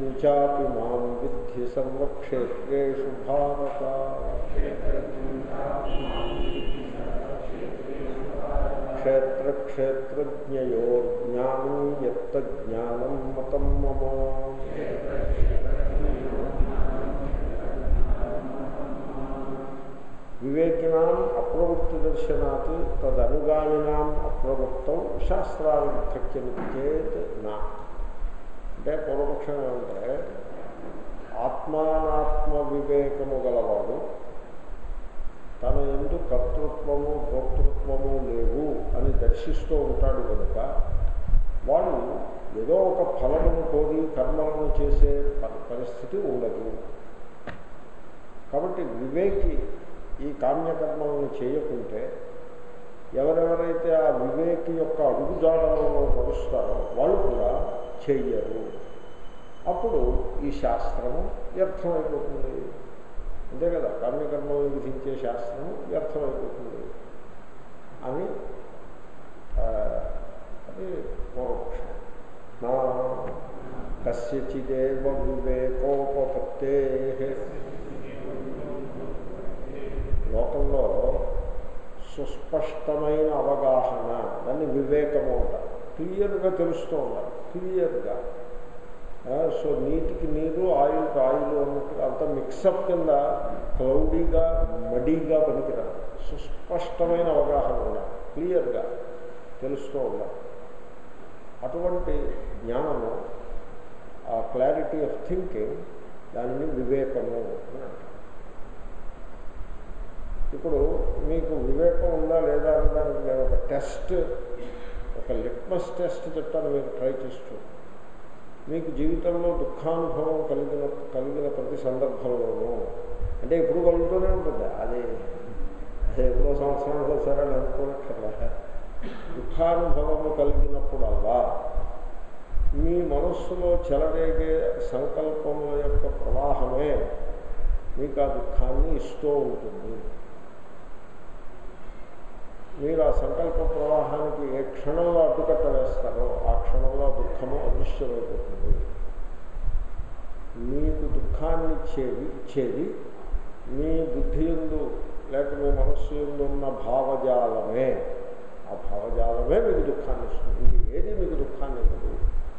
క్షేత్రజ్ఞాపి మాం విద్ధి సర్వక్షేత్రేషు భారత క్షేత్రక్షేత్రజ్ఞయోర్జ్ఞానం యత్తజ్ఞానం మతం మమ వివేకినాం అప్రవృత్తి దర్శనాత్ తదనుగామినాం అప్రవృత్తం శాస్త్రార్థక్యమితి చేత్ నా అంటే పూర్వపక్షం ఏమంటే ఆత్మానాత్మ వివేకము గలవాడు తన ఎందు కర్తృత్వము భోక్తృత్వము లేవు అని దర్శిస్తూ ఉంటాడు కనుక వాడు ఏదో ఒక ఫలమును కోరి కర్మలను చేసే ప- పరిస్థితి ఉండదు కాబట్టి వివేకి ఈ కామ్యకర్మలను చేయకుంటే ఎవరెవరైతే ఆ వివేకి యొక్క అడుగుజాడలలో నడుస్తారో వాళ్ళు కూడా చెయ్యరు అప్పుడు ఈ శాస్త్రము వ్యర్థమైపోతుంది అంతే కదా కామ్యకర్మలను విధించే శాస్త్రము వ్యర్థమైపోతుంది అని ఆ, అది పూర్వపక్షం నా కస్యచిదేవ వివేకోపత్తే లోకంలో సుస్పష్టమైన అవగాహన దాన్ని వివేకము అంటారు క్లియర్గా తెలుస్తూ ఉండాలి క్లియర్గా ఆ, సో నీటికి నీరు ఆయిల్కి ఆయిల్ అన్నట్టుగా అంత మిక్సప్ కింద క్లౌడీగా మడీగా పనికిరాదు సుస్పష్టమైన అవగాహన ఉండాలి క్లియర్గా తెలుస్తూ ఉండాలి అటువంటి జ్ఞానము ఆ క్లారిటీ ఆఫ్ థింకింగ్ దానిని వివేకము అని అంటారు ఇప్పుడు మీకు వివేకం ఉందా లేదా అనడానికి నేను ఒక టెస్ట్ ఒక లిట్మస్ టెస్ట్ చెప్తాను మీరు ట్రై చేస్తూ మీకు జీవితంలో దుఃఖానుభవం కలిగిన కలిగిన ప్రతి సందర్భంలోనూ అంటే ఎప్పుడు కలుగుతూనే ఉంటుంది అది అది ఎప్పుడో సంవత్సరానికి ఒకసారి అని అనుకోనక్కర్లా దుఃఖానుభవము కలిగినప్పుడల్లా మీ మనస్సులో చెలరేగే సంకల్పముల యొక్క ప్రవాహమే మీకు ఆ దుఃఖాన్ని ఇస్తూ ఉంటుంది మీరు ఆ సంకల్ప ప్రవాహానికి ఏ క్షణంలో అడ్డుకట్ట వేస్తారో ఆ క్షణంలో ఆ దుఃఖము అదృశ్యమైపోతుంది మీకు దుఃఖాన్ని ఇచ్చేది ఇచ్చేది మీ బుద్ధి ఎందు లేక మీ మనస్సు ఎందు ఉన్న భావజాలమే ఆ భావజాలమే మీకు దుఃఖాన్ని ఇస్తుంది ఇది ఏది మీకు దుఃఖాన్ని ఇవ్వదు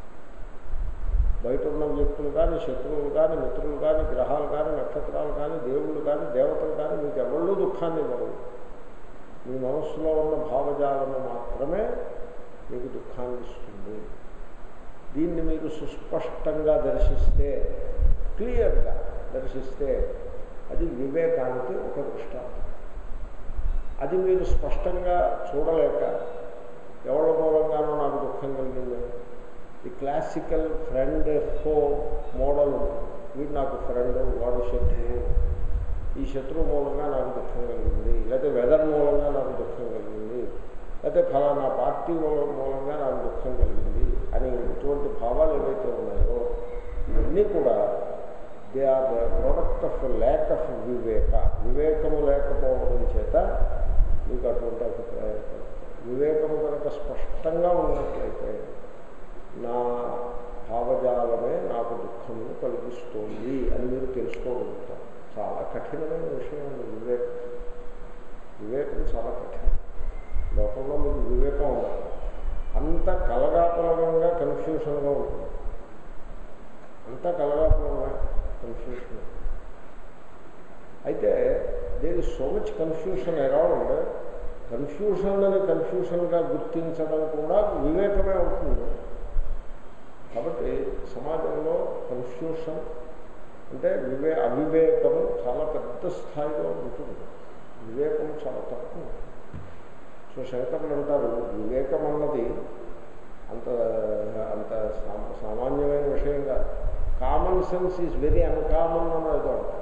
బయట ఉన్న వ్యక్తులు కానీ శత్రువులు కానీ మిత్రులు కానీ గ్రహాలు కానీ నక్షత్రాలు కానీ దేవుళ్ళు కానీ దేవతలు కానీ మీకు ఎవళ్ళు దుఃఖాన్ని ఇవ్వరు మీ మనస్సులో ఉన్న భావజాలము మాత్రమే మీకు దుఃఖాన్ని ఇస్తుంది దీన్ని మీరు సుస్పష్టంగా దర్శిస్తే క్లియర్గా దర్శిస్తే అది వివేకానికి ఒక దృష్టాంతం అది మీరు స్పష్టంగా చూడలేక ఎవరి మూలంగానో నాకు దుఃఖం కలిగింది ఈ క్లాసికల్ ఫ్రెండ్ ఫో మోడల్ వీడు నాకు ఫ్రెండ్ వాడు శత్రువు ఈ శత్రువు మూలంగా నాకు దుఃఖం కలిగింది లేకపోతే వెదర్ మూలంగా నాకు దుఃఖం కలిగింది లేకపోతే ఫలానా పార్టీ మూల- మూలంగా నాకు దుఃఖం కలిగింది అని ఇటువంటి భావాలు ఏవైతే ఉన్నాయో ఇవన్నీ కూడా they are the product of lack of వివేక వివేకము లేకపోవడం చేత మీకు అటువంటి అభిప్రాయం కలుగుతుంది. వివేకము కనుక స్పష్టంగా ఉన్నట్లయితే నా భావజాలమే నాకు దుఃఖమును కలిగిస్తోంది అని మీరు తెలుసుకోగలుగుతారు చాలా కఠినమైన విషయం అండి వివేకం వివేకం చాలా కఠినం లోకంలో మీకు వివేకం ఉండాలి అంత కలగాపులగంగా కన్ఫ్యూషన్గా ఉంటుంది అంత కలగాపులంగా కన్ఫ్యూషన్ అయితే there is so much confusion around confusion అని కన్ఫ్యూషన్గా గుర్తించడం కూడా వివేకమే అవుతుంది కాబట్టి సమాజంలో కన్ఫ్యూషన్ అంటే వివే అవివేకము చాలా పెద్ద స్థాయిలో ఉంటుంది వివేకం చాలా తక్కువ సో శంకరులు అంటారు వివేకం అన్నది అంత అంత సా- సామాన్యమైన విషయం కాదు common sense is very uncommon అన్నది అంటారు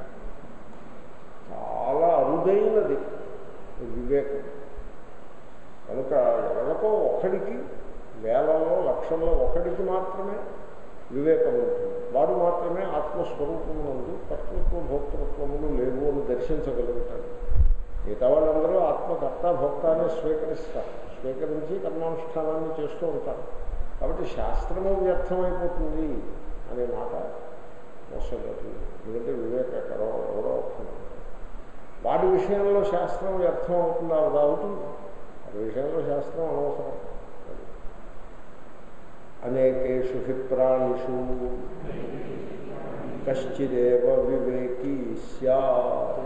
చాలా అరుదైనది ఈ వివేకం కనుక ఎవరికో ఒకడికి వేలలో లక్షల్లో ఒకడికి మాత్రమే వివేకం ఉంటుంది వాడు మాత్రమే ఆత్మస్వరూపమునందు కర్తృత్వ భోక్తృత్వములు లేవు అని దర్శించగలుగుతాడు మిగతా వాళ్ళందరూ ఆత్మకర్త భోక్త అనే స్వీకరిస్తారు స్వీకరించి కర్మానుష్ఠానాన్ని చేస్తూ ఉంటారు కాబట్టి శాస్త్రము వ్యర్థమైపోతుంది అనే మాట విషయంలో శాస్త్రం వ్యర్థం అవుతుందా అది అవుతుంది అది విషయంలో శాస్త్రం అనవసరం అనేకేషు హి ప్రాణిషు కశ్చిదేవ వివేకీ స్యాత్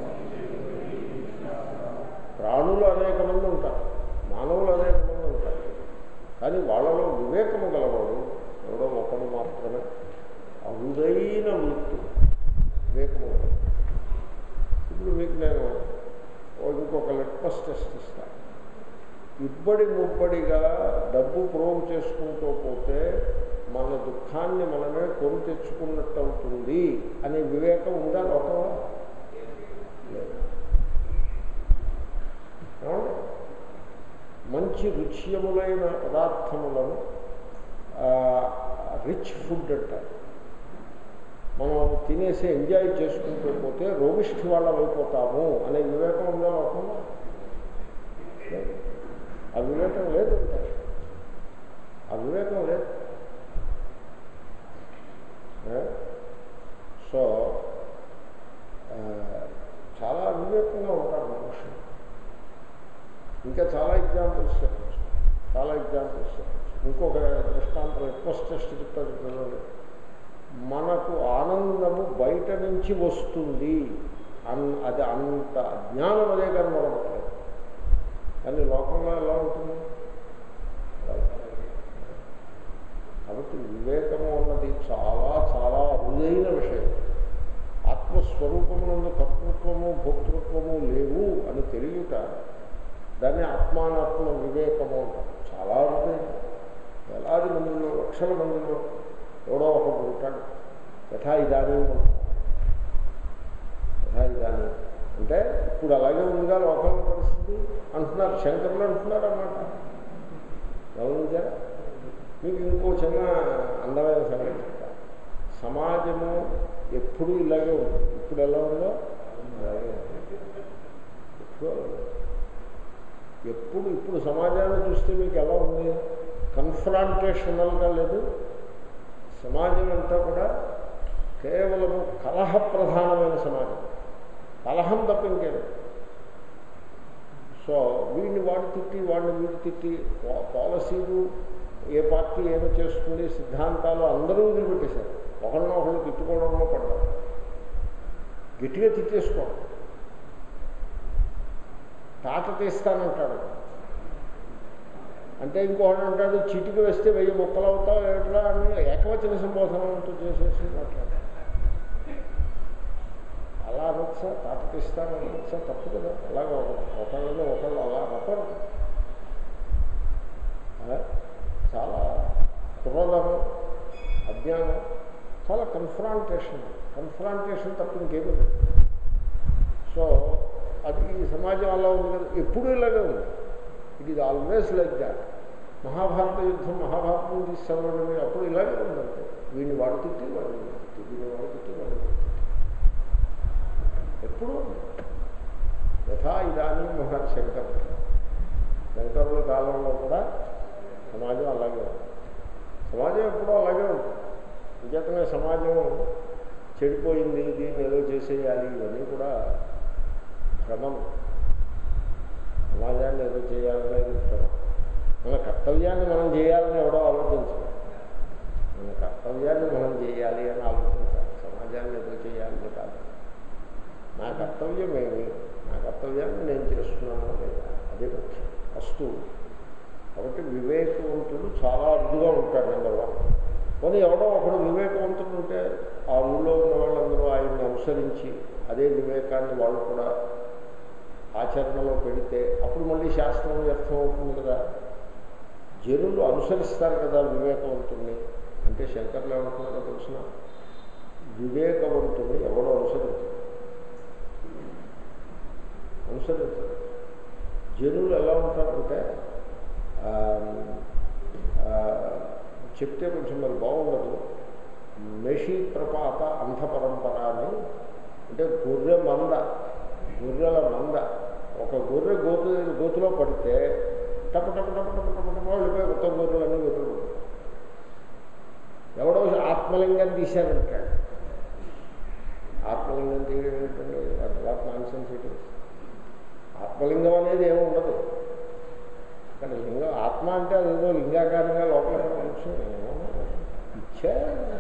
ప్రాణులు అనేక మంది ఉంటారు మానవులు అనేక మంది ఉంటారు కానీ వాళ్ళలో వివేకము గలవాడు ఎవడో ఒకడు మాత్రమే అరుదైన వృత్తి వివేకము గలవాడు. ఇప్పుడు మీకు నేను ఓ ఇంకొక లిట్మస్ టెస్ట్ ఇస్తాను ఇబ్బడి ముబ్బడిగా డబ్బు ప్రోగు చేసుకుంటూ పోతే మన దుఃఖాన్ని మనమే కొని తెచ్చుకున్నట్టు అవుతుంది అనే వివేకం ఉందా లోకంలో లేదు ఏమండి? మంచి రుచ్యములైన పదార్థములను రిచ్ ఫుడ్ అంటారు మనం తినేసి ఎంజాయ్ చేసుకుంటూ పోతే రోగిష్ఠి వాళ్ళం అయిపోతాము అనే వివేకం ఉందా లోకంలో లేదు. ఆ వివేకం లేదు అంటే ఆ వివేకం లేదు ఏ? సో ఆ, చాలా అవివేకంగా ఉంటారు మనుషులు ఇంకా చాలా ఎగ్జాంపుల్స్ చెప్పచ్చు చాలా ఎగ్జాంపుల్స్ చెప్పచ్చు ఇంకొక దృష్టాంతం ఎక్కువ టెస్ట్ చెప్తారు పిల్లలు మనకు ఆనందము బయట నుంచి వస్తుంది అన్ అది అంత అజ్ఞానం అదే కనబడట్లేదు కానీ లోకంలో ఎలా ఉంటుంది కాబట్టి వివేకము అన్నది చాలా చాలా అరుదైన విషయం ఆత్మస్వరూపమునందు కర్తృత్వము భోక్తృత్వము లేవు అని తెలియట దాన్ని ఆత్మానాత్మ వివేకము అంటారు చాలా అరుదైన వేలాది మందిలో లక్షల మందిలో ఎవడో ఒకడు ఉంటాడు యథా ఇదానీ ఉంటాడు యథా ఇదానీ అంటే ఇప్పుడు అలాగే ఉందిగా లోకంలో పరిస్థితి అంటున్నారు శంకరులు అంటున్నారు అన్నమాట గమనించారా మీకు ఇంకో చిన్న అందమైన సంగతి చెప్తా సమాజము ఎప్పుడు ఇలాగే ఉంది ఇప్పుడు ఎలా ఉందో అలాగే ఉంది ఎప్పుడు అలాగే ఉంది. ఎప్పుడు ఇప్పుడు సమాజాన్ని చూస్తే మీకు ఎలా ఉంది కన్ఫ్రాంటేషనల్గా లేదు సమాజం అంతా కూడా కేవలము కలహ ప్రధానమైన సమాజం కలహం తప్ప ఇంకేది సో వీడిని వాడు తిట్టి వాడిని వీడు తిట్టి పా- పాలసీలు ఏ పార్టీ ఏమి చేస్తుంది సిద్ధాంతాలు అందరూ వదిలిపెట్టేశారు ఒకరిని ఒకళ్ళు తిట్టుకోవడంలో పడ్డారు గట్టిగా తిట్టేసుకోవడం తాట తీస్తానంటాడు అంటే ఇంకొకటి అంటాడు చిటికి వేస్తే వెయ్యి ముక్కలు అవుతావు ఏట్లా అని ఏకవచన సంబోధన అంటూ చేసేసి మాట్లాడు అలా అనొచ్చా తాట తీస్తాను అనొచ్చా తప్పు కదా అలాగే ఒకళ్ళని ఒకళ్ళు అలా అనకూడదు ఆ? చాలా కుర్రదనం అజ్ఞానం చాలా కన్ఫ్రాంటేషన్ కన్ఫ్రాంటేషన్ తప్ప ఇంకేమీ లేదు సో అది ఈ సమాజం అలా ఉంది కదా ఎప్పుడూ ఇలాగే ఉంది it is always like that Mahabharata యుద్ధం మహాభారతం తీసుకెళ్ళడం అప్పుడు ఇలాగే ఉందంటే వీడిని వాడు తిట్టి వాడు తిట్టి వీడిని వాడు తిట్టి వాడు తిట్టి ఎప్పుడు యథా ఇదానీ మహర్ శంకర్ శంకరుల కాలంలో కూడా సమాజం అలాగే ఉంది సమాజం ఎప్పుడూ అలాగే ఉంటుంది నిజంగానే సమాజం చెడిపోయింది దీన్ని ఏదో చేసేయాలి ఇవన్నీ కూడా భ్రమం సమాజాన్ని ఏదో చేయాలనేది భ్రమం మన కర్తవ్యాన్ని మనం చేయాలని ఎవడో ఆలోచించాలి మన కర్తవ్యాన్ని మనం చేయాలి అని ఆలోచించాలి సమాజాన్ని ఏదో చేయాలని కాదు నా కర్తవ్యం ఏమి నా కర్తవ్యాన్ని నేను చేస్తున్నాను లేదా అదే ముఖ్యం ఫస్ట్ కాబట్టి వివేకవంతుడు చాలా అరుదుగా ఉంటాడు నెంబర్ వన్ కానీ ఎవడో ఒకడు వివేకవంతుడు ఉంటే ఆ ఊళ్ళో ఉన్న వాళ్ళందరూ ఆయన్ని అనుసరించి అదే వివేకాన్ని వాళ్ళు కూడా ఆచరణలో పెడితే అప్పుడు మళ్ళీ శాస్త్రం వ్యర్థం అవుతుంది కదా జనులు అనుసరిస్తారు కదా వివేకవంతుణ్ణి అంటే శంకర్లు ఏమంటున్నారో తెలిసిన వివేకవంతుని ఎవడో అనుసరించరు అనుసరించరు జనులు ఎలా ఉంటారంటే ఆ, ఆ, చెప్తే కొంచెం మరి బాగుండదు మెషి ప్రపాత అంధ పరంపర అని అంటే గొర్రె మంద గొర్రెల మంద ఒక గొర్రె గోతు గోతులో పడితే టప టప టప టప టప టప వెళ్ళిపోయి మొత్తం గొర్రెలన్నీ గొర్రెలు ఎవడో ఆత్మలింగం తీశారంటాడు ఆత్మలింగం తీయడం ఏంటండి what nonsense it is ఆత్మలింగం అనేది ఏమి ఉండదు కానీ లింగం ఆత్మ అంటే అదేదో లింగాకారంగా లోపల కూర్చొని ఇచ్చా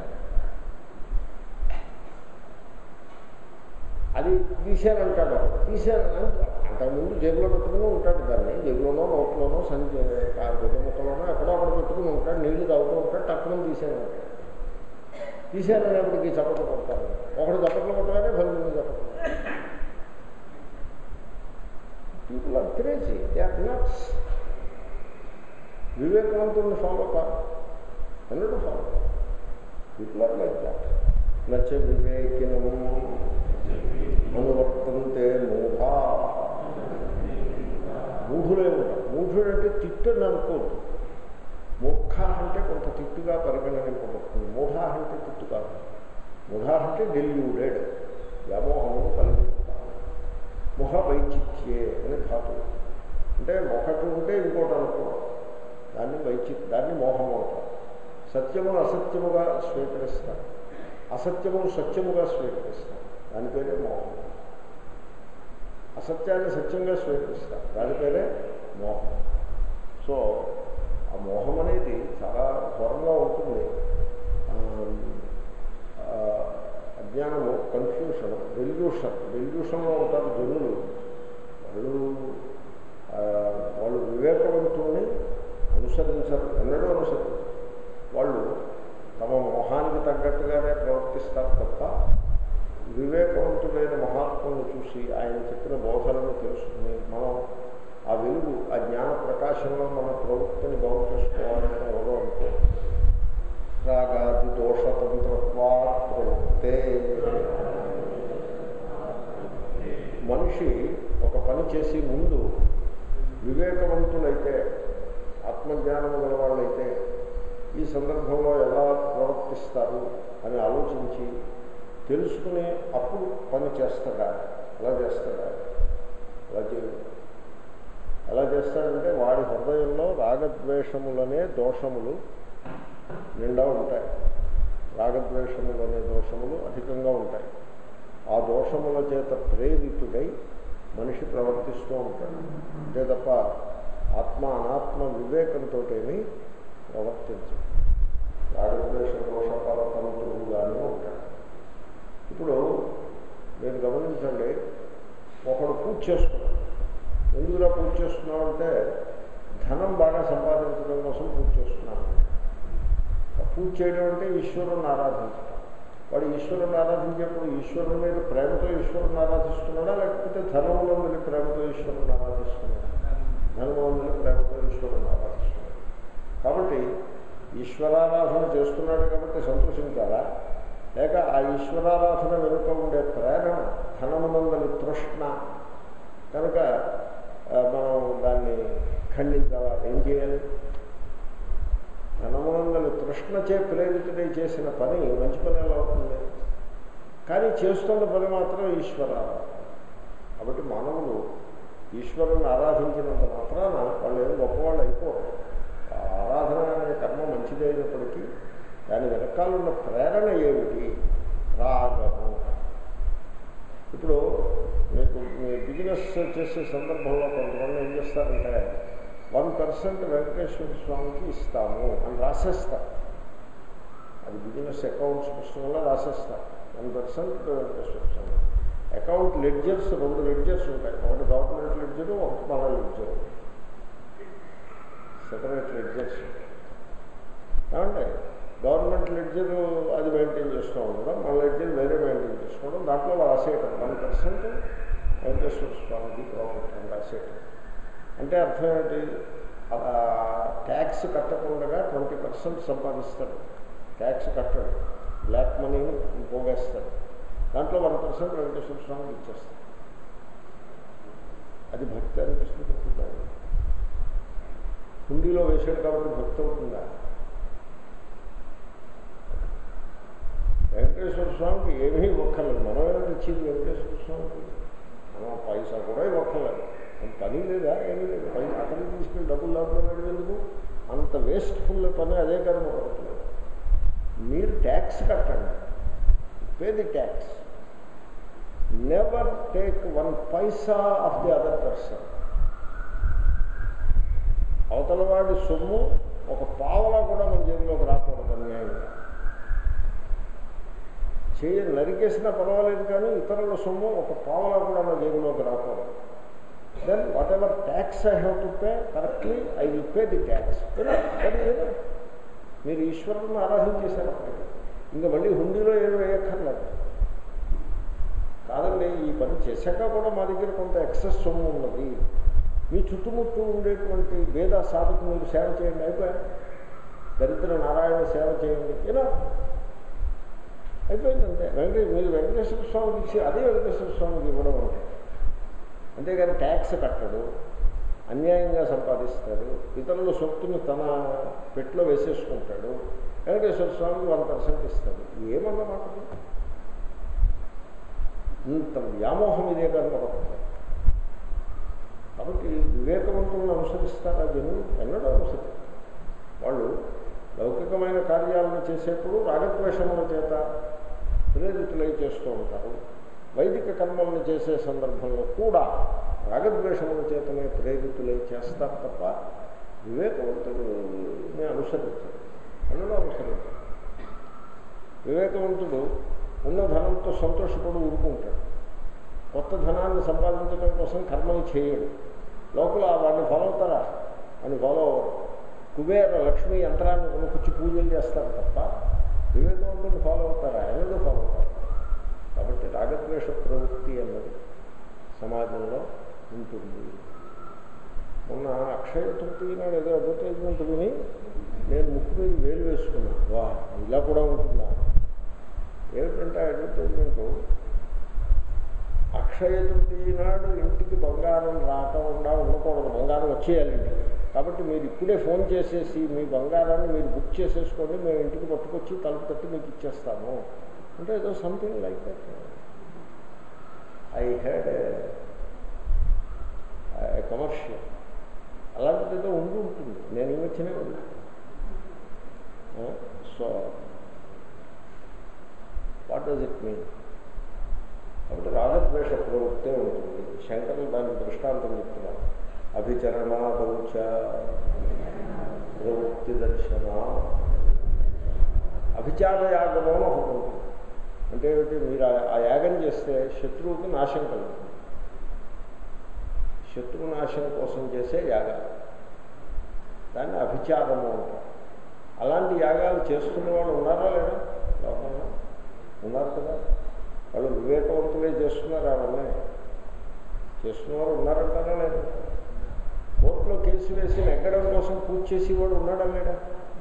అది తీశానంటాడు తీశాను అంతకుముందు జేబులో పెట్టుకుని ఉంటాడు దాన్ని జేబులోనో నోట్లోనో సంచి గుడ్డ ముక్కలోనో ఎక్కడో అక్కడ పెట్టుకుని ఉంటాడు నీళ్లు తాగుతూ ఉంటాడు టక్కున తీశాను తీశాననేప్పటికీ చప్పట్లు కొడతారు ఒకడు చప్పట్లు కొట్టగానే పది మంది చప్పట్లు people are crazy they are nuts వివేకవంతుల్ని ఫాలో కాదు ఎన్నడూ ఫాలో కాదు పీపుల్ ఆర్ లైక్ దాట్ నచ్చ వివేకినము అనువర్తంతే మూఢ మూఢులే ఉంటారు మూఢుడు అంటే తిట్టని అనుకోదు మూఢ అంటే కొంత తిట్టుగా పరిగణింపబడుతుంది మూఢ అంటే తిట్టు కాదు మూఢ అంటే డెల్యూడెడ్ వ్యామోహము కలిగి ఉంటారు మొహ వైచిత్యే అని ధాతు అంటే ఒకటి ఉంటే ఇంకోటి అనుకోవడం దాన్ని వైచిత్ దాన్ని మోహం అవుతారు సత్యమును అసత్యముగా స్వీకరిస్తారు అసత్యమును సత్యముగా స్వీకరిస్తారు దాని పేరే మోహం అసత్యాన్ని సత్యంగా స్వీకరిస్తారు దాని పేరే మోహం సో ఆ మోహం అనేది చాలా ఘోరంగా ఉంటుంది అజ్ఞానము కన్ఫ్యూషన్ డెల్యూషన్ డెల్యూషన్లో ఉంటారు జనులు వాళ్ళు వాళ్ళు వివేకవంతుల్ని అనుసరించరు ఎన్నడూ అనుసరించరు వాళ్ళు తమ మొహానికి తగ్గట్టుగానే ప్రవర్తిస్తారు తప్ప వివేకవంతుడైన మహాత్ములను చూసి ఆయన చెప్పిన బోధనలు తెలుసుకుని మనం ఆ వెలుగు ఆ జ్ఞాన ప్రకాశంలో మన ప్రవృత్తిని బాగు చేసుకోవాలని ఎవరో అనుకో రాగాది దోషతంత్రత్వా ప్రవృత్తే మనిషి ఒక పని చేసి ముందు వివేకవంతులైతే ఆత్మజ్ఞానం గల వాళ్ళైతే ఈ సందర్భంలో ఎలా ప్రవర్తిస్తారు అని ఆలోచించి తెలుసుకుని అప్పుడు పని చేస్తాడా ఎలా చేస్తాడా ఎలా చేయడు ఎలా చేస్తాడంటే వాడి హృదయంలో రాగద్వేషములనే దోషములు నిండా ఉంటాయి రాగద్వేషములనే దోషములు అధికంగా ఉంటాయి ఆ దోషముల చేత ప్రేరితుడై మనిషి ప్రవర్తిస్తూ ఉంటాడు అంతే తప్ప ఆత్మ అనాత్మ వివేకంతో ఏమీ ప్రవర్తించదు రాగద్వేష దోషపాల తంతులుగానే ఉంటాడు ఇప్పుడు మీరు గమనించండి ఒకడు పూజ చేస్తున్నాడు ఎందుకులా పూజ చేస్తున్నావు అంటే ధనం బాగా సంపాదించడం కోసం పూజ చేస్తున్నాను పూజ చేయడం అంటే ఈశ్వరుని ఆరాధించడం వాడు ఈశ్వరుని ఆరాధించేప్పుడు ఈశ్వరుని మీద ప్రేమతో ఈశ్వరుని ఆరాధిస్తున్నాడా లేకపోతే ధనంలో మీద ప్రేమతో ఈశ్వరుని ఆరాధిస్తున్నాడా ధనంలో మీద ప్రేమతో ఈశ్వరుని ఆరాధిస్తున్నాడు కాబట్టి ఈశ్వరారాధన చేస్తున్నాడు కాబట్టి సంతోషించాలా లేక ఆ ఈశ్వరారాధన వెనుక ఉండే ప్రేరణ ధనమునందని తృష్ణ కనుక మనం దాన్ని ఖండించాలా ఏం చేయాలి ధనమునందని తృష్ణచే ప్రేరితుడై చేసిన పని మంచి పని ఎలా అవుతుంది కానీ చేస్తున్న పని మాత్రం ఈశ్వరారాధన కాబట్టి మానవులు ఈశ్వరుని ఆరాధించినంత మాత్రాన వాళ్ళు ఏం గొప్పవాళ్ళు అయిపోరు ఆరాధన అనే కర్మ మంచిదైనప్పటికీ దాని వెనకాలన్న ప్రేరణ ఏమిటి రాగము ఇప్పుడు మీకు మీ బిజినెస్ చేసే సందర్భంలో కొంతమంది ఏం చేస్తారంటే వన్ పర్సెంట్ వెంకటేశ్వర స్వామికి ఇస్తాము అని రాసేస్తారు అది బిజినెస్ అకౌంట్స్ పుస్తకంలో రాసేస్తారు one percent Venkateswara Swamy account ledgers రెండు లెడ్జర్స్ ఉంటాయి ఒకటి గవర్నమెంట్ లెడ్జరు ఒకటి మన లెడ్జరు సెపరేట్ లెడ్జర్స్ ఏమంటే గవర్నమెంట్ లెడ్జర్ అది మెయింటైన్ చేస్తూ ఉండడం మన లెడ్జర్ వేరే మెయింటైన్ చేసుకోవడం దాంట్లో రాసేయటం వన్ పర్సెంట్ వెంకటేశ్వర స్వామికి ప్రాఫిట్ అని రాసేయటం అంటే అర్థం ఏంటి ట్యాక్స్ కట్టకుండా ట్వంటీ పర్సెంట్ సంపాదిస్తాడు ట్యాక్స్ కట్టడు బ్లాక్ మనీని పోగేస్తాడు దాంట్లో వన్ పర్సెంట్ వెంకటేశ్వర స్వామికి ఇచ్చేస్తాడు అది భక్తి అనిపిస్తుంది హుండీలో వేసాడు కాబట్టి భక్తి అవుతుందా వెంకటేశ్వర స్వామికి ఏమీ ఇవ్వక్కర్లేదు మనం ఏమైనా ఇచ్చింది వెంకటేశ్వర స్వామికి మనం పైసా కూడా ఇవ్వక్కర్లేదు అంత పని లేదా ఏమీ లేదు పై అతనికి తీసుకుని డబ్బులు లాభంలో పెడేందుకు అంత వేస్ట్ఫుల్ పని అదే కానీ మొదలట్లేదు మీరు ట్యాక్స్ కట్టండి pay the tax never take one paisa of the other person అవతలవాడి సొమ్ము ఒక పావలా కూడా మన జేబులోకి రాకూడదు అన్యాయంగా చేయ నరికేసినా పర్వాలేదు కానీ ఇతరుల సొమ్ము ఒక పావలా కూడా మన జేబులోకి రాకూడదు then whatever tax I have to pay correctly I will pay the tax మీరు ఈశ్వరుని ఆరాధించేశారప్పటికీ ఇంకా మళ్ళీ హుండీలో ఏమి వేయక్కర్లేదు కాదండి ఈ పని చేశాక కూడా మా దగ్గర కొంత ఎక్సెస్ సొమ్ము ఉన్నది మీ చుట్టుముట్టు ఉండేటువంటి వేద సాధకు మీరు సేవ చేయండి అయిపోయా దరిద్ర నారాయణ సేవ చేయండి ఇలా అయిపోయింది అంతే వెంకటేశ్వర మీరు వెంకటేశ్వర స్వామికి ఇచ్చి అదే వెంకటేశ్వర స్వామికి ఇవ్వడం అంటే అంతేగాని ట్యాక్స్ కట్టడు అన్యాయంగా సంపాదిస్తాడు ఇతరుల సొత్తుని తన పెట్లో వేసేసుకుంటాడు వెంకటేశ్వర స్వామికి వన్ పర్సెంట్ ఇస్తాడు ఏమన్నమాట ఇంత వ్యామోహం ఇదే కానీ మరొకటి కాబట్టి వివేకవంతులను అనుసరిస్తారా జనులు ఎన్నడూ అనుసరిస్తారు వాళ్ళు లౌకికమైన కార్యాలను చేసేప్పుడు రాగద్వేషముల చేత ప్రేరితులై చేస్తూ ఉంటారు వైదిక కర్మలను చేసే సందర్భంలో కూడా రాగద్వేషముల చేతనే ప్రేరితులై చేస్తారు తప్ప వివేకవంతుడిని అనుసరించారు ఎన్నడూ అనుసరించారు వివేకవంతుడు ఉన్న ధనంతో సంతోషపడి ఊరుకుంటాడు కొత్త ధనాన్ని సంపాదించడం కోసం కర్మని చేయడు లోపల వాడిని ఫాలో అవుతారా అని ఫాలో అవ్వరు కుబేర లక్ష్మీ యంత్రాన్ని కొనుక్కొచ్చి పూజలు చేస్తారు తప్ప వివేకవంతుని ఫాలో అవుతారా ఎన్నడూ ఫాలో అవుతారు కాబట్టి రాగద్వేష ప్రవృత్తి అన్నది సమాజంలో ఉంటుంది మొన్న అక్షయ తృతీయ నాడు ఏదో అడ్వర్టైజ్మెంట్ విని నేను ముక్కు మీద వేలు వేసుకున్నాను వా ఇలా కూడా ఉంటుందా ఏమిటంటే అడ్వర్టైజ్మెంట్ అక్షయ తృతీయ నాడు ఇంటికి బంగారం రాకుండా ఉండకూడదు బంగారం వచ్చేయాలి ఇంటికి కాబట్టి మీరు ఇప్పుడే ఫోన్ చేసేసి మీ బంగారాన్ని మీరు బుక్ చేసేసుకోండి మేము ఇంటికి పట్టుకొచ్చి తలుపు తట్టి మీకు ఇచ్చేస్తాము అంటే ఏదో something like that I had commercial అలాంటిది ఏదో ఉండి ఉంటుంది నేను ఈ మధ్యనే ఉంది so what does it mean కాబట్టి రాగద్వేష ప్రవృత్తే ఉంటుంది శంకరులు దానికి దృష్టాంతం చెప్తున్నారు అభిచరణాదౌచ ప్రవృత్తి దర్శన అభిచార యాగము అని ఒకటి ఉంటుంది అంటే ఏమిటి మీరు ఆ యాగం చేస్తే శత్రువుకి నాశం కలుగుతుంది శత్రు నాశం కోసం చేసే యాగాలు దాన్ని అభిచారము అంటారు అలాంటి యాగాలు చేస్తున్న వాళ్ళు ఉన్నారా లేదా లోకంలో ఉన్నారు కదా వాళ్ళు వివేకవంతులే చేస్తున్నారు అవన్నీ చేస్తున్నవారు ఉన్నారంటారా లేదా కోర్టులో కేసు వేసి నెగ్గడం కోసం పూజ చేసేవాడు ఉన్నాడా లేడా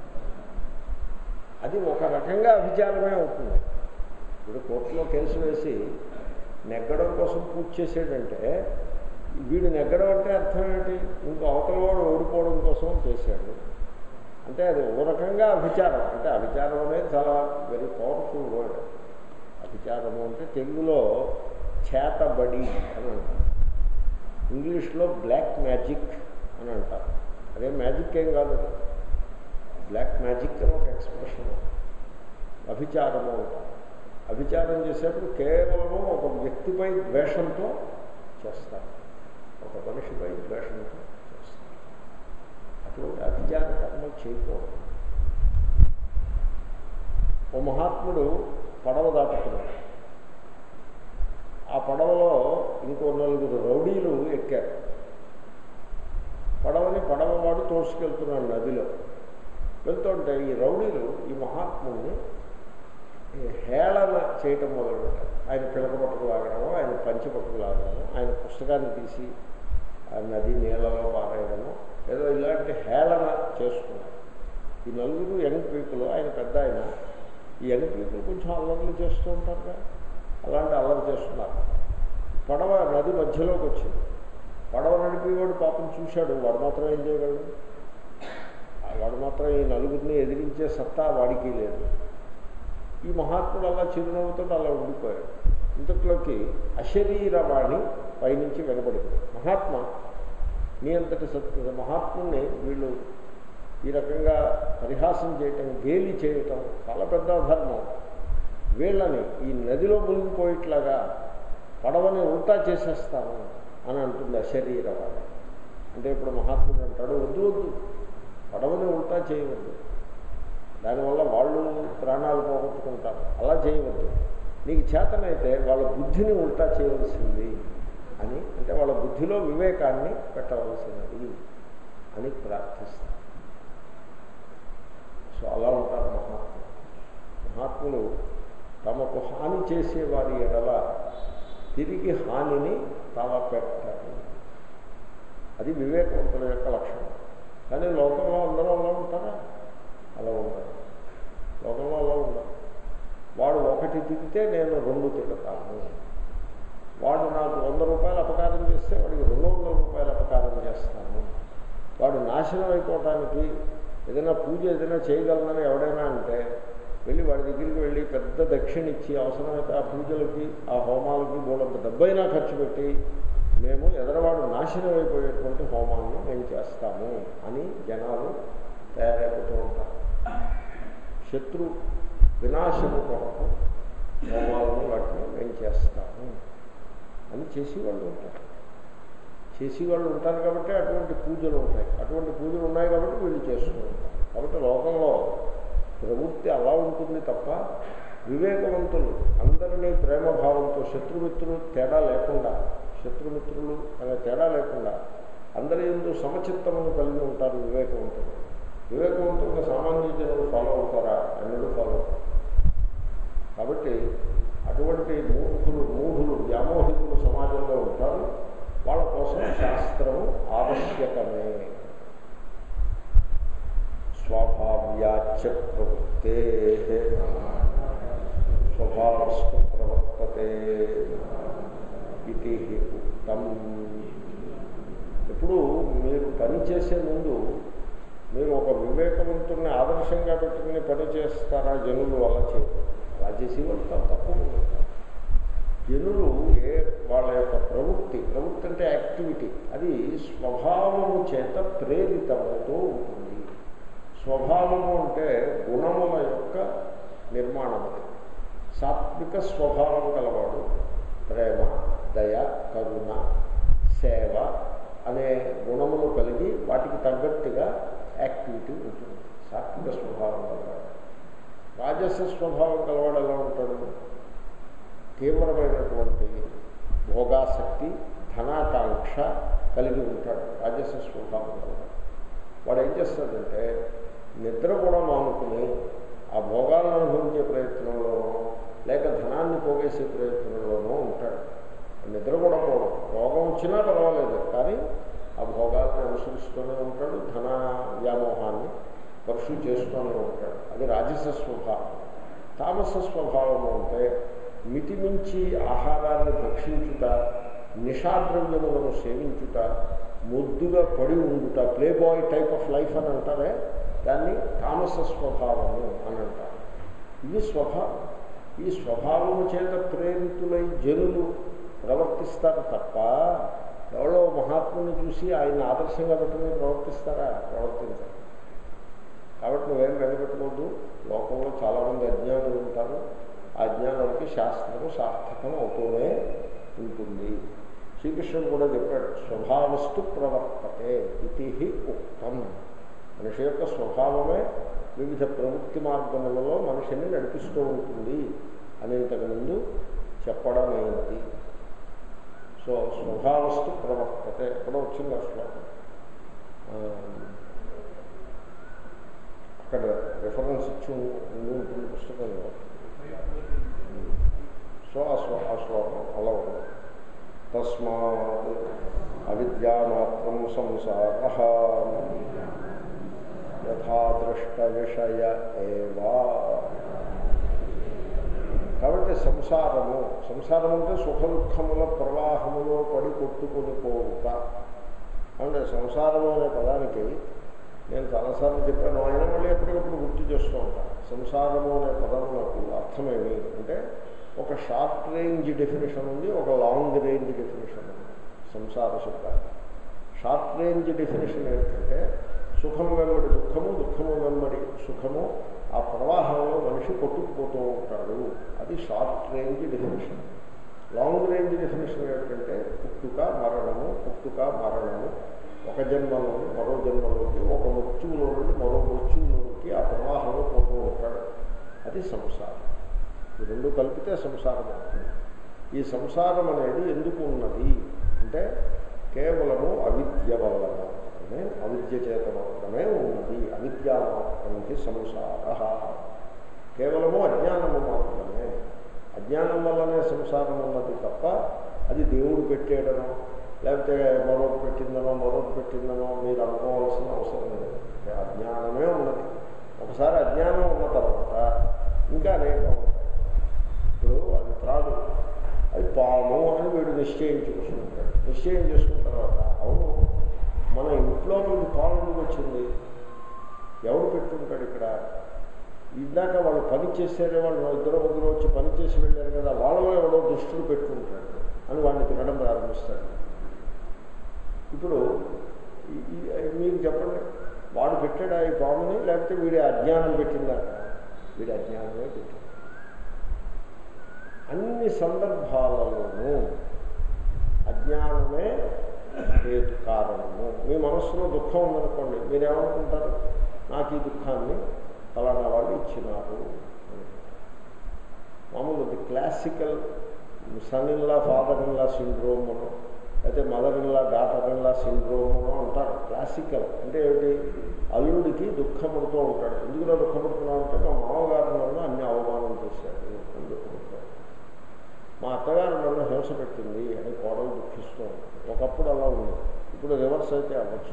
అది ఒక రకంగా అభిచారమే అవుతుంది ఇప్పుడు కోర్టులో కేసు వేసి నెగ్గడం కోసం పూజ చేసాడంటే వీడు నెగ్గడం అంటే అర్థం ఏంటి ఇంకో అవతల వాడు ఓడిపోవడం కోసం చేశాడు అంటే అది ఓ రకంగా అభిచారం అంటే అభిచారం అనేది చాలా వెరీ పవర్ఫుల్ వర్డ్ అభిచారము అంటే తెలుగులో చేతబడి అని అంటారు ఇంగ్లీష్లో బ్లాక్ మ్యాజిక్ అని అంటారు అదే మ్యాజిక్ ఏం కాదు బ్లాక్ మ్యాజిక్ అని ఒక ఎక్స్ప్రెషన్ అభిచారము అంటారు అభిచారం చేసేప్పుడు కేవలము ఒక వ్యక్తిపై ద్వేషంతో చేస్తారు ఒక మనిషిపై ద్వేషంతో చేస్తారు అటువంటి అభిచార కర్మలు చేయకూడదు ఓ మహాత్ముడు పడవ దాటుతున్నాడు ఆ పడవలో ఇంకో నలుగురు రౌడీలు ఎక్కారు పడవని పడవవాడు తోసుకెళ్తున్నాడు నదిలో వెళ్తుంటే ఈ రౌడీలు ఈ మహాత్ముడిని హేళన చేయటం మొదలుపెట్టారు ఆయన పిలక పట్టుకు లాగడము ఆయన పంచి పట్టుకు లాగడము ఆయన పుస్తకాన్ని తీసి ఆ నది నీళ్ళలో పారేయడము ఏదో ఇలాంటి హేళన చేస్తున్నారు ఈ నలుగురు యంగ్ పీపుల్ ఆయన పెద్ద ఆయన ఈ యంగ్ పీపుల్ కొంచెం అల్లర్లు చేస్తూ ఉంటారు కదా అలాంటి అల్లరి చేస్తున్నారు పడవ నది మధ్యలోకి వచ్చింది పడవ నడిపేవాడు పాపం చూశాడు వాడు మాత్రం ఏం చేయగలడు వాడు మాత్రం ఈ నలుగురిని ఎదిరించే సత్తా వాడికి లేదు ఈ మహాత్ముడు అలా చిరునవ్వుతో అలా ఉండిపోయాడు ఇంతట్లోకి అశరీరవాణి పైనుంచి వినబడింది మహాత్మ మీ అంతటి సత్య మహాత్ముని వీళ్ళు ఈ రకంగా పరిహాసం చేయటం గేలి చేయటం చాలా పెద్ద ధర్మం వీళ్ళని ఈ నదిలో మునిగిపోయేట్లాగా పడవని ఉల్టా చేసేస్తాను అని అంటుంది అశరీరవాది అంటే ఇప్పుడు మహాత్ముడు అంటాడు వద్దు వద్దు పడవని ఉల్టా చేయవద్దు దానివల్ల వాళ్ళు ప్రాణాలు పోగొట్టుకుంటారు అలా చేయవద్దు నీకు చేతనైతే వాళ్ళ బుద్ధిని ఉల్టా చేయవలసింది అని అంటే వాళ్ళ బుద్ధిలో వివేకాన్ని పెట్టవలసినది అని ప్రార్థిస్తారు సో అలా ఉంటారు మహాత్ములు మహాత్ములు తమకు హాని చేసే వారి ఎడల తిరిగి హానిని తలపెట్టాలి అది వివేకవంతుల యొక్క లక్షణం కానీ లోకంలో అందరూ అలా ఉంటారా అలా ఉంటారు లోకంలో అలా ఉండరు వాడు ఒకటి తిరిగితే నేను రెండు తిడతాను వాడు నాకు వంద రూపాయలు అపకారం చేస్తే వాడికి రెండు వందల రూపాయలు అపకారం చేస్తాను వాడు నాశనం అయిపోవటానికి ఏదైనా పూజ ఏదైనా చేయగలనని ఎవడైనా అంటే వెళ్ళి వాడి దగ్గరికి వెళ్ళి పెద్ద దక్షిణ ఇచ్చి అవసరమైతే ఆ పూజలకి ఆ హోమాలకి బోలంత డబ్బైనా ఖర్చు పెట్టి మేము ఎదరవాడు నాశనం అయిపోయేటువంటి హోమాన్ని మేము చేస్తాము అని జనాలు తయారైపోతూ ఉంటారు శత్రు వినాశము కొరకు హోమాలని వాటిని మేము చేస్తాము అని చేసేవాళ్ళు ఉంటారు చేసేవాళ్ళు ఉంటారు కాబట్టి అటువంటి పూజలు ఉంటాయి అటువంటి పూజలు ఉన్నాయి కాబట్టి వీళ్ళు చేస్తూ ఉంటారు కాబట్టి లోకంలో ప్రవృత్తి అలా ఉంటుంది తప్ప వివేకవంతులు అందరినీ ప్రేమభావంతో శత్రుమిత్రులు తేడా లేకుండా శత్రుమిత్రులు అనే తేడా లేకుండా అందరి ఎందు సమచిత్తమును కలిగి ఉంటారు వివేకవంతులు వివేకవంతులుగా సామాన్య జనులు ఫాలో అవుతారా అన్నిడు ఫాలో అవుతారు కాబట్టి అటువంటి మూర్ఖులు మూఢులు వ్యామోహితులు సమాజంలో ఉంటారు వాళ్ళ కోసం శాస్త్రము ఆవశ్యకమే స్వభావ్యాచ ప్రవృత్తే స్వభావస్తు ప్రవర్తతే ఇది ఉక్తం ఇప్పుడు మీరు పని చేసే ముందు మీరు ఒక వివేకవంతుడిని ఆదర్శంగా పెట్టుకుని పని చేస్తారా జనులు అలా చేయరు అలా చేసి వెళ్తారు తప్పకుండా జనులు ఏ వాళ్ళ యొక్క ప్రవృత్తి ప్రవృత్తి అంటే యాక్టివిటీ అది స్వభావము చేత ప్రేరితమవుతూ ఉంటుంది స్వభావము అంటే గుణముల యొక్క నిర్మాణం అది సాత్విక స్వభావం కలవాడు ప్రేమ దయ కరుణ సేవ అనే గుణములు కలిగి వాటికి తగ్గట్టుగా యాక్టివిటీ ఉంటుంది సాత్విక స్వభావం కలవాడు రాజస స్వభావం కలవాడు ఎలా ఉంటాడు తీవ్రమైనటువంటి భోగాసక్తి ధనాకాంక్ష కలిగి ఉంటాడు రాజస స్వభావం కలవాడు వాడు ఏం చేస్తాడంటే నిద్ర కూడా మానుకుని ఆ భోగాలను అనుభవించే ప్రయత్నంలోనో లేక ధనాన్ని పోగేసే ప్రయత్నంలోనో ఉంటాడు నిద్ర కూడా పోవడం రోగం వచ్చినా పర్వాలేదు కానీ ఆ భోగాలను అనుసరిస్తూనే ఉంటాడు ధన వ్యామోహాన్ని పరుషు చేస్తూనే ఉంటాడు అది రాజస స్వభావం తామస స్వభావం అంటే మితిమించి ఆహారాన్ని భక్షించుట నిషాద్రవ్యములను సేవించుట ముద్దుగా పడి ఉండుట playboy type of life అని అంటారే దాన్ని తామస స్వభావము అని అంటారు ఇది స్వభావం ఈ స్వభావము చేత ప్రేరితులై జనులు ప్రవర్తిస్తారు తప్ప ఎవరో మహాత్ముని చూసి ఆయన ఆదర్శంగా పెట్టుకుని ప్రవర్తిస్తారా ప్రవర్తించారు కాబట్టి నువ్వేం వెనపెట్టుకోవద్దు లోకంలో చాలామంది అజ్ఞానులు ఉంటారు ఆ అజ్ఞానానికి శాస్త్రము సార్థకం అవుతూనే ఉంటుంది శ్రీకృష్ణుడు కూడా చెప్పాడు స్వభావస్తు ప్రవర్తతే ఇది ఉక్తం మనిషి యొక్క స్వభావమే వివిధ ప్రవృత్తి మార్గములలో మనిషిని నడిపిస్తూ ఉంటుంది అని ఇంతకుముందు చెప్పడమైనది సో స్వభావస్తు ప్రవర్తతే ఎక్కడ వచ్చింది ఆ శ్లోకం అక్కడ రెఫరెన్స్ ఇచ్చి ఉండి ఉంటుంది పుస్తకంలో సో ఆ శ్లో ఆ శ్లోకం అలా ఉంది తస్మాత్ అవిద్యామాత్రం సంసార యథాదృష్ట విషయ ఏవా కాబట్టి సంసారము సంసారం అంటే సుఖ దుఃఖముల ప్రవాహములో పడి కొట్టుకొని పోవుట అంటే సంసారము అనే పదానికి నేను చాలాసార్లు చెప్పాను ఆయన మళ్ళీ ఎప్పటికప్పుడు గుర్తు చేస్తూ ఉంటాను సంసారము అనే పదములకు అర్థమేమి అంటే ఒక షార్ట్ రేంజ్ డెఫినేషన్ ఉంది ఒక లాంగ్ రేంజ్ డెఫినేషన్ ఉంది సంసార శబ్దానికి షార్ట్ రేంజ్ డెఫినేషన్ ఏంటంటే సుఖం వెంబడి దుఃఖము దుఃఖము వెంబడి సుఖము ఆ ప్రవాహంలో మనిషి కొట్టుకుపోతూ ఉంటాడు అది short range definition long range range definition ఏమిటంటే పుట్టుక మరణము పుట్టుక మరణము ఒక జన్మలోని మరో జన్మలోకి ఒక మృత్యువులో నుండి మరో మృత్యువులోకి ఆ ప్రవాహంలో పోతూ ఉంటాడు అది సంసారం ఈ రెండు కలిపితే సంసారం అవుతుంది ఈ సంసారం అనేది ఎందుకు ఉన్నది అంటే కేవలము అవిద్య వల్ల మాత్రమే అవిద్య చేత మాత్రమే ఉన్నది అవిద్యా మాత్రమే సంసార కేవలము అజ్ఞానము మాత్రమే అజ్ఞానం వల్లనే సంసారం ఉన్నది తప్ప అది దేవుడు పెట్టేయడనో లేకపోతే మరొకటి పెట్టిందనో మరొకటి పెట్టిందనో మీరు అనుకోవాల్సిన అవసరం లేదు అజ్ఞానమే ఉన్నది ఒకసారి అజ్ఞానం ఉన్న తర్వాత ఇంకా అనేకం ఉంటాయి ఇప్పుడు అది త్రాడు అది పాము అని వీడు నిశ్చయించుకుంటాడు నిశ్చయం చేసుకున్న తర్వాత అవును మన ఇంట్లో నుండి పాము ఎందుకు వచ్చింది ఎవడు పెట్టుకుంటాడు ఇక్కడ ఇందాక వాళ్ళు పని చేసేదే వాళ్ళు ఇద్దరు ముగ్గురు వచ్చి పని చేసి వెళ్ళారు కదా వాళ్ళలో ఎవడో దుష్టులు పెట్టుకుంటాడు అని వాడిని తినడం ప్రారంభిస్తాడు ఇప్పుడు ఈ- ఈ- మీకు చెప్పండి వాడు పెట్టాడా ఈ పాముని లేకపోతే వీడి అజ్ఞానం పెట్టిందా వీడి అజ్ఞానమే పెట్టింది అన్ని సందర్భాలలోనూ అజ్ఞానమే హేతు కారణము మీ మనస్సులో దుఃఖం ఉందనుకోండి మీరేమనుకుంటారు నాకు ఈ దుఃఖాన్ని ఫలానా వాళ్ళు ఇచ్చినారు అని. మామూలు the classical son in law father in law syndrome అను అయితే mother in law daughter in law syndrome అను అంటారు క్లాసికల్ అంటే ఏమిటి అల్లుడికి దుఃఖపడుతూ ఉంటాడు ఎందుకులో దుఃఖపడుతున్నావు అంటే మా మామగారు నన్ను అన్ని అవమానం చేశాడు అని దుఃఖపడతాడు మా అత్తగారు నన్ను హింస పెట్టింది అని కోడలు దుఃఖిస్తూ ఉంటుంది ఒకప్పుడు అలా ఉంది ఇప్పుడు రివర్స్ అయితే అవ్వచ్చు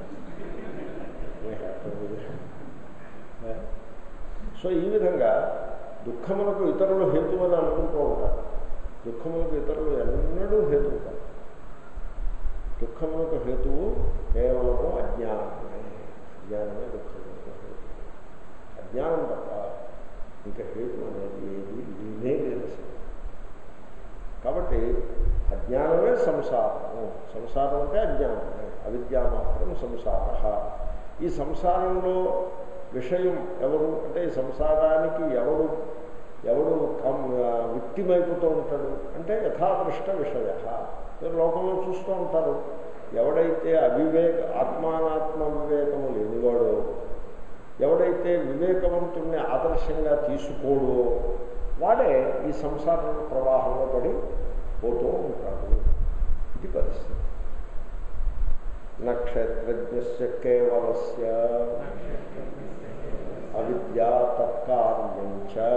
సో ఈ విధంగా దుఃఖములకు ఇతరులు హేతువని అనుకుంటూ ఉంటారు దుఃఖములకు ఇతరులు ఎన్నడూ హేతువు కాదు దుఃఖములకు హేతువు కేవలము అజ్ఞానమే అజ్ఞానమే దుఃఖములకు హేతు అజ్ఞానం తప్ప ఇంకా హేతు అనేది ఏది లేనే లేదు అసలు కాబట్టి అజ్ఞానమే సంసారము సంసారం అంటే అజ్ఞానమే అవిద్య మాత్రం సంసార ఈ సంసారంలో విషయం ఎవరు అంటే ఈ సంసారానికి ఎవరు ఎవడు కం విక్టిమైపోతూ ఉంటాడు అంటే యథాదృష్ట విషయ మీరు లోకంలో చూస్తూ ఉంటారు ఎవడైతే అవివేక ఆత్మానాత్మ వివేకము లేనివాడో ఎవడైతే వివేకవంతుణ్ణి ఆదర్శంగా తీసుకోడో వాడే ఈ సంసార ప్రవాహంలో పడి పోతూ ఉంటాడు ఇది పరిస్థితి నక్షత్రజ్ఞ కేవలస్య అవిద్యా తత్కార్యం చ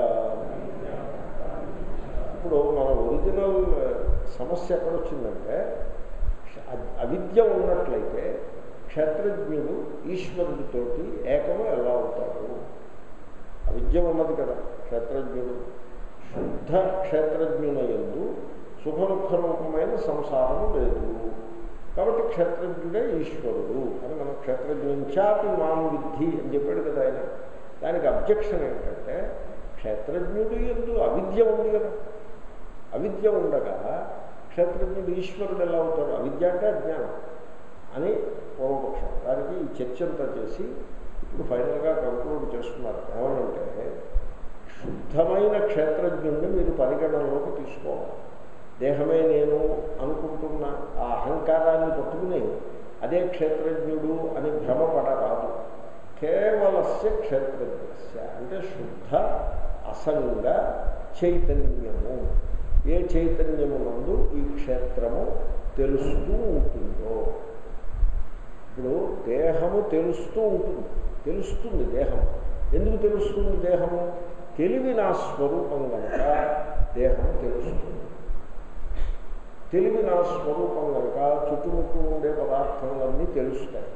ఇప్పుడు మన ఒరిజినల్ సమస్య ఎక్కడ వచ్చిందంటే అ- అవిద్య ఉన్నట్లయితే క్షేత్రజ్ఞుడు ఈశ్వరుడితోటి ఏకము ఎలా అవుతాడు అవిద్య ఉన్నది కదా క్షేత్రజ్ఞుడు శుద్ధ క్షేత్రజ్ఞునయందు సుఖ దుఃఖ రూపమైన సంసారము లేదు కాబట్టి క్షేత్రజ్ఞుడే ఈశ్వరుడు అని మనం క్షేత్రజ్ఞంచాపి మాను విద్ధి అని చెప్పాడు కదా ఆయన దానికి అబ్జెక్షన్ ఏంటంటే క్షేత్రజ్ఞుడు ఎందు అవిద్య ఉంది కదా అవిద్య ఉండగా క్షేత్రజ్ఞుడు ఈశ్వరుడు ఎలా అవుతాడు అవిద్య అంటే అజ్ఞానం అని పూర్వపక్షం దానికి ఈ చర్చ అంతా చేసి ఇప్పుడు ఫైనల్గా కంక్లూడ్ చేస్తున్నారు ఏమనంటే శుద్ధమైన క్షేత్రజ్ఞుడిని మీరు పరిగణనలోకి తీసుకోవాలి దేహమే నేను అనుకుంటున్న ఆ అహంకారాన్ని పట్టుకుని అదే క్షేత్రజ్ఞుడు అని భ్రమపడరాదు కేవలస్య క్షేత్రజ్ఞస్య అంటే శుద్ధ అసంగ చైతన్యము ఏ చైతన్యమునందు ఈ క్షేత్రము తెలుస్తూ ఉంటుందో ఇప్పుడు దేహము తెలుస్తూ ఉంటుంది తెలుస్తుంది దేహం ఎందుకు తెలుస్తుంది దేహము తెలివి నా స్వరూపం కనుక దేహము తెలుస్తుంది తెలివి నా స్వరూపం కనుక చుట్టుముట్టు ఉండే పదార్థాలన్నీ తెలుస్తాయి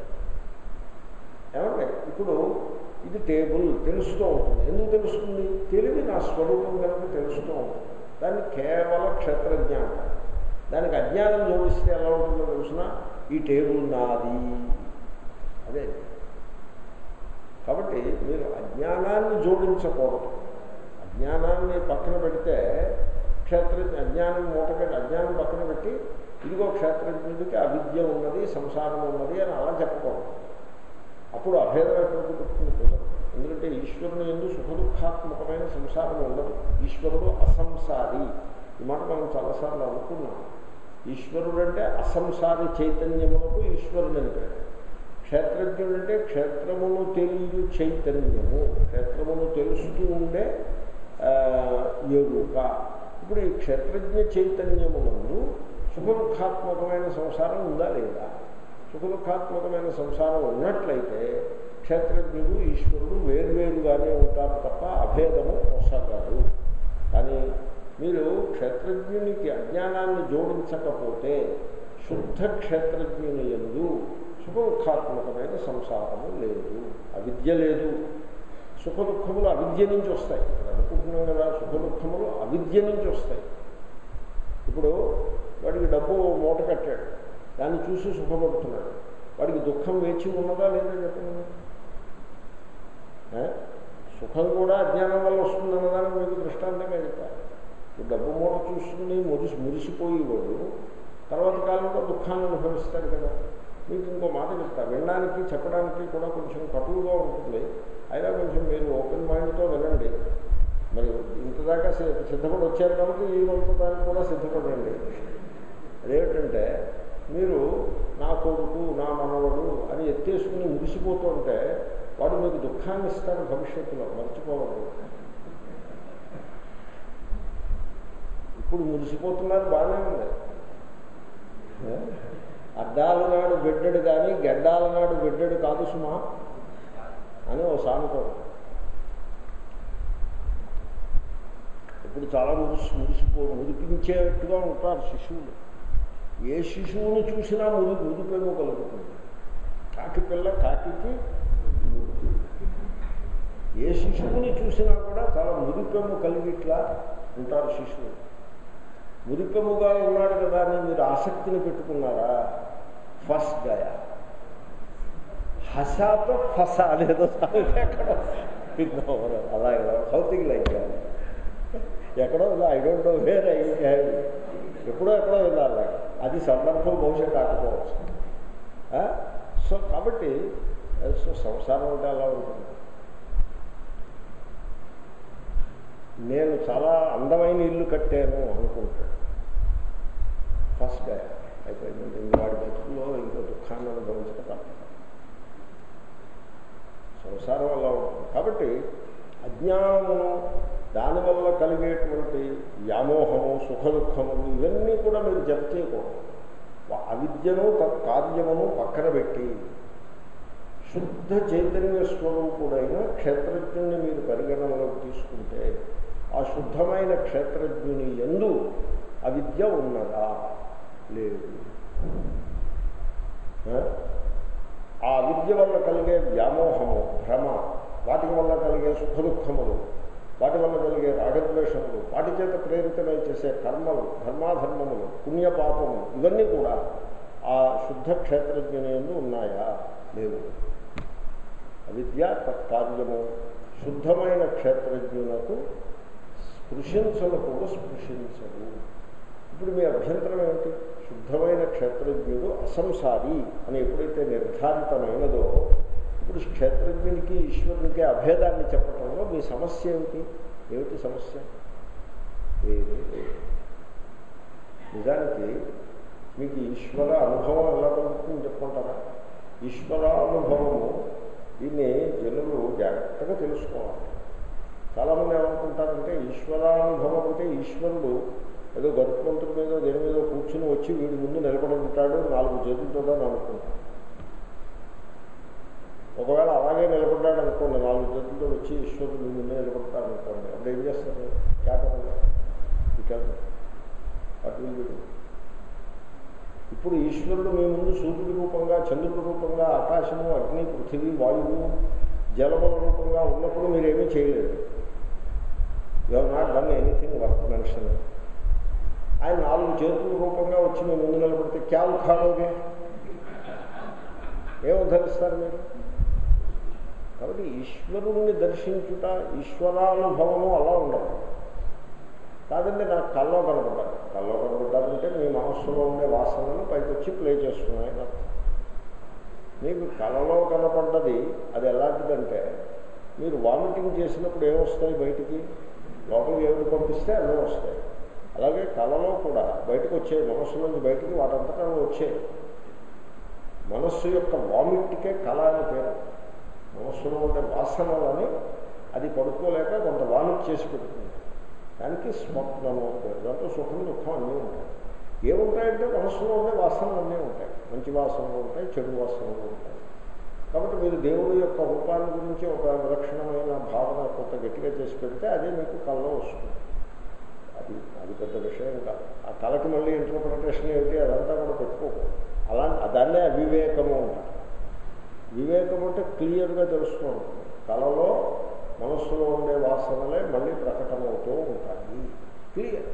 ఏమంటే ఇప్పుడు ఇది టేబుల్ తెలుస్తూ ఉంటుంది ఎందుకు తెలుస్తుంది తెలివి నా స్వరూపం కనుక తెలుస్తూ ఉంటుంది దాన్ని కేవల క్షేత్రజ్ఞానం దానికి అజ్ఞానం జోడిస్తే ఎలా ఉంటుందో తెలిసిన ఈ టేబుల్ నాది అదే కాబట్టి మీరు అజ్ఞానాన్ని జోడించకూడదు అజ్ఞానాన్ని పక్కన పెడితే క్షేత్ర అజ్ఞానం మూటకట్టి అజ్ఞానం పక్కన పెట్టి ఇదిగో క్షేత్రజ్ఞుడికి అవిద్య ఉన్నది సంసారం ఉన్నది అని అలా చెప్పకూడదు అప్పుడు అభేదం ఎక్కడికి పుట్టుకుంది కుదరదు ఎందుకంటే ఈశ్వరుని ఎందు సుఖదుఖాత్మకమైన సంసారం ఉండదు ఈశ్వరుడు అసంసారి ఈ మాట మనం చాలాసార్లు అనుకున్నాం ఈశ్వరుడు అంటే అసంసారి చైతన్యములకు ఈశ్వరుడు అని పేరు క్షేత్రజ్ఞుడు అంటే క్షేత్రమును తెలియదు చైతన్యము క్షేత్రమును తెలుస్తూ ఉండే ఆ, ఎరుక ఇప్పుడు ఈ క్షేత్రజ్ఞ చైతన్యమునందు సుఖదుఖాత్మకమైన సంసారం ఉందా లేదా సుఖదుఖాత్మకమైన సంసారం ఉన్నట్లయితే క్షేత్రజ్ఞుడు ఈశ్వరుడు వేరువేరుగానే ఉంటారు తప్ప అభేదము కొసగదు కానీ మీరు క్షేత్రజ్ఞునికి అజ్ఞానాన్ని జోడించకపోతే శుద్ధ క్షేత్రజ్ఞుని ఎందు సుఖదుఖాత్మకమైన సంసారము లేదు అవిద్య లేదు సుఖ దుఃఖములు అవిద్య నుంచి వస్తాయి ఇక్కడ అనుకుంటున్నాం కదా సుఖ దుఃఖములు అవిద్య నుంచి వస్తాయి ఇప్పుడు వాడికి డబ్బు మూట కట్టాడు దాన్ని చూసి సుఖపడుతున్నాడు వాడికి దుఃఖం వేచి ఉన్నదా లేదా చెప్పండి ఏ? సుఖం కూడా అజ్ఞానం వల్ల వస్తుందన్నదానికి మీకు దృష్టాంతంగా చెప్పారు ఈ డబ్బు మూట చూసుకుని మురిసి మురిసిపోయేవాడు తర్వాత కాలంలో దుఃఖాన్ని అనుభవిస్తాడు కదా మీకు ఇంకో మాట చెప్తా వినడానికి చెప్పడానికి కూడా కొంచెం కటువుగా ఉంటుంది అయినా కొంచెం మీరు ఓపెన్ మైండ్తో వినండి మరి ఇంతదాకా సి- సిద్ధపడి వచ్చారు కాబట్టి ఈ వంతదానికి కూడా సిద్ధపడండి అదేమిటంటే మీరు నా కొడుకు నా మనవడు అని ఎత్తేసుకుని మురిసిపోతుంటే వాడు మీకు దుఃఖాన్ని ఇస్తాడు భవిష్యత్తులో మర్చిపోవద్దు ఇప్పుడు మురిసిపోతున్నారు బాగానే ఉంది ఏ? అడ్డాల నాడు బిడ్డడు కానీ గడ్డాల నాడు బిడ్డడు కాదు సుమా అని ఓ సామెత ఉంది. ఇప్పుడు చాలా మురిసి మురిసిపో మురిపించేట్టుగా ఉంటారు శిశువులు ఏ శిశువుని చూసినా మురి మురిపేమో కలుగుతుంది కాకి పిల్ల కాకికి మురికి. ఏ శిశువుని చూసినా కూడా చాలా మురిపెమ్ము కలిగిట్లా ఉంటారు శిశువులు మురిపెమ్ముగా ఉన్నాడు కదా అని మీరు ఆసక్తిని పెట్టుకున్నారా ఫస్ట్ గయా హసాతో ఫస అనేదో సామెత ఎక్కడో విన్నాం మనం. అలాగే సౌతింగ్ లైక్ ఎక్కడో I don't know where I have ఎప్పుడో ఎక్కడో వెళ్ళాలి అది సందర్భం బహుశా కాకపోవచ్చు ఆ? సో కాబట్టి సో సంసారం అంటే అలా ఉంటుంది నేను చాలా అందమైన ఇల్లు కట్టాను అనుకుంటాడు ఫస్ట్ అయిపోయింది ఇంక వాడి బతుకులో ఇంకో దుఃఖాన్ని అనుభవించక తప్పదు సంసారం అలా ఉంటుంది కాబట్టి అజ్ఞానమును దానివల్ల కలిగేటువంటి వ్యామోహము సుఖ దుఃఖములు ఇవన్నీ కూడా మీరు జత చేయకూడదు వా- అవిద్యను తత్కార్యమును పక్కన పెట్టి శుద్ధ చైతన్య స్వరూపుడైన క్షేత్రజ్ఞుని మీరు పరిగణనలోకి తీసుకుంటే ఆ శుద్ధమైన క్షేత్రజ్ఞుని ఎందు అవిద్య ఉన్నదా లేదు ఆ? ఆ విద్య వల్ల కలిగే వ్యామోహము భ్రమ వాటి వల్ల కలిగే సుఖ దుఃఖములు వాటి వల్ల కలిగే రాగద్వేషములు వాటి చేత ప్రేరితమై చేసే కర్మలు ధర్మాధర్మములు పుణ్యపాపములు ఇవన్నీ కూడా ఆ శుద్ధ క్షేత్రజ్ఞుని ఎందు ఉన్నాయా లేవు అవిద్య తత్కార్యము శుద్ధమైన క్షేత్రజ్ఞులకు స్పృశించను కూడా స్పృశించదు ఇప్పుడు మీ అభ్యంతరం ఏమిటి శుద్ధమైన క్షేత్రజ్ఞుడు అసంసారి అని ఎప్పుడైతే నిర్ధారితమైనదో ఇప్పుడు క్షేత్రజ్ఞునికి ఈశ్వరునికి అభేదాన్ని చెప్పటంలో మీ సమస్య ఏమిటి ఏమిటి సమస్య ఏమీ లేదు నిజానికి మీకు ఈశ్వర అనుభవం ఎలా కలుగుతుంది చెప్పుకుంటారా ఈశ్వరానుభవము దీన్ని జనులు జాగ్రత్తగా తెలుసుకోవాలి చాలామంది ఏమనుకుంటారంటే ఈశ్వరానుభవం అంటే ఈశ్వరుడు ఏదో గరుత్మంతుడి మీద దేని మీద కూర్చుని వచ్చి వీడి ముందు నిలబడి ఉంటాడు నాలుగు చేతులతో అని అనుకుంటాడు ఒకవేళ అలాగే నిలబడ్డాడు అనుకోండి నాలుగు చేతులతో వచ్చి ఈశ్వరుడు మీ ముందు నిలబడతాడు అనుకోండి అప్పుడు ఏం చేస్తారు జాగ్రత్తగా ఇక అటు వీడు ఇప్పుడు ఈశ్వరుడు మీ ముందు సూర్యుడి రూపంగా చంద్రుడి రూపంగా ఆకాశము అగ్ని పృథివీ వాయువు జలముల రూపంగా ఉన్నప్పుడు మీరేమీ చేయలేదు your not done anything worth mention ఆయన నాలుగు చేతుల రూపంగా వచ్చి మీ ముందు నిలబడితే క్యావ్ ఖాడోగే ఏం ఉద్ధరిస్తారు మీరు కాబట్టి ఈశ్వరుణ్ణి దర్శించుట ఈశ్వరానుభవము అలా ఉండదు కాదండి నాకు కల్లో కనపడ్డారు కల్లో కనపడ్డారంటే మీ మనస్సులో ఉండే వాసనలు పైకి వచ్చి ప్లే చేస్తున్నాయి నాకు మీకు కళలో కనపడ్డది అది ఎలాంటిదంటే మీరు వామిటింగ్ చేసినప్పుడు ఏమొస్తాయి బయటికి లోపలికి ఏమిటి పంపిస్తే అన్నీ వస్తాయి అలాగే కళలో కూడా బయటకు వచ్చే మనస్సు నుంచి బయటికి వాటంతటా వచ్చాయి మనస్సు యొక్క వామిట్కే కళ అని పేరు మనస్సులో ఉండే వాసనలని అది పడుకోలేక కొంత వామిట్ చేసి పెడుతుంది దానికి స్వప్నము అని పేరు దాంట్లో సుఖం దుఃఖం అన్నీ ఉంటాయి ఏముంటాయంటే మనస్సులో ఉండే వాసనలు అన్నీ ఉంటాయి మంచి వాసనలు ఉంటాయి చెడు వాసనలు ఉంటాయి కాబట్టి మీరు దేవుడి యొక్క రూపాన్ని గురించి ఒక విలక్షణమైన భావన కొంత గట్టిగా చేసి పెడితే అదే మీకు కళ్ళలో వస్తుంది అది అది పెద్ద విషయం కాదు ఆ కళకి మళ్ళీ ఇంటర్ప్రిటేషన్ ఏమిటి అదంతా కూడా పెట్టుకోకూడదు అలా దాన్నే అవివేకము అంటారు వివేకం అంటే క్లియర్గా తెలుస్తూ ఉంటుంది కళలో మనస్సులో ఉండే వాసనలే మళ్ళీ ప్రకటమవుతూ ఉంటాయి క్లియర్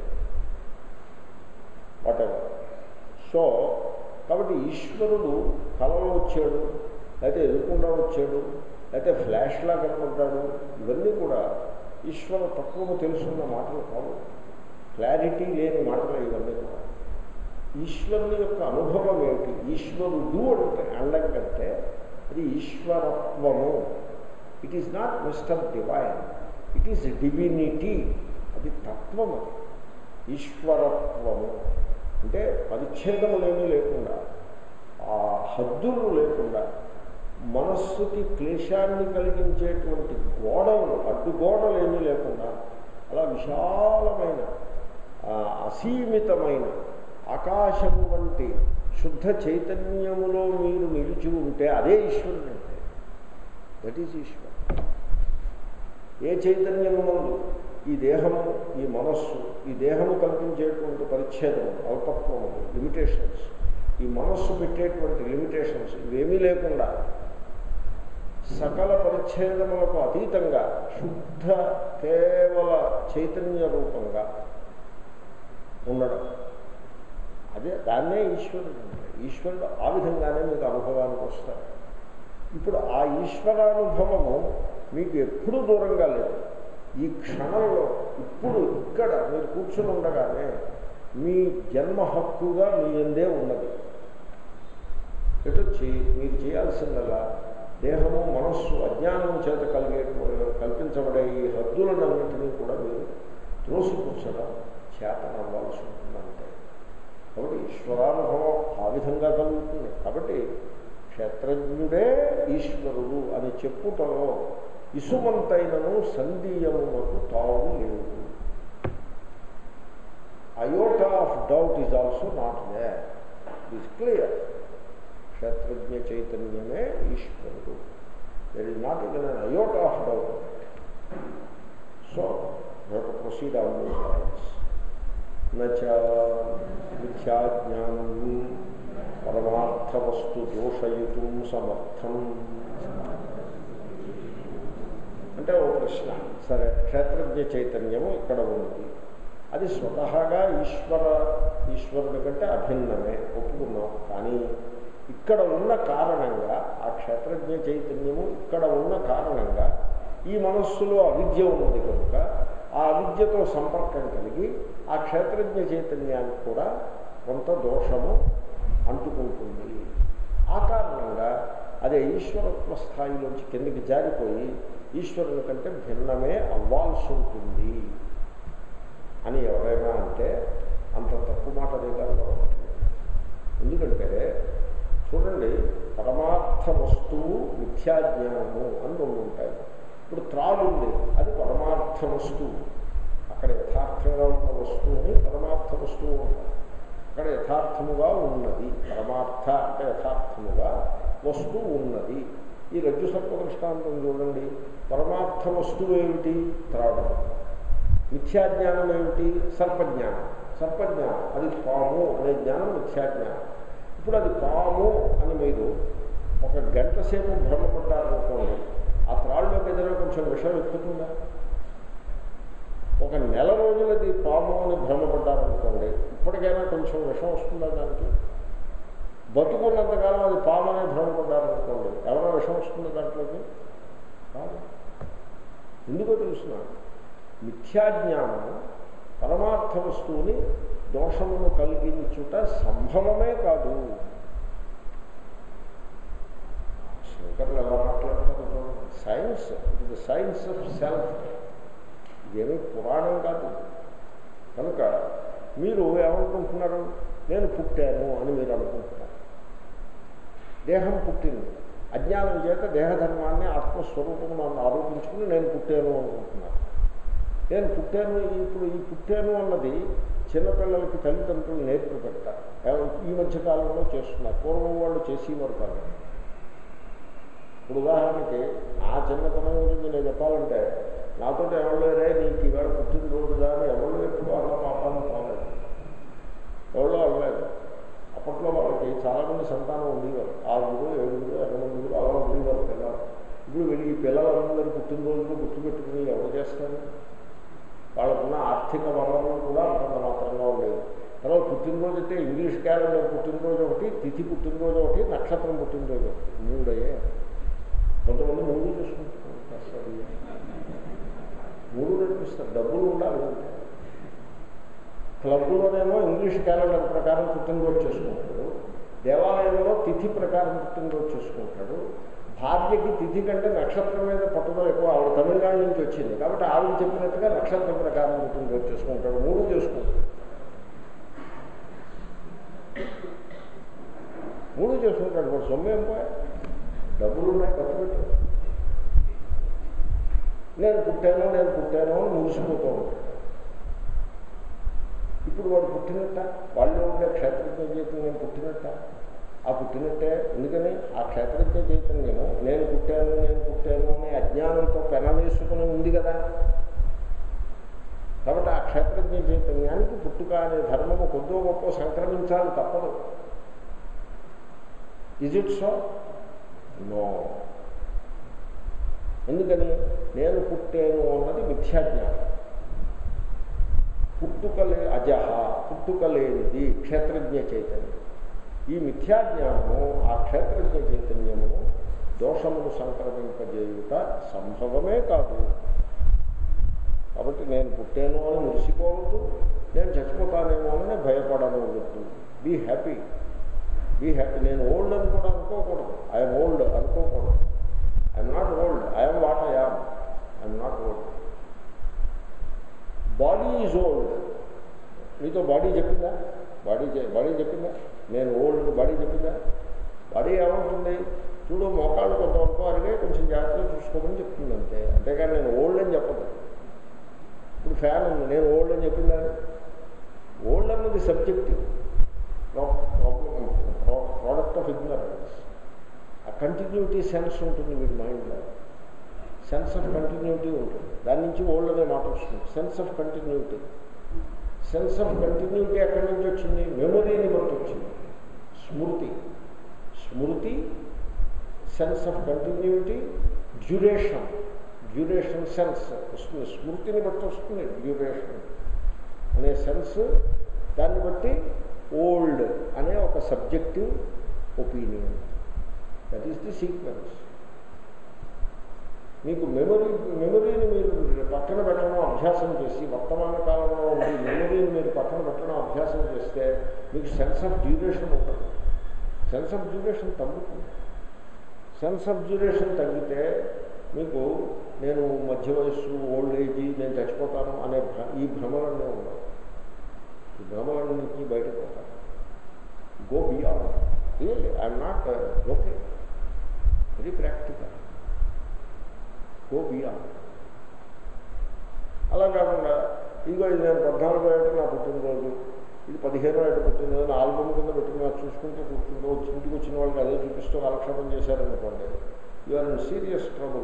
వాటెవర్ సో కాబట్టి ఈశ్వరుడు కళలో వచ్చాడు లేకపోతే ఎదుర్కొండా వచ్చాడు లేకపోతే ఫ్లాష్లా కనుకుంటాడు ఇవన్నీ కూడా ఈశ్వర తత్వము తెలుసున్న మాటలు కావు క్లారిటీ లేని మాటలు ఇవన్నీ కూడా ఈశ్వరుని యొక్క అనుభవం ఏమిటి ఈశ్వరుడు అంటే అండం కంటే అది ఈశ్వరత్వము it is not mister divine it is divinity అది తత్వం అది ఈశ్వరత్వము అంటే పరిచ్ఛేదములేమీ లేకుండా ఆ హద్దులు లేకుండా మనస్సుకి క్లేశాన్ని కలిగించేటువంటి గోడలు అడ్డుగోడలు ఏమీ లేకుండా అలా విశాలమైన అసీమితమైన ఆకాశము వంటి శుద్ధ చైతన్యములో మీరు నిలిచి ఉంటే అదే ఈశ్వరుడు అంటే దట్ ఈజ్ ఈశ్వర్ ఏ చైతన్యము నందు ఈ దేహము ఈ మనస్సు ఈ దేహము కల్పించేటువంటి పరిచ్ఛేదము అల్పత్వము లిమిటేషన్స్ ఈ మనస్సు పెట్టేటువంటి లిమిటేషన్స్ ఇవేమీ లేకుండా సకల పరిచ్ఛేదములకు అతీతంగా శుద్ధ కేవల చైతన్య రూపంగా ఉండడం అదే దాన్నే ఈశ్వరుడు అంటే ఈశ్వరుడు ఆ విధంగానే మీకు అనుభవానికి వస్తాడు ఇప్పుడు ఆ ఈశ్వరానుభవము మీకు ఎప్పుడూ దూరంగా లేదు ఈ క్షణంలో ఇప్పుడు ఇక్కడ మీరు కూర్చుని ఉండగానే మీ జన్మ హక్కుగా మీ ఎందే ఉన్నది ఎటొచ్చి మీరు చేయాల్సిందల్లా దేహము మనస్సు అజ్ఞానం చేత కలిగే కల్పించబడే ఈ హద్దులన్నింటినీ కూడా మీరు త్రోసిపుచ్చడం చేతనవ్వాల్సి ఉంటుందంటే కాబట్టి ఈశ్వరానుభవం ఆ విధంగా కలుగుతుంది కాబట్టి క్షేత్రజ్ఞుడే ఈశ్వరుడు అని చెప్పుటలో ఇసుమంతైనను సందీయమునకు తావు లేదు iota of doubt is also not they is clear క్షేత్రజ్ఞ చైతన్యమే ఈశ్వరుడు there is not even an iota of doubt so ఒక ప్రొసీడ్ ఆన్ నచ మిథ్యాజ్ఞానం పరమార్థవస్తు దోషయుతం సమర్థం అంటే ఓ ప్రశ్న సరే క్షేత్రజ్ఞ చైతన్యము ఇక్కడ ఉంది అది స్వతహాగా ఈశ్వర ఈశ్వరుని కంటే అభిన్నమే ఒప్పుకున్నాం కానీ ఇక్కడ ఉన్న కారణంగా ఆ క్షేత్రజ్ఞ చైతన్యము ఇక్కడ ఉన్న కారణంగా ఈ మనస్సులో అవిద్య ఉన్నది కనుక ఆ అవిద్యతో సంపర్కం కలిగి ఆ క్షేత్రజ్ఞ చైతన్యానికి కూడా కొంత దోషము అంటుకుంటుంది ఆ కారణంగా అదే ఈశ్వరత్వ స్థాయిలోంచి కిందకి జారిపోయి ఈశ్వరుని కంటే భిన్నమే అవ్వాల్సి ఉంటుంది అని ఎవరైనా అంటే అంత తప్పు మాట దిగాలి ఎందుకంటే చూడండి పరమార్థ వస్తువు మిథ్యాజ్ఞానము అని రెండు ఉంటాయి ఇప్పుడు త్రాడు ఉంది అది పరమార్థ వస్తువు అక్కడ యథార్థంగా ఉన్న వస్తువుని పరమార్థ వస్తువు ఉంటారు అక్కడ యథార్థముగా ఉన్నది పరమార్థ అంటే యథార్థముగా వస్తువు ఉన్నది ఈ రజ్జు సర్ప దృష్టాంతం చూడండి పరమార్థ వస్తువు ఏమిటి త్రాడు మిథ్యాజ్ఞానం ఏమిటి సర్పజ్ఞానం సర్పజ్ఞానం అది పాము అనే జ్ఞానం మిథ్యాజ్ఞానం ఇప్పుడు అది పాము అని మీరు ఒక గంట సేపు భ్రమపడ్డారనుకోండి ఆ త్రాళ్ళలోకి ఏదైనా కొంచెం విషయం ఎక్కుతుందా ఒక నెల రోజులది పాము అని భ్రమపడ్డారనుకోండి ఇప్పటికైనా కొంచెం విషం వస్తుందా దానికి బతుకున్నంతకాలం అది పాము అని భ్రమపడ్డారనుకోండి ఎవరైనా విషం వస్తుందా దాంట్లోకి కాదు ఎందుకో తెలుసిన మిథ్యాజ్ఞానము పరమార్థ వస్తువుని దోషమును కలిగించుట సంభవమే కాదు శంకర్లు ఎలా మాట్లాడతారు సైన్స్ ఇది సైన్స్ ఆఫ్ సెల్ఫ్ ఇదేమీ పురాణం కాదు కనుక మీరు ఏమనుకుంటున్నారు నేను పుట్టాను అని మీరు అనుకుంటున్నారు దేహం పుట్టింది అజ్ఞానం చేత దేహధర్మాన్ని ఆత్మస్వరూపం నన్ను ఆరోపించుకుని నేను పుట్టాను అనుకుంటున్నాను నేను పుట్టాను ఇప్పుడు ఈ పుట్టాను అన్నది చిన్నపిల్లలకి తల్లిదండ్రులు నేర్పు పెడతారు ఏమ- ఈ మధ్య కాలంలో చేస్తున్నారు పూర్వం వాళ్ళు చేసేవారు కాదు ఇప్పుడు ఉదాహరణకి నా చిన్నతనం గురించి నేను చెప్పాలంటే నాతో ఎవరు లేరే నీకు ఈవేళ పుట్టినరోజు కానీ ఎవరు ఎప్పుడు అన్న పాపాన్ని పోలేదు ఎవరో అవ్వలేదు అప్పట్లో వాళ్ళకి చాలామంది సంతానం ఉండేవారు ఆరుగురు ఏడుగురు ఎనమందుగురు అలా ఉండేవారు పిల్లలు ఇప్పుడు వీళ్ళు ఈ పిల్లలందరూ పుట్టినరోజులు గుర్తుపెట్టుకుని ఎవరు చేస్తారు వాళ్ళకున్న ఆర్థిక వనరులు కూడా అంతంత మాత్రంగా ఉండేది తర్వాత పుట్టినరోజు అయితే ఇంగ్లీష్ క్యాలెండర్ పుట్టినరోజు ఒకటి తిథి పుట్టినరోజు ఒకటి నక్షత్రం పుట్టినరోజు ఒకటి మూడయ్యే కొంతమంది మూడు చూసుకుంటున్నారు అసలు మూడు నడిపిస్తారు డబ్బులు ఉండాలి అంటే క్లబ్లోనేమో ఇంగ్లీష్ క్యాలెండర్ ప్రకారం పుట్టినరోజు చేసుకుంటాడు దేవాలయంలో తిథి ప్రకారం పుట్టినరోజు చేసుకుంటాడు భార్యకి తిథి కంటే నక్షత్రం మీద పట్టుదల ఎక్కువ ఆవిడ తమిళనాడు నుంచి వచ్చింది కాబట్టి ఆవిడ చెప్పినట్టుగా నక్షత్రం ప్రకారం పుట్టినరోజు చేసుకుంటాడు మూడు చేసుకుంటాడు మూడు చేసుకుంటాడు వాడు సొమ్మేం పోయా డబ్బులు ఉన్నాయి ఖర్చు పెట్టు నేను పుట్టాను నేను పుట్టాను అని మురిసిపోతూ ఉంటాడు ఇప్పుడు వాడు పుట్టినట్ట వాళ్ళు ఉండే క్షేత్రజ్ఞ చైతన్యం పుట్టినట్ట ఆ పుట్టినట్టే ఎందుకని ఆ క్షేత్రజ్ఞ చైతన్యము నేను పుట్టాను నేను పుట్టాను అనే అజ్ఞానంతో పెనవేసుకుని ఉంది కదా కాబట్టి ఆ క్షేత్రజ్ఞ చైతన్యానికి పుట్టుక అనే ధర్మము కొద్దో గొప్ప సంక్రమించాలి తప్పదు ఇజ్ ఇట్ సో నో ఎందుకని నేను పుట్టాను అన్నది మిథ్యాజ్ఞానం పుట్టుకలే అజహ పుట్టుకలేనిది క్షేత్రజ్ఞ చైతన్యం ఈ మిథ్యాజ్ఞానము ఆ క్షేత్రజ్ఞ చైతన్యమును దోషమును సంక్రమింపజేయుట సంభవమే కాదు కాబట్టి నేను పుట్టాను అని మురిసిపోవద్దు నేను చచ్చిపోతానేమో అని భయపడనవద్దు బీ హ్యాపీ బీ హ్యాపీ నేను ఓల్డ్ అని కూడా అనుకోకూడదు ఐఎమ్ ఓల్డ్ అనుకోకూడదు I'm not old I'm what I am I'm not old body is old మీతో బాడీ చెప్పిందా బాడీ చె- బాడీ చెప్పిందా నేను ఓల్డ్ బాడీ చెప్పిందా బాడీ ఏమంటుంది చూడు మోకాళ్ళు కొంతవరకు అరిగే కొంచెం జాగ్రత్తగా చూసుకోమని చెప్తుంది అంతే అంతేగాని నేను ఓల్డ్ అని చెప్పదు ఇప్పుడు ఫ్యాన్ ఉంది నేను ఓల్డ్ అని చెప్పిందా ఓల్డ్ అన్నది సబ్జెక్టివ్ ప్రోడక్ట్ ఆఫ్ ఇగ్నరెన్స్ ఆ కంటిన్యూటీ సెన్స్ ఉంటుంది వీడి మైండ్లో సెన్స్ ఆఫ్ కంటిన్యూటీ ఉంటుంది దాని నుంచి ఓల్డ్ అనే మాట వస్తుంది sense of continuity sense of continuity ఎక్కడి నుంచి వచ్చింది మెమొరీని బట్టి వచ్చింది స్మృతి స్మృతి sense of continuity duration duration sense వస్తుంది స్మృతిని బట్టి వస్తుంది డ్యూరేషన్ అనే సెన్స్ దాన్ని బట్టి ఓల్డ్ అనే ఒక subjective opinion that is the sequence మీకు మెమరీ మెమరీని మీరు పక్కన పెట్టడం అభ్యాసం చేసి వర్తమాన కాలంలో ఉండి మెమరీని మీరు పక్కన పెట్టడం అభ్యాసం చేస్తే మీకు సెన్స్ ఆఫ్ డ్యూరేషన్ ఉంటుంది సెన్స్ ఆఫ్ డ్యూరేషన్ తగ్గుతుంది సెన్స్ ఆఫ్ డ్యూరేషన్ తగ్గితే మీకు నేను మధ్య వయస్సు ఓల్డ్ ఏజ్ నేను చచ్చిపోతాను అనే భ్ర ఈ భ్రమలన్నీ ఉండవు ఈ భ్రమలన్నింటినీ బయటకు పోతాను go beyond really I'm not okay very practical go beyond అలా కాకుండా ఇదిగో ఇది నేను పద్నాలుగో ఏట నా పుట్టినరోజు ఇది పదిహేనో ఏట పుట్టినరోజు నా ఆల్బమ్ కింద పెట్టుకుని నాకు చూసుకుంటూ కూర్చుంటూ వచ్చి ఇంటికి వచ్చిన వాళ్ళకి అదే చూపిస్తూ కాలక్షేపం చేశారనుకోండి you are in serious trouble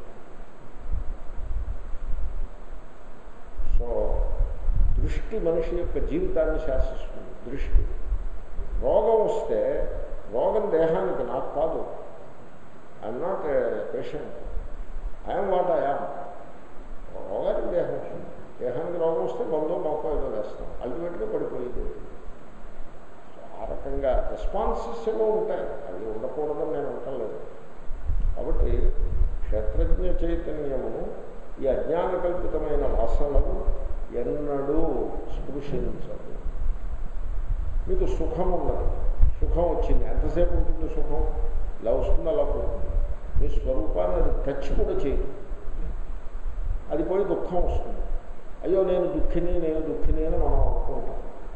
so దృష్టి మనిషి యొక్క జీవితాన్ని శాసిస్తుంది దృష్టి రోగం వస్తే రోగం దేహానికి నాకు కాదు I'm not patient I'm what I'm రోగానికి దేహం వస్తుంది దేహానికి రోగం వస్తే మందో మొక్క ఏదో వేస్తాం అల్టిమేట్గా పడిపోయేది ఆ రకంగా రెస్పాన్సెస్ ఏమో ఉంటాయి అవి ఉండకూడదని నేను అంటలేదు కాబట్టి క్షేత్రజ్ఞ చైతన్యము ఈ అజ్ఞానకల్పితమైన వాసనలు ఎన్నడూ స్పృశించదు మీకు సుఖం ఉన్నది సుఖం వచ్చింది ఎంతసేపు ఉంటుంది సుఖం ఇలా వస్తుంది అలా పోతుంది మీ స్వరూపాన్ని అది టచ్ కూడా చేయదు అది పోయి దుఃఖం వస్తుంది అయ్యో నేను దుఃఖిని నేను దుఃఖిని అని మనం అనుకుంటాం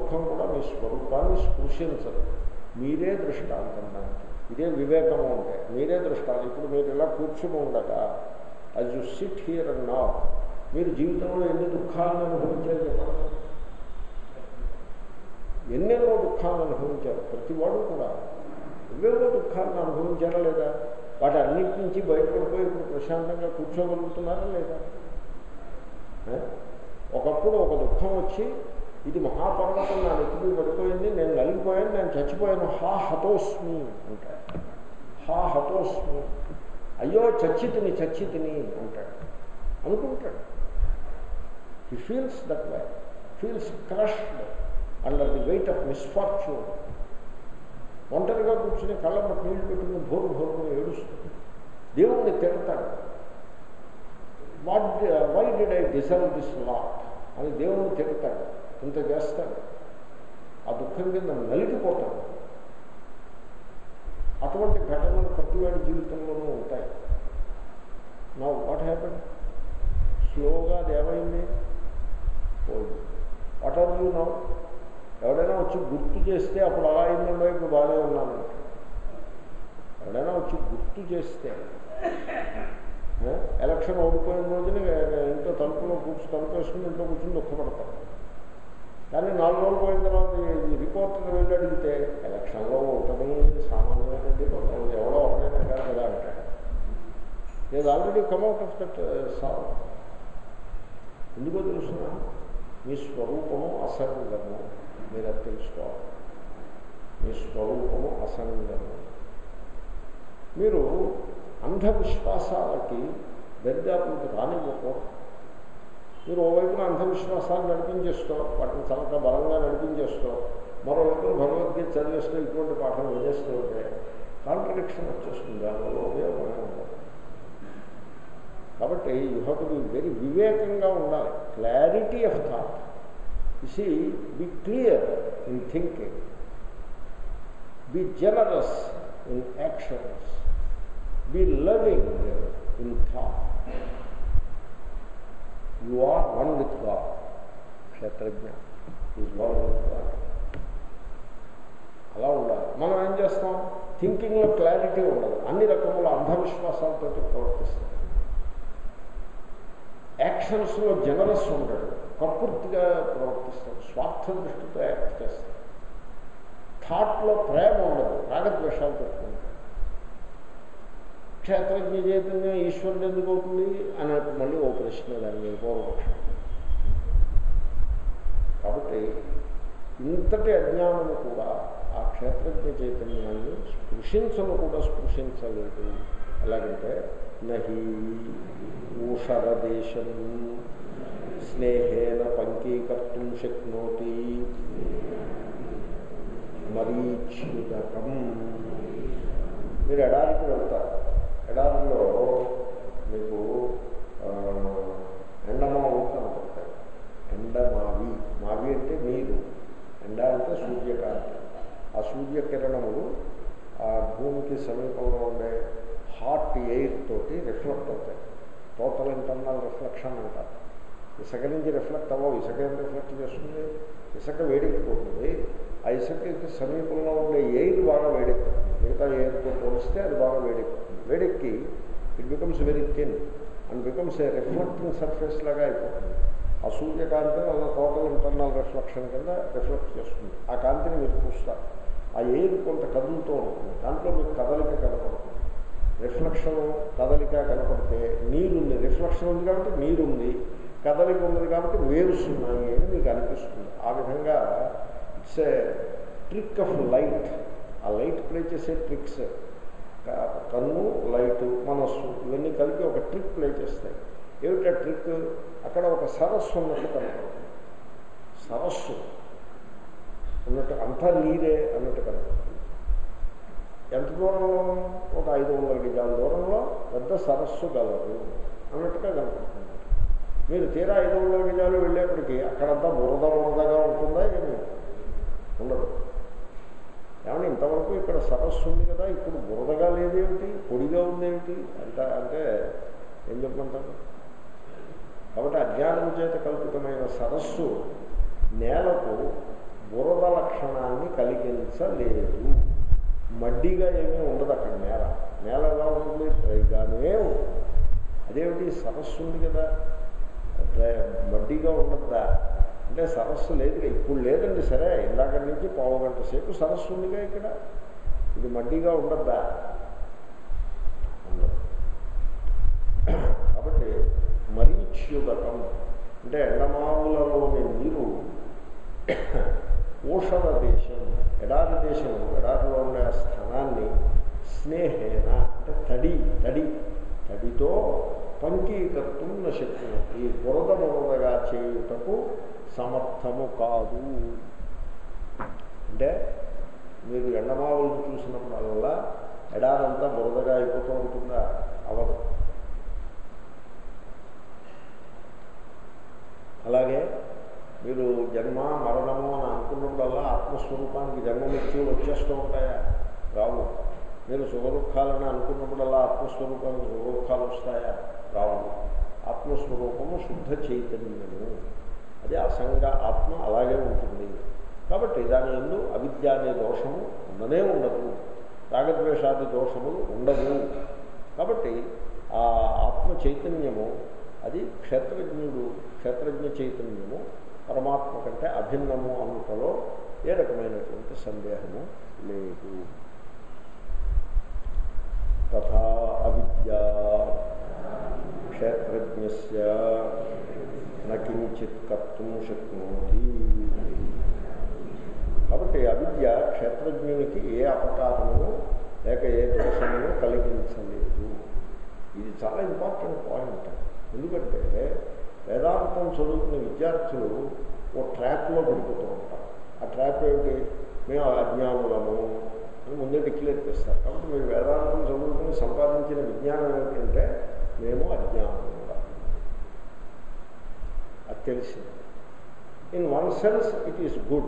దుఃఖం కూడా మీ స్వరూపాన్ని స్పృశించదు మీరే దృష్టాంతం దానికి ఇదే వివేకము అంటే మీరే దృష్టాంతం ఇప్పుడు మీరు ఇలా కూర్చుని ఉండగా అది యు సిట్ హియర్ అండ్ నా మీరు జీవితంలో ఎన్ని దుఃఖాలను అనుభవించారు చెప్పండి ఎన్నెన్నో దుఃఖాలను అనుభవించారు ప్రతివాడు కూడా ఎన్నెన్నో దుఃఖాలను అనుభవించారా లేదా వాటి అన్నింటి నుంచి బయటపడిపోయి ఇప్పుడు ప్రశాంతంగా కూర్చోగలుగుతున్నారా లేదా ఏ? ఒకప్పుడు ఒక దుఃఖం వచ్చి ఇది మహాపర్వతం నా నెత్తిపై పడిపోయింది నేను నలిగిపోయాను నేను చచ్చిపోయాను హా హతోస్మి అంటాడు హా హతోస్మి అయ్యో చచ్చితిని చచ్చితిని అంటాడు అనుకుంటాడు he feels that why feels crushed under the weight of misfortune ఒంటరిగా కూర్చుని కళ్ళ నీళ్లు పెట్టుకుని భోరు భోరు ఏడుస్తుంది దేవుణ్ణి తిడతాడు what why did I deserve this lot అని దేవుణ్ణి తిడతాడు ఇంత చేస్తాడు ఆ దుఃఖం కింద నలిగిపోతాడు అటువంటి ఘటనలు ప్రతివాడి జీవితంలోనూ ఉంటాయి నా వాట్ హ్యాపెన్ స్లోగా అది ఏమైంది పోయింది వాట్ ఆర్ యూ నౌ ఎవడైనా వచ్చి గుర్తు చేస్తే అప్పుడు అలా అయిందండో ఇప్పుడు బాగానే ఉన్నాను ఎవడైనా వచ్చి గుర్తు చేస్తే ఏ? ఎలక్షన్ ఓడిపోయిన రోజున ఇంట్లో తలుపులో కూర్చు తలుపు వేసుకుని ఇంట్లో కూర్చుని దుఃఖపడతారు కానీ నాలుగు రోజులు పోయిన తర్వాత ఈ రిపోర్టర్ వెళ్ళి అడిగితే ఎలక్షన్లో ఓటమి సామాన్యమైనది కొంతమంది ఎవడో ఒకటైనా కాదు కదా అంటాడు నేను already come out of that solve ఎందుకో తెలుస్తున్నా మీ స్వరూపము అసంగము మీరు అది తెలుసుకోవాలి మీ స్వరూపము అసంగము మీరు అంధవిశ్వాసాలకి దరిదాపులకు రానివ్వకూడదు మీరు ఓవైపున అంధవిశ్వాసాలు నడిపించేస్తూ వాటిని చాలా బలంగా నడిపించేస్తూ మరోవైపున భగవద్గీత చదివేస్తూ ఇటువంటి పాఠం వినేస్తూ ఉంటే కాంట్రడిక్షన్ వచ్చేస్తుంది దానివల్ల ఉపయోగమే ఉండదు కాబట్టి you have to be very వివేకంగా ఉండాలి clarity of thought see be clear in thinking be generous in actions be loving in thought you are one with God క్షేత్రజ్ఞ ఈజ్ వన్ విత్ గాడ్ అలా ఉండాలి మనం ఏం చేస్తాం థింకింగ్లో క్లారిటీ ఉండదు అన్ని రకముల అంధవిశ్వాసాలతో ప్రవర్తిస్తాం యాక్షన్స్లో జనరస్ ఉండడు కక్కుర్తిగా ప్రవర్తిస్తాడు స్వార్థ దృష్టితో యాక్ట్ చేస్తాడు థాట్లో ప్రేమ ఉండదు రాగద్వేషాలు పెట్టుకుంటాడు క్షేత్రజ్ఞ చైతన్యం ఈశ్వరుడు ఎందుకు అవుతుంది అని మళ్ళీ ఓ ప్రశ్న దాని మీద పూర్వపక్షం కాబట్టి ఇంతటి అజ్ఞానము కూడా ఆ క్షేత్రజ్ఞ చైతన్యాన్ని స్పృశించను కూడా స్పృశించలేదు ఎలాగంటే నహి ఊషరదేశం స్నేహేన పంకీకర్తుం శక్నోతి మరీచ్యుదకం మీరు ఎడారికి వెళ్తారు ఎడారిలో మీకు ఆ, ఎండమావు కనపడతాయి ఎండమావి మావి అంటే నీరు ఎండ అంటే సూర్యకాంతి ఆ సూర్యకిరణములు ఆ భూమికి సమీపంలో ఉండే హాట్ ఎయిర్ తోటి రిఫ్లెక్ట్ అవుతాయి టోటల్ ఇంటర్నల్ రిఫ్లెక్షన్ అంటారు ఇసుక నుంచి రిఫ్లెక్ట్ అవ్వవు ఇసుక ఏం రిఫ్లెక్ట్ చేస్తుంది ఇసుక వేడెక్కిపోతుంది ఆ ఇసుకకి సమీపంలో ఉండే ఎయిర్ బాగా వేడెక్కుతుంది మిగతా ఎయిర్తో పోలిస్తే అది బాగా వేడెక్కుతుంది వేడెక్కి it becomes very thin and becomes a reflecting surface లాగా అయిపోతుంది ఆ సూర్యకాంతి అలా టోటల్ ఇంటర్నల్ రిఫ్లెక్షన్ కింద రిఫ్లెక్ట్ చేస్తుంది ఆ కాంతిని మీరు చూస్తారు ఆ ఎయిర్ కొంత కదులుతూ ఉంటుంది దాంట్లో మీకు కదలిక కనపడుతుంది రిఫ్లెక్షన్ కదలిక కనపడితే నీరుంది రిఫ్లెక్షన్ ఉంది కాబట్టి నీరుంది కదలిక ఉన్నది కాబట్టి వేవ్స్ ఉన్నాయి అని మీకు అనిపిస్తుంది ఆ విధంగా it's a trick of light ఆ లైట్ ప్లే చేసే ట్రిక్స్ కన్ను లైట్ మనస్సు ఇవన్నీ కలిపి ఒక ట్రిక్ ప్లే చేస్తాయి ఏమిటా ట్రిక్ అక్కడ ఒక సరస్సు ఉన్నట్టు కనపడుతుంది సరస్సు ఉన్నట్టు అంతా నీరే అన్నట్టు కనపడుతుంది ఎంత దూరంలో ఒక ఐదు వందల గజాల దూరంలో పెద్ద సరస్సు గలదు అన్నట్టుగా కనపడుతుంది మీరు తీరా ఐదు వందల గజాలు వెళ్ళేప్పటికీ అక్కడంతా బురద బురదగా ఉంటుందా ఏమి ఉండదు ఏమన్నా ఇంతవరకు ఇక్కడ సరస్సు ఉంది కదా ఇప్పుడు బురదగా లేదేమిటి పొడిగా ఉందేమిటి అంట అంటే ఏం చెప్పమంటారు కాబట్టి అజ్ఞానం చేత కల్పితమైన సరస్సు నేలకు లక్షణాన్ని కలిగించలేదు మడ్డిగా ఏమీ ఉండదు అక్కడ నేల నేల ఎలా ఉంటుంది డ్రైగానే ఉంటుంది అదేమిటి సరస్సు ఉంది కదా డ్రై మడ్డిగా ఉండద్దా అంటే సరస్సు లేదు ఇప్పుడు లేదండి సరే ఇందాక నుంచి పావు గంట సేపు సరస్సు ఉందిగా ఇక్కడ ఇది మడ్డిగా ఉండద్దా ఉండదు కాబట్టి మరీచ్యుదకం అంటే ఎండమావులలోని నీరు ఊషణ దేశం ఎడారి దేశం ఎడారిలో ఉండే ఆ స్థానాన్ని స్నేహేన అంటే తడి తడి తడితో పంకీకర్తం నశక్తులు ఈ బురద బురదగా చేయుటకు సమర్థము కాదు అంటే మీరు ఎండమావులను చూసినప్పుడల్లా ఎడారంతా బురదగా అయిపోతూ ఉంటుందా అవదు అలాగే మీరు జన్మ మరణము అని అనుకున్నప్పుడల్లా ఆత్మస్వరూపానికి జన్మమృత్యువులు వచ్చేస్తూ ఉంటాయా రావు మీరు సుఖదుఖాలని అనుకున్నప్పుడల్లా ఆత్మస్వరూపానికి సుఖదుఖాలు వస్తాయా రావు ఆత్మస్వరూపము శుద్ధ చైతన్యము అది అసంగ ఆత్మ అలాగే ఉంటుంది కాబట్టి దాని ఎందు అవిద్య అనే దోషము ఉండనే ఉండదు రాగద్వేషాది దోషములు ఉండవు కాబట్టి ఆ ఆత్మ చైతన్యము అది క్షేత్రజ్ఞుడు క్షేత్రజ్ఞ చైతన్యము పరమాత్మ కంటే అభిన్నము అనుటలో ఏ రకమైనటువంటి సందేహము లేదు తథా అవిద్య క్షేత్రజ్ఞస్య నకించిత్ కర్తం శక్నోతి కాబట్టి అవిద్య క్షేత్రజ్ఞునికి ఏ అపకారము లేక ఏ దోషమును కలిగించలేదు ఇది చాలా ఇంపార్టెంట్ పాయింట్ ఎందుకంటే వేదాంతం చదువుకునే విద్యార్థులు ఓ ట్రాప్లో పడిపోతూ ఉంటారు ఆ ట్రాప్ ఏమిటి మేము అజ్ఞానులము అని ముందే డిక్లేర్ చేస్తారు కాబట్టి మీరు వేదాంతం చదువుకుని సంపాదించిన విజ్ఞానం ఏమిటంటే మేము అజ్ఞానులు అది తెలిసింది in one sense it is good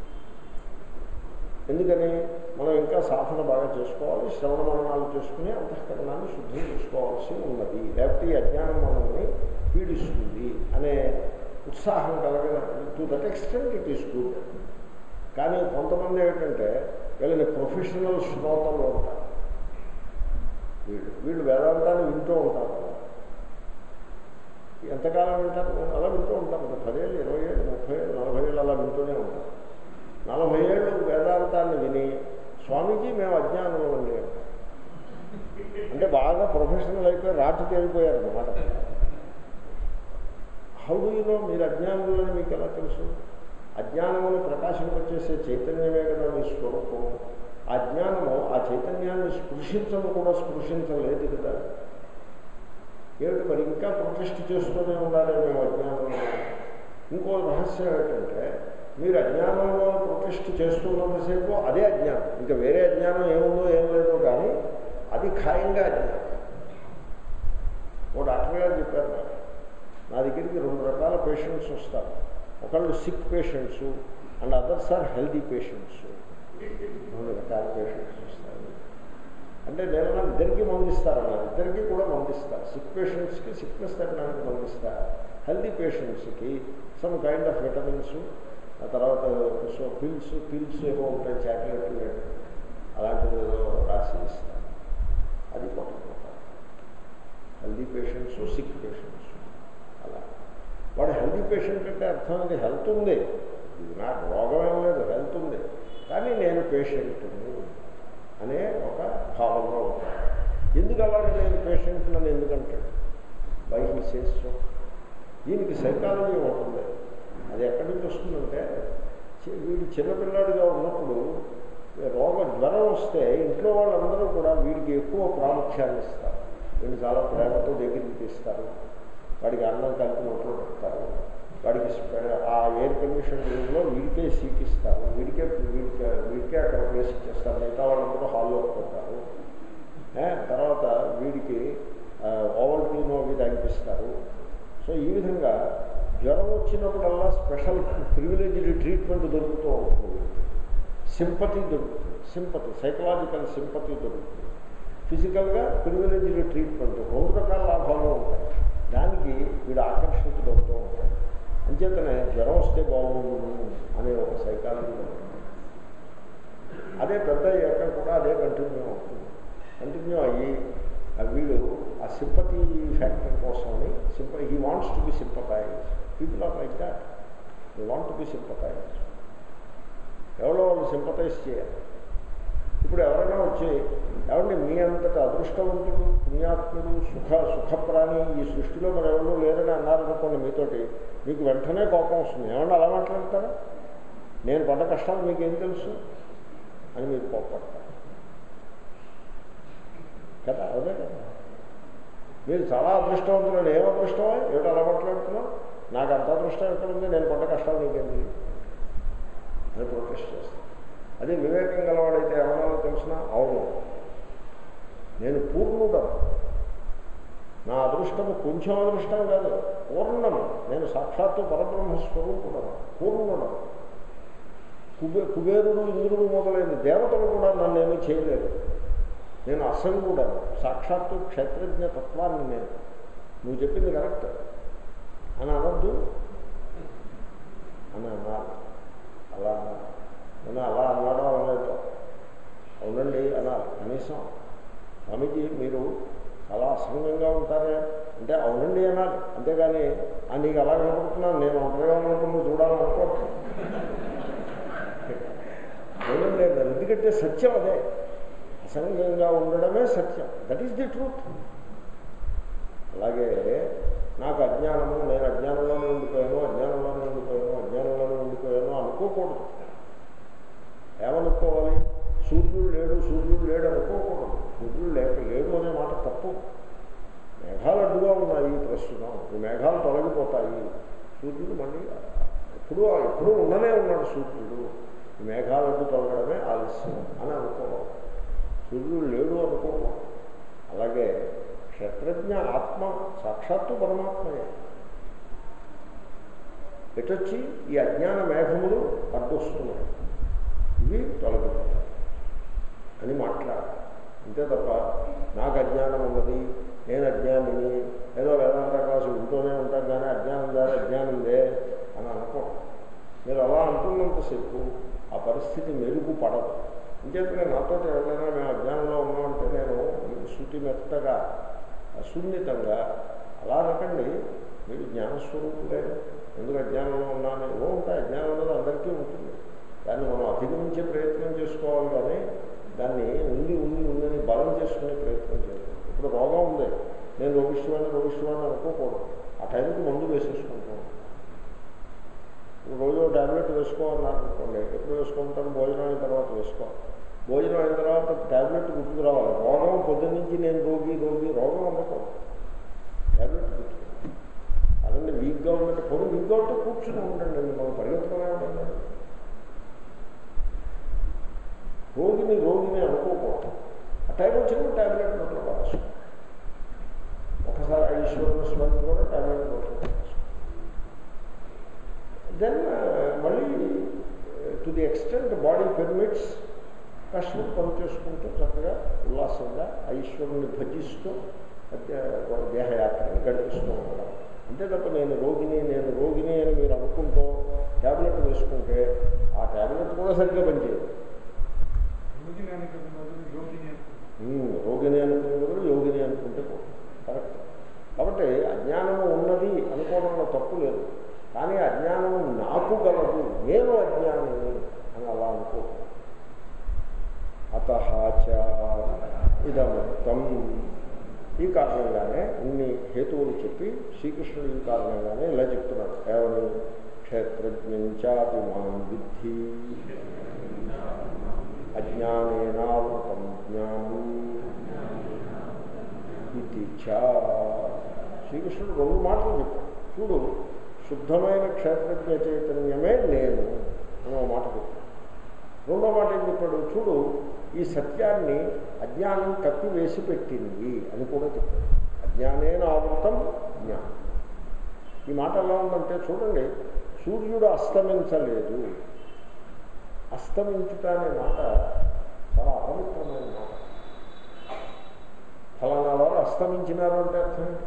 ఎందుకని మనం ఇంకా సాధన బాగా చేసుకోవాలి శ్రవణ మరణాలు చేసుకుని అంతఃకరణాన్ని శుద్ధం చేసుకోవాల్సి ఉన్నది లేకపోతే ఈ అజ్ఞానం మనల్ని పీడిస్తుంది అనే ఉత్సాహం కలగన to that extent it is good కానీ కొంతమంది ఏంటంటే వీళ్ళని ప్రొఫెషనల్ శ్రోతలు ఉంటారు వీళ్ళు వీళ్ళు వేదాంతాన్ని వింటూ ఉంటారు ఎంతకాలం వింటారు అలా వింటూ ఉంటారు ఒక పదేళ్ళు ఇరవై ఏళ్ళు ముప్పై ఏళ్ళు నలభై ఏళ్ళు అలా వింటూనే ఉంటారు నలభై ఏళ్ళు వేదాంతాన్ని విని స్వామీజీ మేము అజ్ఞానంలో అండి అంటే బాగా ప్రొఫెషనల్ అయిపోయి రాటు తేలిపోయారు అన్నమాట హౌ డూ యూనో మీరు అజ్ఞానంలో మీకు ఎలా తెలుసు అజ్ఞానమును ప్రకాశింపచేసే చైతన్యమే కదా మీ స్వరూపం ఆ జ్ఞానము ఆ చైతన్యాన్ని స్పృశించను కూడా స్పృశించలేదు కదా ఏమిటి మరి ఇంకా ప్రొటెస్ట్ చేస్తూనే ఉండాలి మేము అజ్ఞానంలో ఇంకో రహస్యం ఏంటంటే మీరు అజ్ఞానంలో ప్రొటెస్ట్ చేస్తున్నంతసేపు అదే అజ్ఞానం ఇంకా వేరే అజ్ఞానం ఏముందో ఏం లేదో కానీ అది ఖాయంగా అజ్ఞానం ఓ డాక్టర్ గారు చెప్పారు నాకు నా దగ్గరికి రెండు రకాల పేషెంట్స్ వస్తారు ఒకళ్ళు sick patients and others are healthy patients రెండు రకాల పేషెంట్స్ వస్తారు అంటే నేను నా ఇద్దరికి మందిస్తారన్నారు ఇద్దరికి కూడా మందిస్తారు సిక్ పేషెంట్స్కి సిక్నెస్ తగ్గడానికి మందిస్తారు హెల్దీ పేషెంట్స్కి సమ్ కైండ్ ఆఫ్ విటమిన్స్ ఆ తర్వాత సో పిల్స్ పిల్స్ ఏవో ఉంటాయి చాక్లెట్లు అలాంటివి ఏదో రాసి ఇస్తారు అది పట్టుకుంటారు హెల్దీ పేషెంట్స్ సిక్ పేషెంట్స్ అలా వాడు హెల్దీ పేషెంట్ అంటే అర్థం అది హెల్త్ ఉంది ఇది నాకు రోగం ఏం లేదు హెల్త్ ఉంది కానీ నేను పేషెంట్ని అనే ఒక భావంలో ఉంటాను ఎందుకు అలాగే నేను పేషెంట్ అని ఎందుకంటాడు బై హీ సేస్ సో దీనికి సైకాలజీ ఉంటుంది అది ఎక్కడి నుంచి వస్తుందంటే చి- వీడు చిన్నపిల్లాడిగా ఉన్నప్పుడు రోగ జ్వరం వస్తే ఇంట్లో వాళ్ళందరూ కూడా వీడికి ఎక్కువ ప్రాముఖ్యాన్ని ఇస్తారు వీడిని చాలా ప్రేమతో దగ్గరికి తీస్తారు వాడికి అన్నం కలిపి నోట్లో పెడతారు వాడికి స్పె- ఆ ఎయిర్ కండిషన్ రూమ్లో వీడికే సీట్ ఇస్తారు వీడికే వీడికే వీడికే అక్కడ ప్లేస్ ఇచ్చేస్తారు మిగతా వాళ్ళందరూ హాల్లో పోతారు ఏ, తర్వాత వీడికి ఓవల్టీనో అవి తాగిపిస్తారు సో ఈ విధంగా జ్వరం వచ్చినప్పుడల్లా స్పెషల్ ప్రివిలేజ్డ్ ట్రీట్మెంట్ దొరుకుతూ ఉంటుంది సింపతి దొరుకుతుంది సింపతి సైకలాజికల్ సింపతి దొరుకుతుంది ఫిజికల్గా ప్రివిలేజ్డ్ ట్రీట్మెంట్ రెండు రకాల లాభాలు ఉంటాయి దానికి వీడు ఆకర్షితుడవుతూ ఉంటాడు అంచేతనే జ్వరం వస్తే బాగుండు అనే ఒక సైకాలజీ ఉంటుంది. అదే పెద్ద అయ్యాక కూడా అదే కంటిన్యూ అవుతుంది కంటిన్యూ అయ్యి ఆ వీడు ఆ సింపతి ఫ్యాక్టర్ కోసమని సింప he wants to be sympathize people are like that they want to be sympathize ఎవరో వాళ్ళు సింపతైజ్ చేయాలి ఇప్పుడు ఎవరైనా వచ్చి ఎవరిని మీ అంతటా అదృష్టవంతుడు పుణ్యాత్ముడు సుఖ సుఖప్రాణి ఈ సృష్టిలో మరి ఎవరు లేరని అన్నారనుకోండి మీతోటి మీకు వెంటనే కోపం వస్తుంది ఏమన్నా అలా మాట్లాడతారా నేను పడ్డ కష్టాలు మీకేం తెలుసు అని మీరు కోపడతారు కదా అదే కదా మీరు చాలా అదృష్టవంతులు ఏం అదృష్టమా ఏమిటో అలా మాట్లాడుతున్నావు నాకు అంత అదృష్టం ఎక్కడ ఉంది నేను పడ్డ కష్టాలు నీకేం తెలియదు అని ప్రొటెస్ట్ చేస్తాను అదే వివేకం గలవాడైతే ఏమన్నా తెలిసిన అవును నేను పూర్ణుడను నా అదృష్టము కొంచెం అదృష్టం కాదు పూర్ణము నేను సాక్షాత్తు పరబ్రహ్మ స్వరూపుడను పూర్ణుడను కుబే కుబేరుడు ఇంద్రుడు మొదలైన దేవతలు కూడా నన్ను ఏమీ చేయలేరు నేను అసంగుడను సాక్షాత్తు క్షేత్రజ్ఞ తత్వాన్ని నేను నువ్వు చెప్పింది కరెక్ట్ అని అనొద్దు అని అన్నారు అలా అన్నారు నేను అలా అన్నాడో అనలేదు అవునండి అనాలి కనీసం స్వామీజీ మీరు చాలా అసంగంగా ఉంటారే అంటే అవునండి అనాలి అంతేగాని "ఆ, నీకు అలా కనపడుతున్నాను నేను ఒంటరిగా ఉన్నప్పుడు నువ్వు చూడాలనుకోవట్లేదు అవునండి అన్నారు ఎందుకంటే సత్యం అదే అసంగంగా ఉండడమే సత్యం దట్ ఈస్ ది ట్రూత్ అలాగే నాకు అజ్ఞానము నేను అజ్ఞానంలోనే ఉండిపోయాను అజ్ఞానంలోనే ఉండిపోయాను అజ్ఞానంలోనే ఉండిపోయాను అనుకోకూడదు ఏమనుకోవాలి సూర్యుడు లేడు సూర్యుడు లేడు అనుకోకూడదు సూర్యుడు లేక లేడు అనే మాట తప్పు మేఘాలు అడ్డుగా ఉన్నాయి ప్రస్తుతం ఈ మేఘాలు తొలగిపోతాయి సూర్యుడు మళ్ళీ ఎప్పుడూ ఎప్పుడూ ఉండనే ఉన్నాడు సూర్యుడు ఈ మేఘాలు అడ్డు తొలగడమే ఆలస్యం అని అనుకోవాలి సూర్యుడు లేడు అనుకోకూడదు అలాగే క్షేత్రజ్ఞ ఆత్మ సాక్షాత్తు పరమాత్మయే ఎటొచ్చి ఈ అజ్ఞాన మేఘములు అడ్డొస్తున్నాయి ఇవి తొలగిపోతాయి అని మాట్లాడాలి అంతే తప్ప నాకు అజ్ఞానం ఉన్నది నేను అజ్ఞానిని ఏదో వేదాంత క్లాసు వింటూనే ఉంటాం కానీ అజ్ఞానం ద్వారా అజ్ఞానందే అని అనుకోండి మీరు అలా అంటున్నంతసేపు ఆ పరిస్థితి మెరుగు పడదు ఇంకేతనే నాతో ఎవరైనా మేము అజ్ఞానంలో ఉన్నామంటే నేను మీకు శృతి మెత్తగా సున్నితంగా అలా అనకండి మీరు జ్ఞానస్వరూపులే ఎందుకు అజ్ఞానంలో ఉన్నాను ఏవో ఉంటాయి అజ్ఞానం అనేది అందరికీ ఉంటుంది దాన్ని మనం అధిగమించే ప్రయత్నం చేసుకోవాలి కానీ దాన్ని ఉంది ఉంది ఉందని బలం చేసుకునే ప్రయత్నం చేయాలి ఇప్పుడు రోగం ఉంది నేను రోగిష్టివాడిని రోగిష్టివాడిని అనుకోకూడదు ఆ టైంకి మందు వేసేసుకుంటాం రోజు ట్యాబ్లెట్ వేసుకోవాలన్నారు అనుకోండి ఎప్పుడు వేసుకుంటాను భోజనం అయిన తర్వాత వేసుకో భోజనం అయిన తర్వాత ట్యాబ్లెట్ గుర్తుకు రావాలి రోగం పొద్దున్నుంచి నేను రోగి రోగి రోగం ఉండకూడదు ట్యాబ్లెట్ గుర్తు అదండి వీక్గా ఉన్నట్టు పొరుగు వీక్గా ఉంటే కూర్చుని ఉండండి మనం పరిగెత్తడమే ఉండండి రోగిని రోగిని అనుకోకూడదు ఆ టైం వచ్చినప్పుడు ట్యాబ్లెట్ నోట్లో పడచ్చు ఒకసారి ఈశ్వరుని స్మరణ కూడా ట్యాబ్లెట్ నోట్లో పడచ్చు దెన్ మళ్ళీ to the extent body permits కష్టం పని చేసుకుంటూ చక్కగా ఉల్లాసంగా ఆ ఈశ్వరుని భజిస్తూ దేహయాత్రని గడిపిస్తూ ఉండడం అంతే తప్ప నేను రోగిని నేను రోగిని అని మీరు అనుకుంటూ ట్యాబ్లెట్ వేసుకుంటే ఆ ట్యాబ్లెట్ కూడా సరిగ్గా పనిచేయదు యోగిని అనుకున్న బదులు యోగిని అనుకుంటాం ఉమ్, రోగిని అనుకునే బదులు యోగిని అనుకుంటే పోతుంది కరెక్ట్ కాబట్టి అజ్ఞానము ఉన్నది అనుకోవడంలో తప్పు లేదు కానీ అజ్ఞానము నాకు గలదు నేను అజ్ఞానిని అని అలా అనుకో అత ఇదముక్తం ఈ కారణంగానే ఇన్ని హేతువులు చెప్పి శ్రీకృష్ణుడు ఈ కారణంగానే ఇలా చెప్తున్నాడు ఏమని క్షేత్రజ్ఞంచాపి మాం విద్ధి అజ్ఞానేనావృతం జ్ఞానం ఇది చ శ్రీకృష్ణుడు రెండు మాటలు చెప్పాడు చూడు శుద్ధమైన క్షేత్రజ్ఞ చైతన్యమే నేను అని ఒక మాట చెప్పాడు రెండో మాట ఏం చెప్పాడు చూడు ఈ సత్యాన్ని అజ్ఞానం కప్పివేసి పెట్టింది అని కూడా చెప్పాడు అజ్ఞానేన ఆవృతం జ్ఞానం ఈ మాట ఎలా ఉందంటే చూడండి సూర్యుడు అస్తమించలేదు అస్తమించుట అనే మాట చాలా అపవిత్రమైన మాట ఫలానా వారు అస్తమించినారు అంటే అర్థం ఏంటి?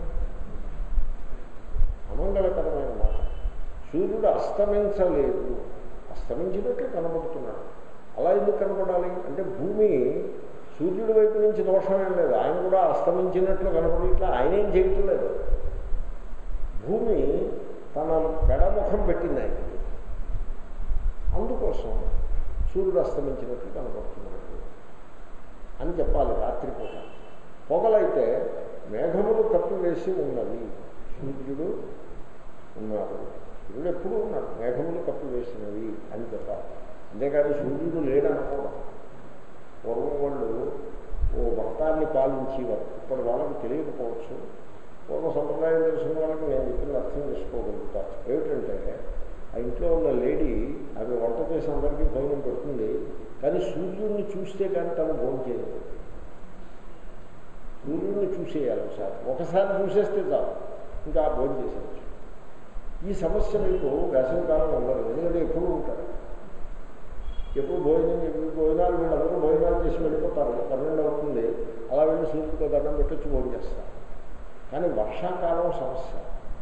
అమంగళకరమైన మాట సూర్యుడు అస్తమించలేదు అస్తమించినట్టు కనబడుతున్నాడు అలా ఎందుకు కనపడాలి అంటే భూమి సూర్యుడి వైపు నుంచి దోషమేం లేదు ఆయన కూడా అస్తమించినట్లు కనపడట్లా ఆయన ఏం చేయటం లేదు భూమి తన పెడముఖం పెట్టింది ఆయనకి అందుకోసం సూర్యుడు అస్తమించినట్లు కనపడుతున్నాడు అని చెప్పాలి రాత్రిపూట పొగలైతే మేఘములు కప్పివేసి ఉన్నవి సూర్యుడు ఉన్నాడు సూర్యుడు ఎప్పుడూ ఉన్నాడు మేఘములు కప్పివేసినవి అని చెప్పాలి అంతేకాని సూర్యుడు లేడనుకోవడం పూర్వం వాళ్ళు ఓ భక్తాన్ని పాలించేవారు ఇప్పుడు వాళ్ళకి తెలియకపోవచ్చు పూర్వ సంప్రదాయం తెలిసిన వాళ్ళకి నేను చెప్పింది అర్థం చేసుకోగలుగుతాను ఏమిటంటే ఆ ఇంట్లో ఉన్న లేడీ ఆమె వంట చేసి అందరికీ భోజనం పెడుతుంది కానీ సూర్యుడిని చూస్తే కానీ తను భోజనం చేయదు సూర్యుడిని చూసేయాలి ఒకసారి ఒకసారి చూసేస్తే చాలు ఇంకా భోజనం చేసేయచ్చు ఈ సమస్య మీకు వేసవికాలం ఉండదు ఎందుకంటే ఎప్పుడు ఉంటారు ఎప్పుడు భోజనం ఎప్పుడు భోజనాలు వీళ్ళందరూ భోజనాలు చేసి వెళ్ళిపోతారు పన్నెండు అవుతుంది అలా వెళ్ళి సూర్యుడితో దండం పెట్టొచ్చి భోజనం చేస్తారు కానీ వర్షాకాలం సమస్య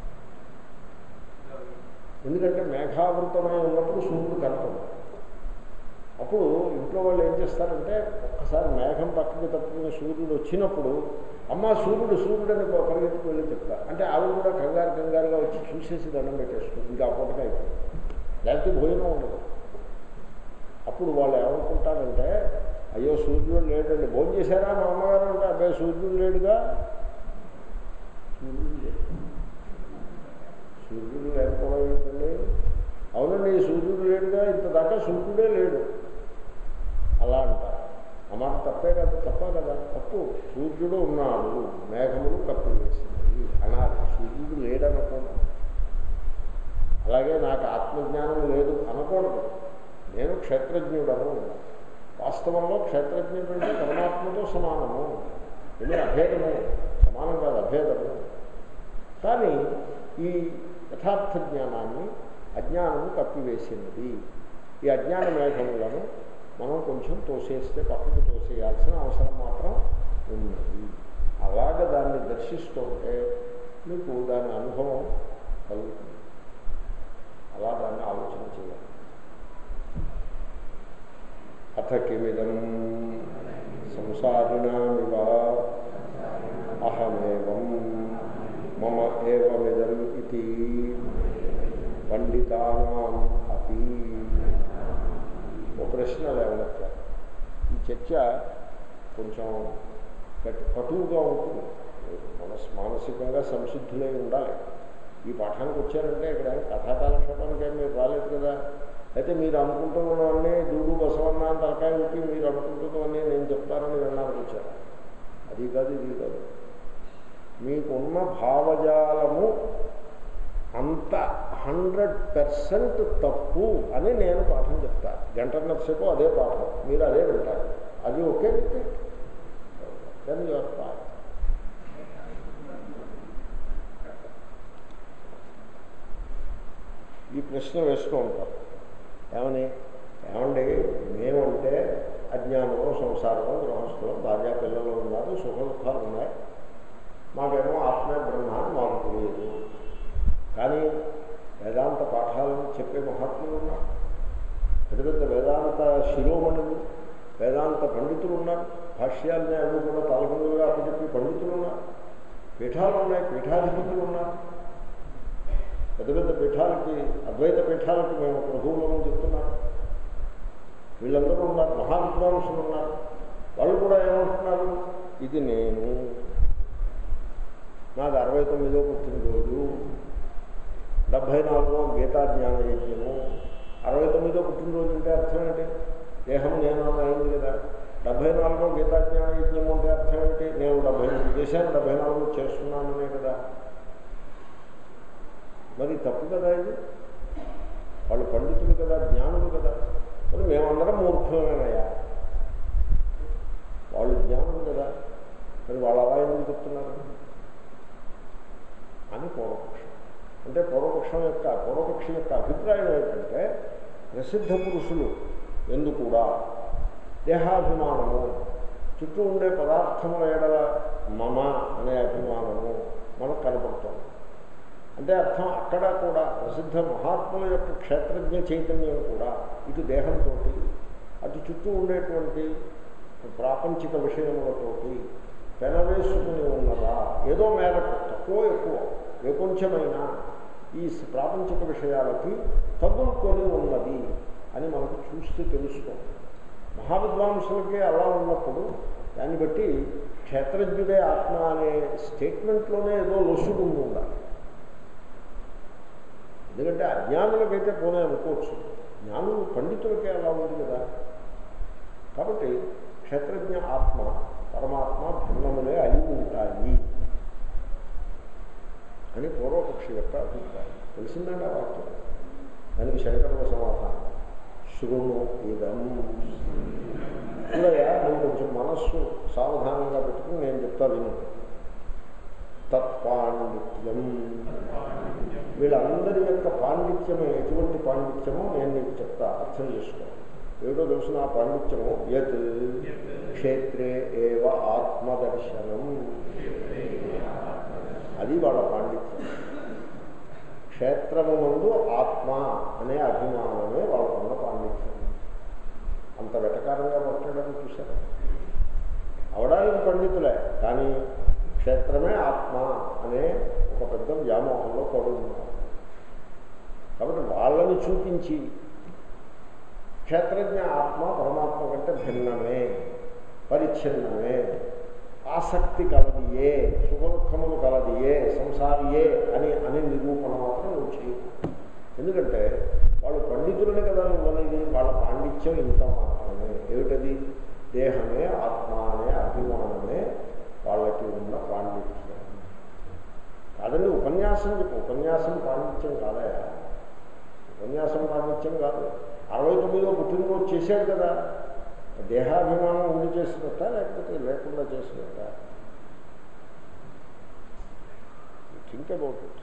ఎందుకంటే మేఘావృతమై ఉన్నప్పుడు సూర్యుడు కనపడు అప్పుడు ఇంట్లో వాళ్ళు ఏం చేస్తారంటే ఒక్కసారి మేఘం పక్కకి తప్పుకుని సూర్యుడు వచ్చినప్పుడు అమ్మ సూర్యుడు సూర్యుడు అని పరిగెత్తుకు వెళ్ళి చెప్తారు అంటే ఆవిడ కూడా కంగారు కంగారుగా వచ్చి చూసేసి దండం పెట్టేస్తుంది ఇంకా ఆ పూటగా అయిపోయింది లేకపోతే భోజనం ఉండదు అప్పుడు వాళ్ళు ఏమనుకుంటారంటే అయ్యో సూర్యుడు లేడండి భోజనం చేశారా మా అమ్మగారు అంటే అబ్బాయి సూర్యుడు లేడుగా సూర్యుడు లేడు సూర్యుడు లేకపోవడం ఏంటండి అవునండి సూర్యుడు లేడుగా ఇంత దాకా సూర్యుడే లేడు అలా అంటారు ఆ మాట తప్పే కదా తప్ప కదా తప్పు సూర్యుడు ఉన్నాడు మేఘములు కప్పు వేసింది అనాలి సూర్యుడు లేడనకూడదు అలాగే నాకు ఆత్మజ్ఞానం లేదు అనకూడదు నేను క్షేత్రజ్ఞుడను వాస్తవంలో క్షేత్రజ్ఞుడు అంటే పరమాత్మతో సమానము ఇది అభేదము సమానం కాదు అభేదము కానీ ఈ యథార్థ జ్ఞానాన్ని అజ్ఞానము కప్పివేసినది ఈ అజ్ఞాన మేఘములను మనం కొంచెం తోసేస్తే పక్కకు తోసేయాల్సిన అవసరం మాత్రం ఉన్నది అలాగ దాన్ని దర్శిస్తుంటే మీకు దాని అనుభవం కలుగుతుంది అలా దాన్ని ఆలోచన చేయాలి అథ కిమిదం సంసారిణామివ అహమేవం మమ ఏవమిదం ఇది పండితానాం అపి ఒక ప్రశ్న లేవనెత్తారు ఈ చర్చ కొంచెం కట్- కటువుగా ఉంటుంది మనస్ మానసికంగా సంసిద్ధులై ఉండాలి ఈ పాఠానికి వచ్చారంటే ఇక్కడ కథాకాలక్షేపానికి ఏం మీరు రాలేదు కదా అయితే మీరు అనుకుంటున్నవన్నీ దూడు బసవన్న అని తలకాయ పెట్టి మీరు అనుకుంటున్నవన్నీ నేను చెప్తానని వినడానికి వచ్చారు అది కాదు ఇది కాదు మీకున్న భావజాలము అంత హండ్రెడ్ పర్సెంట్ తప్పు అని నేను పాఠం చెప్తాను గంటన్నర సేపు అదే పాఠం మీరు అదే వింటారు అది ఒకే దెన్ యువర్ పాఠం ఈ ప్రశ్న వేస్తూ ఉంటారు ఏమని ఏమండి మేమంటే అజ్ఞానమో సంసారమో గృహస్థలో భార్య పిల్లలు ఉన్నారు సుఖ దుఃఖాలు ఉన్నాయి మాకేమో ఆత్మ బ్రహ్మ అని మాకు తెలియదు కానీ వేదాంత పాఠాలను చెప్పే మహాత్ములు ఉన్నారు పెద్ద పెద్ద వేదాంత శిరోమణులు వేదాంత పండితులు ఉన్నారు భాష్యాలని అవి కూడా పాల్గొనలుగా అప్పచెప్పి పండితులు ఉన్నారు పీఠాలు ఉన్నాయి పీఠాధిపతులు ఉన్నారు పెద్ద పెద్ద పీఠాలకి అద్వైత పీఠాలకి మేము ప్రభువులను చెప్తున్నాం వీళ్ళందరూ ఉన్నారు మహావిద్వాంసులు ఉన్నారు వాళ్ళు కూడా ఏమంటున్నారు ఇది నేను నాది అరవై తొమ్మిదో పుట్టినరోజు డెబ్భై నాలుగో గీతా జ్ఞాన యజ్ఞము అరవై తొమ్మిదో పుట్టినరోజు అంటే అర్థం ఏంటి దేహం నేను అని అయింది కదా డెబ్భై నాలుగో గీతా జ్ఞాన యజ్ఞము అంటే అర్థం ఏంటి నేను డెబ్భై మూడు చేశాను డెబ్భై నాలుగు చేస్తున్నాననే కదా మరి తప్పు కదా ఇది వాళ్ళు పండితులు కదా జ్ఞానులు కదా మరి మేమందరం మూర్ఖమేనయ్యా వాళ్ళు జ్ఞానులు కదా మరి వాళ్ళు అలా ఎందుకు చెప్తున్నారు అని పూర్వపక్షం అంటే పూర్వపక్షం యొక్క పూర్వపక్షం యొక్క అభిప్రాయం ఏంటంటే ప్రసిద్ధ పురుషులు ఎందు కూడా దేహాభిమానము చుట్టూ ఉండే పదార్థముల ఎడల మమ అనే అభిమానము మనకు కనపడుతుంది అంటే అర్థం అక్కడ కూడా ప్రసిద్ధ మహాత్ముల యొక్క క్షేత్రజ్ఞ చైతన్యం కూడా ఇటు దేహంతో అటు చుట్టూ ఉండేటువంటి ప్రాపంచిక విషయములతోటి పెనవేసుకుని ఉన్నదా ఏదో మేరకు తక్కువ ఎక్కువ ఏ కొంచెమైనా ఈ ప్రాపంచిక విషయాలకి తగులుకొని ఉన్నది అని మనకు చూస్తే తెలుస్తుంది మహావిద్వాంసులకే అలా ఉన్నప్పుడు దాన్ని బట్టి క్షేత్రజ్ఞుడే ఆత్మ అనే స్టేట్మెంట్లోనే ఏదో లొసుగు ఉండి ఉండాలి ఎందుకంటే అజ్ఞానులకైతే పోనే అనుకోవచ్చు జ్ఞానులు పండితులకే అలా ఉంది కదా కాబట్టి క్షేత్రజ్ఞ ఆత్మ పరమాత్మ భిన్నములే అయి ఉంటాయి అని పూర్వపక్షి యొక్క అభిప్రాయం తెలిసిందండి ఆ వాక్యం దానికి శంకరుల సమాధానం శృణు ఇదం ఇప్పుడయ్యా నువ్వు కొంచెం మనస్సు సావధానంగా పెట్టుకుని నేను చెప్తా విను తత్పాండిత్యం వీళ్ళందరి యొక్క పాండిత్యము ఎటువంటి పాండిత్యమో నేను నీకు చెప్తా అర్థం చేసుకో ఏదో తెలిసిన ఆ పాండిత్యము యత్ క్షేత్రే ఏవ ఆత్మదర్శనం అది వాళ్ళ పాండిత్యం క్షేత్రము ముందు ఆత్మ అనే అభిమానమే వాళ్ళకున్న పాండిత్యం అంత వెటకారంగా మాట్లాడడం చూశారు అవడానికి పండితులే కానీ క్షేత్రమే ఆత్మ అనే ఒక పెద్ద వ్యామోహంలో పడుతున్నారు కాబట్టి వాళ్ళని చూపించి క్షేత్రజ్ఞ ఆత్మ పరమాత్మ కంటే భిన్నమే పరిచ్ఛిన్నమే ఆసక్తి కలదియే సుఖదుఖములు కలదియే సంసారియే అని అని నిరూపణ మాత్రం నువ్వు చేయు ఎందుకంటే వాళ్ళు పండితులని కదా నువ్వు అనేది వాళ్ళ పాండిత్యం ఇంత మాత్రమే ఏమిటది దేహమే ఆత్మ అనే అభిమానమే వాళ్ళకి ఉన్న పాండిత్యం కాదండి ఉపన్యాసం చెప్పు ఉపన్యాసం పాండిత్యం కాదయా ఉపన్యాసం పాండిత్యం కాదు అరవై తొమ్మిదో పుట్టినరోజు చేశాడు కదా దేహాభిమానం ఉండి చేసినట్ట లేకపోతే లేకుండా చేసినట్ట థింక్ అబౌట్ ఇట్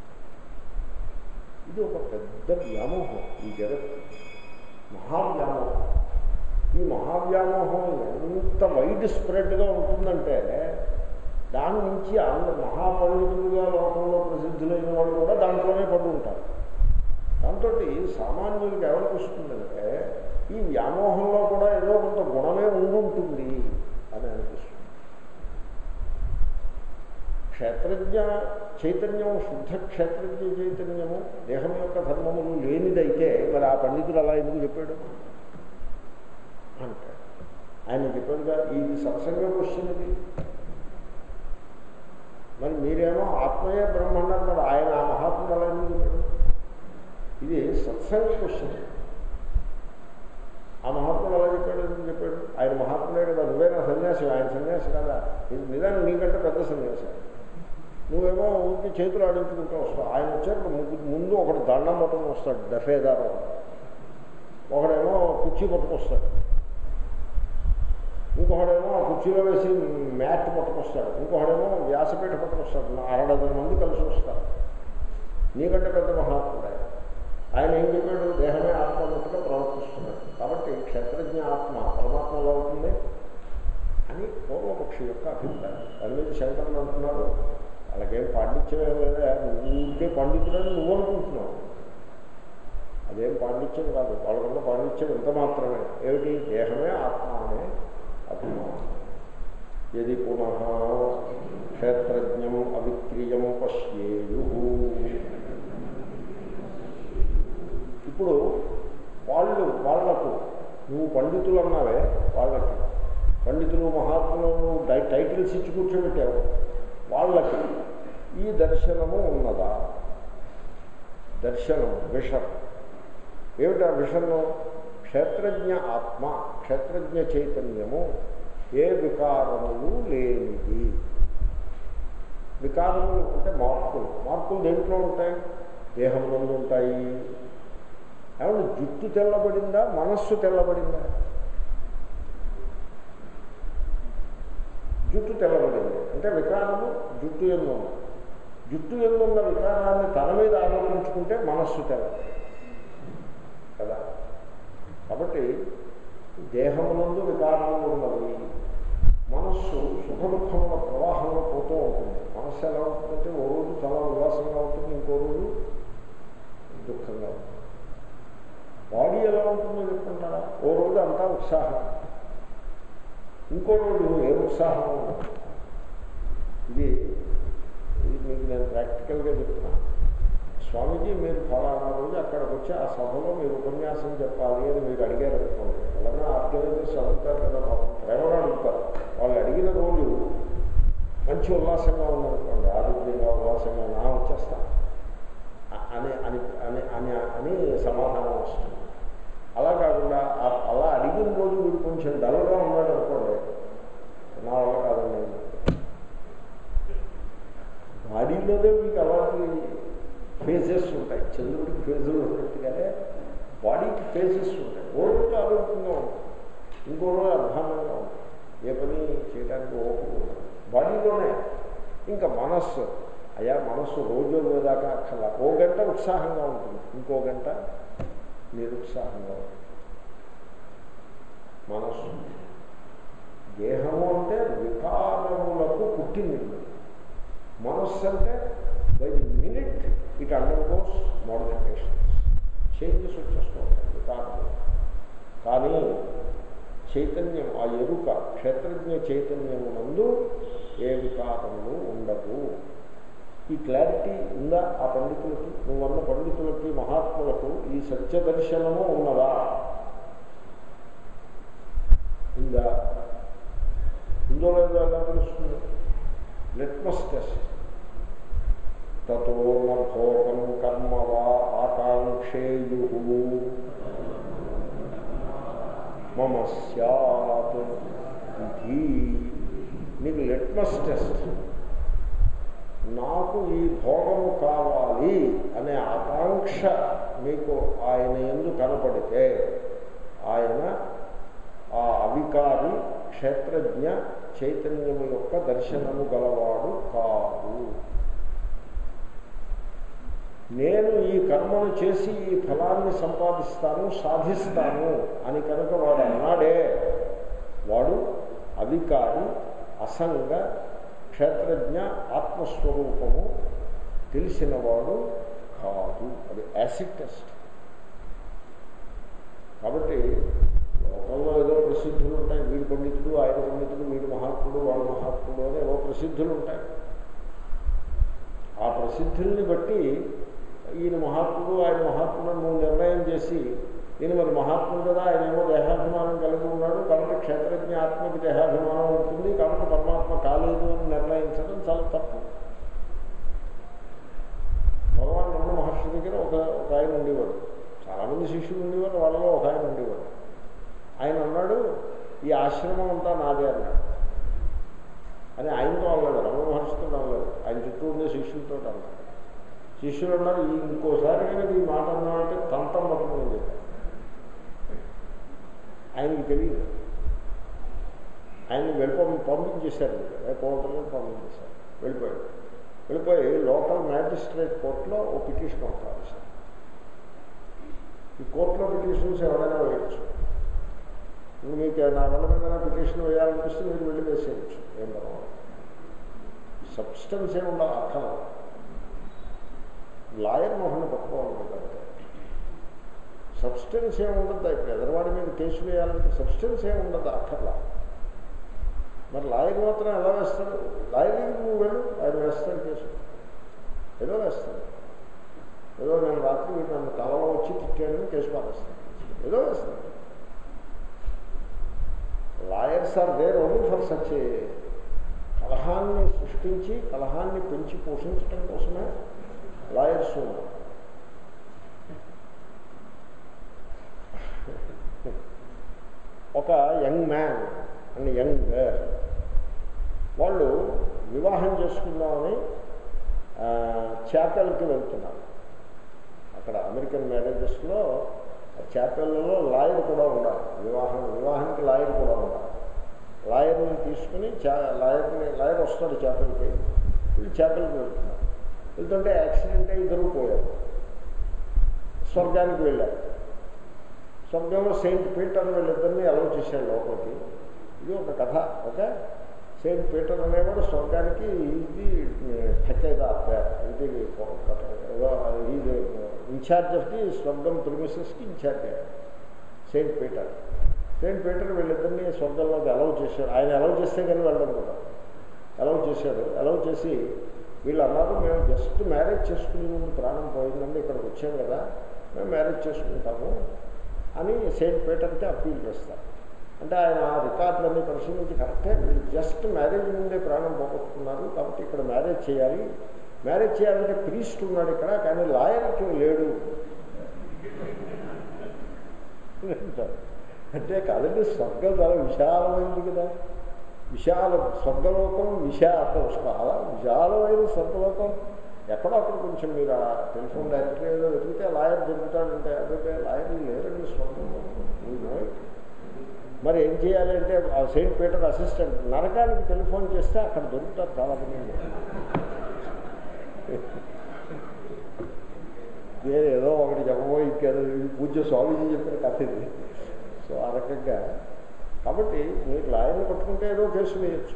ఇది ఒక పెద్ద వ్యామోహం ఈ జగత్ మహావ్యామోహం ఈ మహావ్యామోహం ఎంత వైడ్ స్ప్రెడ్గా ఉంటుందంటే దాని నుంచి అందరు మహాపండితులుగా లోకంలో ప్రసిద్ధులైన వాళ్ళు కూడా దాంట్లోనే పడి ఉంటారు దాంతో సామాన్యులకి ఎవరికి వస్తుందంటే ఈ వ్యామోహంలో కూడా ఏదో కొంత గుణమే ఉండి ఉంటుంది అని అనిపిస్తుంది క్షేత్రజ్ఞ చైతన్యం శుద్ధ క్షేత్రజ్ఞ చైతన్యము దేహం యొక్క ధర్మములు లేనిదైతే మరి ఆ పండితుడు అలా ఎందుకు చెప్పాడు అంటాడు ఆయన చెప్పాడుగా ఇది సత్సంగ క్వశ్చన్ ఇది మరి మీరేమో ఆత్మయే బ్రహ్మ అన్నారు మరి ఆయన ఆ మహాత్ముడు అలా ఎందుకు చెప్పాడు ఇది సత్సంగ క్వశ్చన్ ఆ మహాత్ముడు అలా చెప్పాడు ఎందుకు చెప్పాడు ఆయన మహాత్ముడే కదా నువ్వేనా సన్యాసి ఆయన సన్యాసి కదా ఇది నిజాన్ని నీకంటే పెద్ద సన్యాసి నువ్వేమో ఊరికి చేతులు ఆడించుకుంటూ వస్తావు ఆయన వచ్చాక ముందు ఒకడు దండం పట్టుకుని వస్తాడు దఫేదారం ఒకడేమో కుర్చీ పట్టుకొస్తాడు ఇంకొకడేమో కుర్చీలో వేసి మ్యాట్ పట్టుకొస్తాడు ఇంకొకడేమో వ్యాసపీఠ పట్టుకొస్తాడు అరడజన మంది కలిసి వస్తారు నీకంటే పెద్ద మహాత్ముడే ఆయన ఏం చెప్పాడు దేహమే ఆత్మ అన్నట్టుగా ప్రవర్తిస్తున్నాడు కాబట్టి క్షేత్రజ్ఞ ఆత్మ పరమాత్మలో అవుతుంది అని పూర్వపక్షి యొక్క అభిప్రాయం దాని మీద శంకరులు అంటున్నారు వాళ్ళకేం పాండిత్యం ఏం లేదా నువ్వుంటే పండితుడని నువ్వు అనుకుంటున్నావు అదేం పాండిత్యం కాదు వాళ్ళకున్న పాండిత్యం ఇంత మాత్రమే ఏమిటి దేహమే ఆత్మ అనే అభిమానం యది పునః క్షేత్రజ్ఞం అవిక్రియం పశ్యేయు ఇప్పుడు వాళ్ళు వాళ్లకు నువ్వు పండితులు అన్నావే వాళ్ళకి పండితులు మహాత్ములు నువ్వు డై టైటిల్స్ ఇచ్చి కూర్చోబెట్టావు వాళ్ళకి ఈ దర్శనము ఉన్నదా దర్శనం విషన్ ఏమిటా విషన్ను క్షేత్రజ్ఞ ఆత్మ క్షేత్రజ్ఞ చైతన్యము ఏ వికారములు లేనిది వికారములు అంటే మార్పులు మార్పులు దేంట్లో ఉంటాయి దేహమునందు ఉంటాయి ఏమన్నా జుట్టు తెల్లబడిందా మనస్సు తెల్లబడిందా జుట్టు తెల్లబడింది అంటే వికారము జుట్టు ఎందు ఉంది జుట్టు ఎందున్న వికారాన్ని తన మీద ఆరోపించుకుంటే మనస్సు తెల్లబడి కదా కాబట్టి దేహమునందు వికారములు ఉన్నవి మనస్సు సుఖ దుఃఖముల ప్రవాహంలో పోతూ ఉంటుంది మనస్సు ఎలా ఉంటుందంటే ఓ రోజు చాలా ఉల్లాసంగా ఉంటుంది ఇంకో రోజు దుఃఖంగా ఉంటుంది బాడీ ఎలా ఉంటుందో చెప్పుకుంటారా ఓ రోజు రోజు అంతా ఉత్సాహం ఇంకో రోజు ఏ ఉత్సాహం ఉండదు ఇది ఇది మీకు నేను ప్రాక్టికల్గా చెప్తున్నా స్వామీజీ మీరు ఫలానా రోజు అక్కడికి వచ్చి ఆ సభలో మీరు ఉపన్యాసం చెప్పాలి అని మీరు అడిగారు అనుకోండి అలాగే ఆర్గనైజర్స్ అడుగుతారు కదా పాపం ప్రేమగా అడుగుతారు వాళ్ళు అడిగిన రోజు మంచి ఉల్లాసంగా ఉందనుకోండి ఆరోగ్యంగా ఉల్లాసంగా నా వచ్చేస్తా అ- అని అని అని అని అని సమాధానం వస్తుంది అలా కాకుండా ఆ- అలా అడిగిన రోజు వీడు కొంచెం డల్గా ఉన్నాడు అనుకోండి నా వల్ల కాదండి బాడీలోనే మీకు అలాంటి ఫేజెస్ ఉంటాయి చంద్రుడికి ఫేజులు ఉన్నట్టుగానే బాడీకి ఫేజెస్ ఉంటాయి ఓ రోజు ఆరోగ్యంగా ఉంటుంది ఇంకో రోజు అధ్వానంగా ఉంటుంది ఏ పని చేయడానికి ఓపిక ఉండదు బాడీలోనే ఇంకా మనస్సు అయ్యా మనస్సు రోజు దాకా అక్కర్లా ఓ గంట ఉత్సాహంగా ఉంటుంది ఇంకో గంట నిరుత్సాహంగా ఉంటుంది మనస్సు దేహము అంటే వికారములకు పుట్టింది మనస్సు అంటే by the minute it undergoes modifications changes వచ్చేస్తూ ఉంటాయి వికారము కానీ చైతన్యం ఆ ఎరుక క్షేత్రజ్ఞ చైతన్యమునందు ఏ వికారములు ఉండవు ఈ క్లారిటీ ఉందా ఆ పండితులకి నువ్వన్న పండితులకి మహాత్ములకు ఈ సత్య దర్శనము ఉన్నదా ఉందా ఉందో లేదో ఎలా తెలుస్తుంది లిట్మస్ టెస్ట్ తతో న భోగం కర్మ వా ఆకాంక్షేయు మమ సత్ ఇది నీకు లిట్మస్ టెస్ట్ నాకు ఈ భోగము కావాలి అనే ఆకాంక్ష మీకు ఆయన ఎందు కనపడితే ఆయన ఆ అవికారి క్షేత్రజ్ఞ చైతన్యము యొక్క దర్శనము గలవాడు కాదు నేను ఈ కర్మను చేసి ఈ ఫలాన్ని సంపాదిస్తాను సాధిస్తాను అని కనుక వాడు అన్నాడే వాడు అవికారి అసంగ క్షేత్రజ్ఞ ఆత్మస్వరూపము తెలిసినవాడు కాదు అది యాసిడ్ టెస్ట్ కాబట్టి లోకంలో ఏదో ప్రసిద్ధులు ఉంటాయి వీడు పండితుడు ఆయన పండితుడు వీడు మహాత్ముడు వాడు మహాత్ముడు అని ఏవో ప్రసిద్ధులు ఉంటాయి ఆ ప్రసిద్ధుల్ని బట్టి ఈయన మహాత్ముడు ఆయన మహాత్ముడు నువ్వు నిర్ణయం చేసి ఈయన మరి మహాత్ముడు కదా ఆయన ఏమో దేహాభిమానం కలిగి ఉన్నాడు కాబట్టి క్షేత్రజ్ఞ ఆత్మకి దేహాభిమానం ఉంటుంది కాబట్టి పరమాత్మ కాలేదు అని నిర్ణయించడం చాలా తప్పు భగవాన్ రమణ మహర్షి దగ్గర ఒక ఒక ఆయన ఉండేవాడు చాలామంది శిష్యులు ఉండేవారు వాళ్ళలో ఒక ఆయన ఉండేవాడు ఆయన అన్నాడు ఈ ఆశ్రమం అంతా నాదే అన్నాడు అని ఆయనతో అనలేదు రమణ మహర్షితో అనలేదు ఆయన చుట్టూ ఉండే శిష్యులతో అన్నాడు శిష్యులు అన్నారు ఈ ఇంకోసారి కనుక ఈ మాట అన్నామంటే తంతం పట్టుకుని చెప్పారు ఆయనకి తెలియదు ఆయన వెళ్ళిపో పంపించేశారు కోర్టులో పంపించేశారు వెళ్ళిపోయాడు వెళ్ళిపోయి లోకల్ మ్యాజిస్ట్రేట్ కోర్టులో ఓ పిటిషన్ ఒకటి సార్ ఈ కోర్టులో పిటిషన్స్ ఎవరైనా వేయచ్చు ఇప్పుడు మీకు నా వల్ల మీద పిటిషన్ వేయాలనిపిస్తే మీరు వెళ్ళి వేసేయచ్చు ఏం పర్వాలేదు సబ్స్టెన్స్ ఏమి ఉండాలి అక్కల లాయర్ మొహన్ పట్టుకోవాలి కదా సబ్స్టెన్స్ ఏమి ఉండదు ఇప్పుడు ఎదరవాడి మీద కేసు వేయాలంటే సబ్స్టెన్స్ ఏమి ఉండదు అక్కర్లా మరి లాయర్ మాత్రం ఎలా వేస్తాడు లాయర్ దగ్గరికి నువ్వు వెళ్ళు ఆయన వేస్తాడు కేసు ఏదో వేస్తాడు ఏదో నేను రాత్రి వీడు నన్ను కలలో వచ్చి తిట్టాడని కేసు పారేస్తాను ఏదో వేస్తాడు lawyers are there only for such కలహాన్ని సృష్టించి కలహాన్ని పెంచి పోషించడం కోసమే లాయర్స్ ఉన్నారు ఒక young man and young girl వాళ్ళు వివాహం చేసుకుందామని చాపెల్కి వెళ్తున్నారు అక్కడ అమెరికన్ మ్యారేజెస్లో చాపెల్లో లాయర్ కూడా ఉండాలి వివాహం వివాహానికి లాయర్ కూడా ఉండాలి లాయర్ని తీసుకుని చా లాయర్ని లాయర్ వస్తాడు చేపలకి వీళ్ళు చేపలకి వెళ్తున్నారు వెళ్తుంటే యాక్సిడెంట్ అయి ఇద్దరు పోయారు స్వర్గానికి వెళ్ళారు స్వర్గంలో సెయింట్ పీటర్ వీళ్ళిద్దరిని అలౌ చేశాడు లోపలికి ఇది ఒక కథ ఓకే సెయింట్ పీటర్ అనేవాడు స్వర్గానికి ఇది ఠెక్కైదా ఇది ఇది ఇన్ఛార్జ్ ఆఫ్ ది స్వర్గం ప్రిమిసెస్కి ఇన్ఛార్జ్ అయ్యాడు సెయింట్ పీటర్ సెయింట్ పీటర్ వీళ్ళిద్దరినీ స్వర్గంలోకి అలౌ చేశాడు ఆయన అలౌ చేస్తే కానీ వెళ్ళడం కూడా అలౌ చేశాడు అలౌ చేసి వీళ్ళు అన్నారు మేము జస్ట్ మ్యారేజ్ చేసుకునే ముందు ప్రాణం పోయిందండి ఇక్కడికి వచ్చాం కదా మేము మ్యారేజ్ చేసుకుంటాము అని సెయింట్ పీటర్కి అప్పీల్ చేస్తారు అంటే ఆయన ఆ రికార్డులన్నీ పరిశీలించి కరెక్టే మీరు జస్ట్ మ్యారేజ్ ముందే ప్రాణం పోగొట్టుకున్నారు కాబట్టి ఇక్కడ మ్యారేజ్ చేయాలి మ్యారేజ్ చేయాలంటే ప్రీస్ట్ ఉన్నాడు ఇక్కడ కానీ లాయర్కి లేడు అంటారు. అంటే కాదండి స్వర్గం చాలా విశాలమైంది కదా విశాల స్వర్గలోకం విశాల చాలా విశాలమైన స్వర్గలోకం ఎక్కడో అక్కడ కొంచెం మీరు ఆ టెలిఫోన్ డైరెక్టర్ ఏదో వెతికితే లాయర్ దొరుకుతాడంటే అదే లాయర్ లేరండి స్వర్గంలోకం We know it. మరి ఏం చేయాలి అంటే ఆ సెయింట్ పీటర్ అసిస్టెంట్ నరకానికి టెలిఫోన్ చేస్తే అక్కడ దొరుకుతారు చాలా మంది వేరే ఏదో ఒకటి చెప్పబోయి ఇంకేదో ఇది పూజ స్వామీజీ చెప్పిన కథ ఇది సో ఆ రకంగా కాబట్టి మీకు లాయర్ని పట్టుకుంటే ఏదో కేసు వేయచ్చు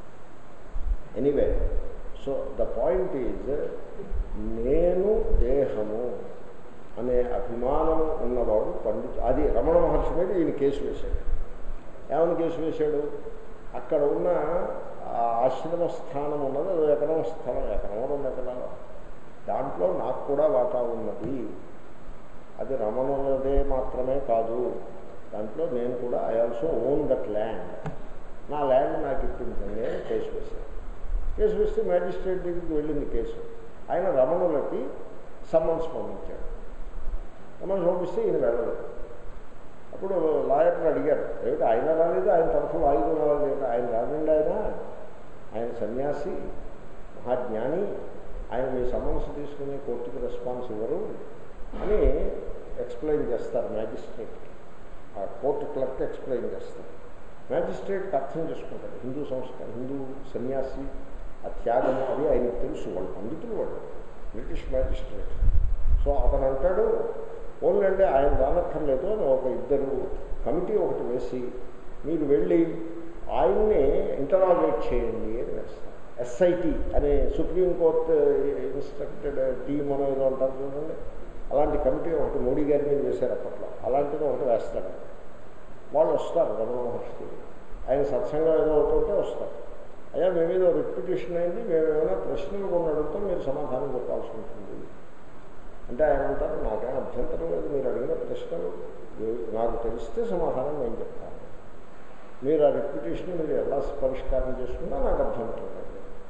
anyway so the point is నేను దేహము అనే అభిమానము ఉన్నవాడు పండితు అది రమణ మహర్షి మీద ఈయన కేసు వేశాడు ఏమని కేసు వేశాడు అక్కడ ఉన్న ఆ ఆశ్రమ స్థానం ఉన్నది అది ఎకరం స్థలం ఎకరం రెండు ఎకరాలు దాంట్లో నాకు కూడా వాటా ఉన్నది అది రమణులదే మాత్రమే కాదు దాంట్లో నేను కూడా I also own that land నా ల్యాండ్ నాకు ఇప్పించండి అని కేసు వేశాను కేసు వేస్తే మ్యాజిస్ట్రేట్ దగ్గరికి వెళ్ళింది కేసు ఆయన రమణులకి సమ్మన్స్ పంపించాడు సమ్మన్స్ పంపిస్తే ఈయన వెళ్ళలేదు అప్పుడు లాయర్ని అడిగారు ఏమిటి ఆయన రాలేదు ఆయన తరఫు వాయువు రాలేదు ఆయన రానండి ఆయన ఆయన సన్యాసి మహాజ్ఞాని ఆయన మీ సమన్స్ తీసుకుని కోర్టుకి రెస్పాన్స్ ఇవ్వరు అని ఎక్స్ప్లెయిన్ చేస్తారు మ్యాజిస్ట్రేట్కి ఆ కోర్టు క్లర్క్ ఎక్స్ప్లెయిన్ చేస్తారు మ్యాజిస్ట్రేట్కి అర్థం చేసుకుంటాడు హిందూ సంస్కారం హిందూ సన్యాసి ఆ త్యాగం అది ఆయనకు తెలుసు వాళ్ళు పండితులు వాళ్ళు బ్రిటిష్ మ్యాజిస్ట్రేట్ సో అతను అంటాడు ఓన్లీ అంటే ఆయన రానక్కర్లేదు అని ఒక ఇద్దరు కమిటీ ఒకటి వేసి మీరు వెళ్ళి ఆయన్ని ఇంటరాగేట్ చేయండి అని వేస్తారు ఎస్ఐటి అనే సుప్రీంకోర్టు ఇన్స్ట్రక్టెడ్ టీమ్ అని ఏదో అంటారు చూడండి అలాంటి కమిటీ ఒకటి మోడీ గారి మీద వేశారు అప్పట్లో అలాంటిది ఒకటి వేస్తాడు వాళ్ళు వస్తారు రమణ మహర్షి ఆయన సత్సంగం ఏదో అవుతుంటే వస్తారు అయ్యా మీ మీద రిప్యుటేషన్ అయింది మేము ఏమైనా ప్రశ్నలు కొన్ని అడుగుతాం మీరు సమాధానం చెప్పాల్సి ఉంటుంది అంటే ఆయన అంటారు నాకేం అభ్యంతరం లేదు మీరు అడిగిన ప్రశ్నలు ఏ- నాకు తెలిస్తే సమాధానం నేను చెప్తాను మీరు ఆ రిప్యుటేషన్ మీరు ఎలా పరిష్కారం చేసుకున్నా నాకు అభ్యంతరం లేదు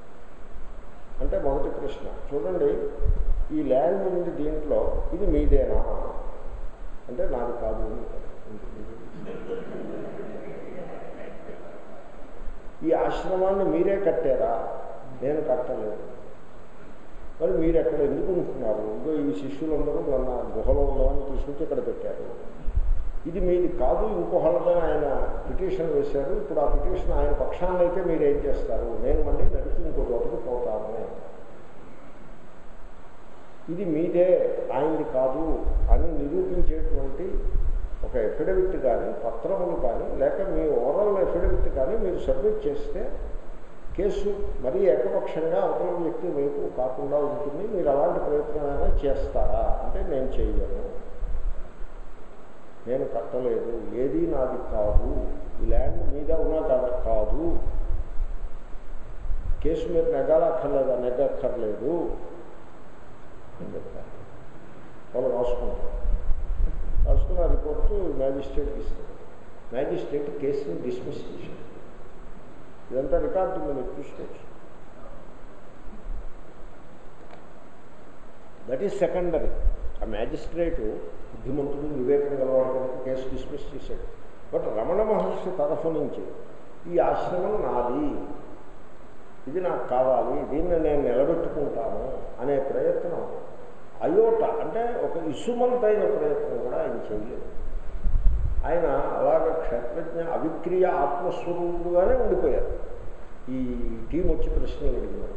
అంటే మొదటి ప్రశ్న చూడండి ఈ ల్యాండ్ ఉంది దీంట్లో ఇది మీదేనా అంటే నాది కాదు అని ఈ ఆశ్రమాన్ని మీరే కట్టారా నేను కట్టలేదు మరి మీరు ఎక్కడ ఎందుకు ఉంటున్నారు ఇంకో ఈ శిష్యులందరూ నన్ను ఆ గుహలో ఉన్నవాడిని తీసుకొచ్చి ఇక్కడ పెట్టారు ఇది మీది కాదు ఇంకొకళ్ళదని ఆయన పిటిషన్ వేశారు ఇప్పుడు ఆ పిటిషన్ ఆయన పక్షాన్ని అయితే మీరు ఏం చేస్తారు నేను మళ్ళీ నడిచి ఇంకో చోటకి పోతాను ఇది మీదే ఆయనది కాదు అని నిరూపించేటువంటి ఒక ఎఫిడవిట్ కానీ పత్రములు కానీ లేక మీ ఓరల్ ఎఫిడవిట్ కానీ మీరు సబ్మిట్ చేస్తే కేసు మరీ ఏకపక్షంగా అవతల వ్యక్తి వైపు కాకుండా ఉంటుంది మీరు అలాంటి ప్రయత్నమైనా చేస్తారా అంటే నేను చేయను నేను కట్టలేదు ఏది నాది కాదు ఈ ల్యాండ్ మీద ఉన్నా కాదు కాదు కేసు మీరు నెగ్గాలక్కర్లేదా నెగ్గక్కర్లేదు అని చెప్తారు వాళ్ళు రాసుకుంటారు రాసుకున్న రిపోర్టు మ్యాజిస్ట్రేట్కి ఇస్తారు మ్యాజిస్ట్రేట్ కేసుని డిస్మిస్ చేశారు ఇదంతా రికార్డు మీరు చూసుకోవచ్చు దట్ ఈస్ సెకండరీ ఆ మ్యాజిస్ట్రేటు బుద్ధిమంతుడు వివేకం గలవాడు కనుక కేసు డిస్మిస్ చేశాడు బట్ రమణ మహర్షి తరఫు నుంచి ఈ ఆశ్రమం నాది ఇది నాకు కావాలి దీన్ని నేను నిలబెట్టుకుంటాను అనే ప్రయత్నం అయోట అంటే ఒక ఇసుమంతైన ప్రయత్నం కూడా ఆయన చేయలేదు ఆయన అలాగ క్షేత్రజ్ఞ అవిక్రియ ఆత్మస్వరూపుడుగానే ఉండిపోయారు ఈ టీం వచ్చి ప్రశ్నలు అడిగినారు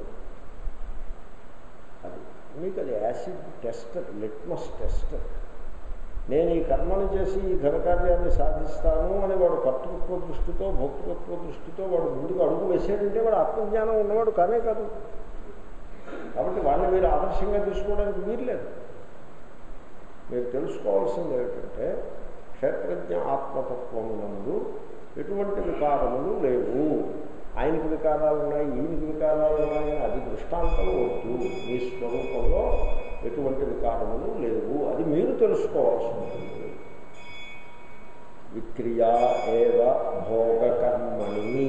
అది మీకు అది యాసిడ్ టెస్ట్ లిట్మస్ టెస్ట్ నేను ఈ కర్మను చేసి ఈ ఘనకార్యాన్ని సాధిస్తాను అని వాడు కర్తృత్వ దృష్టితో భక్తృత్వ దృష్టితో వాడు ముందుకు అడుగు వేసాడంటే వాడు ఆత్మజ్ఞానం ఉన్నవాడు కానే కాదు కాబట్టి వాడిని మీరు ఆదర్శంగా తీసుకోవడానికి వీల్లేదు మీరు తెలుసుకోవాల్సింది ఏమిటంటే క్షేత్రజ్ఞ ఆత్మతత్వమునందు ఎటువంటి వికారములు లేవు ఆయనకి వికారాలు ఉన్నాయి ఈయనకి వికారాలు ఉన్నాయి అది దృష్టాంతం వద్దు మీ స్వరూపంలో ఎటువంటి వికారములు లేవు అది మీరు తెలుసుకోవాల్సి ఉంటుంది విక్రియా ఏవ భోగకర్మణి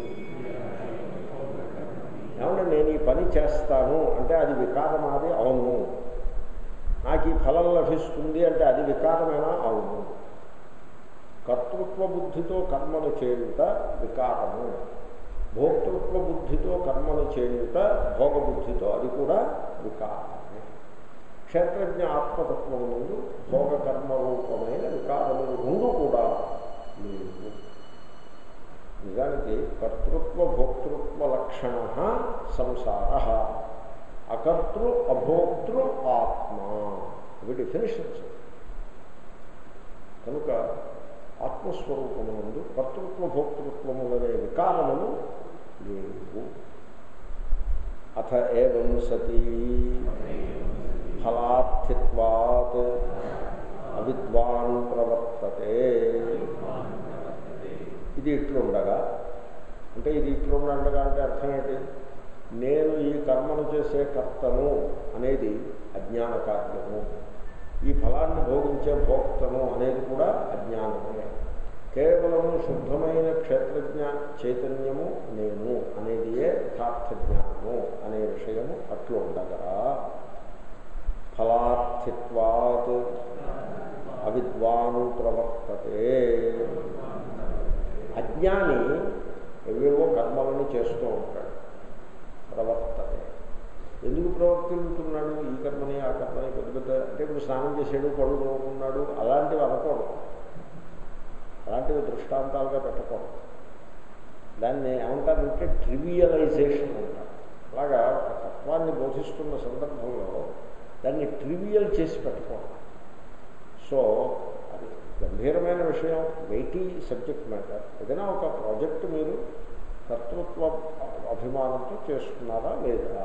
ఏమన్నా నేను ఈ పని చేస్తాను అంటే అది వికారం అది అవును నాకు ఈ ఫలం లభిస్తుంది అంటే అది వికారమేనా అవును కర్తృత్వ బుద్ధితో కర్మను చేయుట వికారము భోక్తృత్వ బుద్ధితో కర్మను చేయుట భోగబుద్ధితో అది కూడా వికారమే క్షేత్రజ్ఞ ఆత్మతత్వం ముందు భోగ కర్మ రూపమైన వికారములు రెండు కూడా లేవు నిజానికి కర్తృత్వ భోక్తృత్వ లక్షణ సంసార అకర్తృ అభోక్తృ ఆత్మ ఇవి డెఫినేషన్స్ కనుక ఆత్మస్వరూపమునందు కర్తృత్వ భోక్తృత్వములనే వికారములు లేవు అథ ఏం సతీ ఫలార్థిత్వాత్ అవిద్వాన్ ప్రవర్తతే ఇది ఇట్లుండగా అంటే ఇది ఇట్లుండగా అంటే అర్థం ఏంటి నేను ఈ కర్మను చేసే కర్తను అనేది అజ్ఞాన కార్యము ఈ ఫలాన్ని భోగించే భోక్తను అనేది కూడా అజ్ఞానమే కేవలము శుద్ధమైన క్షేత్రజ్ఞ చైతన్యము నేను అనేదియే యథార్థ జ్ఞానము అనే విషయము అట్లు ఉండగా ఫలార్థిత్వాత్ అవిద్వాను ప్రవర్తతే అజ్ఞాని ఎవేవో కర్మలను చేస్తూ ఉంటాడు ప్రవర్తతే ఎందుకు ప్రవర్తిల్లుతున్నాడు ఈ కర్మని ఆ కర్మని పెద్ద పెద్ద అంటే ఇప్పుడు స్నానం చేసాడు పళ్ళు నవ్వుకున్నాడు అలాంటివి అనకూడదు అలాంటివి దృష్టాంతాలుగా పెట్టకూడదు దాన్ని ఏమంటారంటే ట్రివియలైజేషన్ అంటారు అలాగా ఒక తత్వాన్ని బోధిస్తున్న సందర్భంలో దాన్ని ట్రివియల్ చేసి పెట్టకూడదు సో అది గంభీరమైన విషయం వెయిటీ సబ్జెక్ట్ మ్యాటర్ ఏదైనా ఒక ప్రాజెక్ట్ మీరు కర్తృత్వ అభిమానంతో చేస్తున్నారా లేదా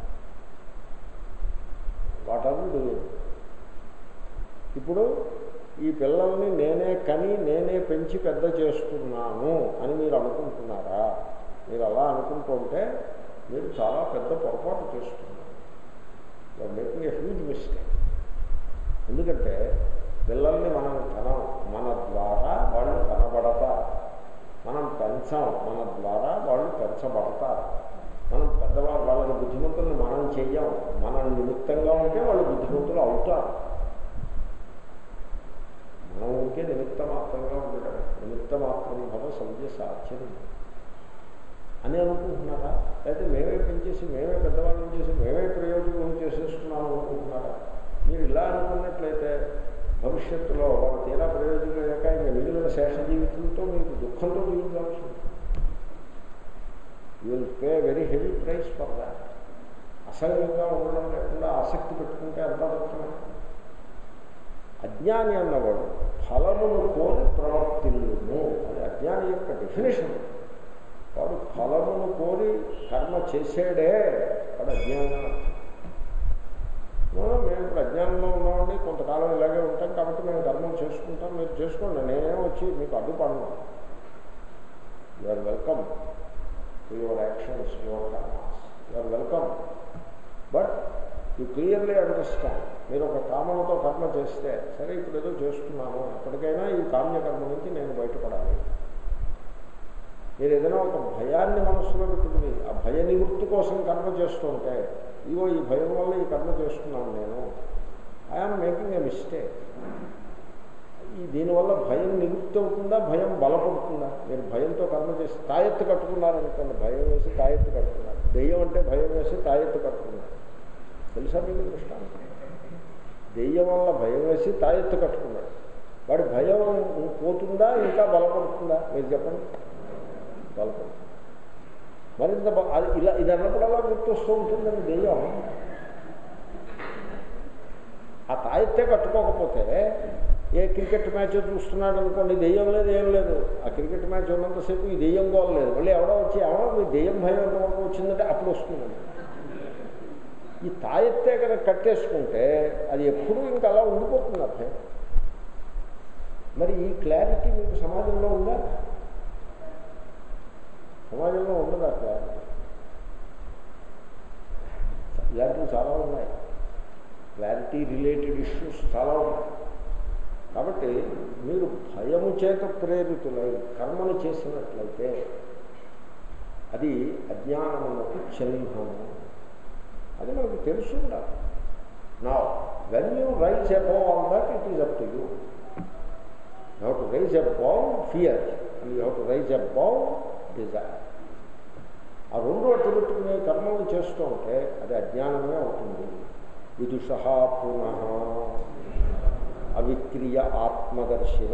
వాటన్నిటి ఇప్పుడు ఈ పిల్లల్ని నేనే కని నేనే పెంచి పెద్ద చేస్తున్నాను అని మీరు అనుకుంటున్నారా మీరు అలా అనుకుంటుంటే మీరు చాలా పెద్ద పొరపాటు చేస్తున్నారు you're making a huge mistake ఎందుకంటే పిల్లల్ని మనం కనం మన ద్వారా వాళ్ళు కనబడతారు మనం పెంచాం మన ద్వారా వాళ్ళు పెంచబడతారు మనం పెద్దవాళ్ళు వాళ్ళని బుద్ధిమంతులను మనం చెయ్యం మన నిమిత్తంగా ఉంటే వాళ్ళు బుద్ధిమంతులు అవుతారు మనం ఉంటే నిమిత్త మాత్రంగా ఉండడం నిమిత్త మాత్రం భవ సంధ్య సాధ్యం అని అనుకుంటున్నారా అయితే మేమే పెంచేసి మేమే పెద్దవాళ్ళని చేసి మేమే ప్రయోజనం చేసేస్తున్నాం అనుకుంటున్నారా మీరు ఇలా అనుకున్నట్లయితే భవిష్యత్తులో వాళ్ళు తీరా ప్రయోజనం లేక ఇంకా మిగిలిన శేష జీవితంతో మీకు దుఃఖంతో జీవించాల్సి ఉంటుంది you will pay very heavy price for that అసహ్యంగా ఉండడం లేకుండా ఆసక్తి పెట్టుకుంటే అంత దుఃఖమే అజ్ఞాని అన్నవాడు ఫలమును కోరి ప్రవర్తిల్లును అది అజ్ఞాని యొక్క డెఫినేషన్ వాడు ఫలమును కోరి కర్మ చేసేడే వాడు అజ్ఞానం మేము ఇప్పుడు అజ్ఞానంలో ఉన్నామండి కొంతకాలం ఇలాగే ఉంటాం కాబట్టి మేము కర్మం చేసుకుంటాం మీరు చేసుకోండి నేనేం వచ్చి మీకు అడ్డుపడను you are welcome to your actions your karmas you are welcome but you clearly understand మీరు ఒక కామనతో కర్మ చేస్తే సరే ఇప్పుడు ఏదో చేస్తున్నాను ఎప్పటికైనా ఈ కామ్యకర్మ నుంచి నేను బయటపడాలి మీరు ఏదైనా ఒక భయాన్ని మనస్సులో పెట్టుకుని ఆ భయ నివృత్తి కోసం కర్మ చేస్తుంటే ఇగో ఈ భయం వల్ల ఈ కర్మ చేస్తున్నాను నేను ఐఆమ్ మేకింగ్ ఏ మిస్టేక్ ఈ దీనివల్ల భయం నివృత్తి అవుతుందా భయం బలపడుతుందా మీరు భయంతో కర్మ చేసి తాయెత్తు కట్టుకున్నారనుకోండి భయం వేసి తాయెత్తు కట్టుకున్నారు దెయ్యం అంటే భయం వేసి తాయెత్తు కట్టుకున్నారు తెలుసా మీకు దృష్టాంతం దెయ్యం వల్ల భయం వేసి తాయెత్తు కట్టుకున్నాడు వాడి భయం పోతుందా ఇంకా బలపడుతుందా మీరు చెప్పండి బలపడుతుంది మరింత బ- అది ఇలా ఇది అన్నప్పుడల్లా గుర్తొస్తూ ఉంటుందండి దెయ్యం ఆ తాయెత్తే కట్టుకోకపోతే ఏ క్రికెట్ మ్యాచ్ చూస్తున్నాడు అనుకోండి దెయ్యం లేదు ఏం లేదు ఆ క్రికెట్ మ్యాచ్ ఉన్నంతసేపు ఈ దెయ్యం గోలేదు మళ్ళీ ఎవడో వచ్చి ఎవడో మీ దెయ్యం భయం ఎంతవరకు వచ్చిందంటే అప్పుడు వస్తుందండి ఈ తాయెత్తే కనుక కట్టేసుకుంటే అది ఎప్పుడూ ఇంకా అలా ఉండిపోతుంది ఆ భయం మరి ఈ క్లారిటీ మీకు సమాజంలో ఉందా సమాజంలో ఉండదా క్లారిటీ ఇలాంటివి చాలా ఉన్నాయి క్లారిటీ రిలేటెడ్ ఇష్యూస్ చాలా ఉన్నాయి కాబట్టి మీరు భయము చేత ప్రేరితులై కర్మను చేసినట్లయితే అది అజ్ఞానమునకు చిహ్నము అది మనకు తెలుసుండాలి నా when you rise above all that it is up to you you have to rise above fear and you have to rise above desire ఆ రెండు అట్టు పెట్టుకునే కర్మలు చేస్తూ ఉంటే అది అజ్ఞానమే అవుతుంది విదుష పునః అవిక్రియ ఆత్మదర్శిన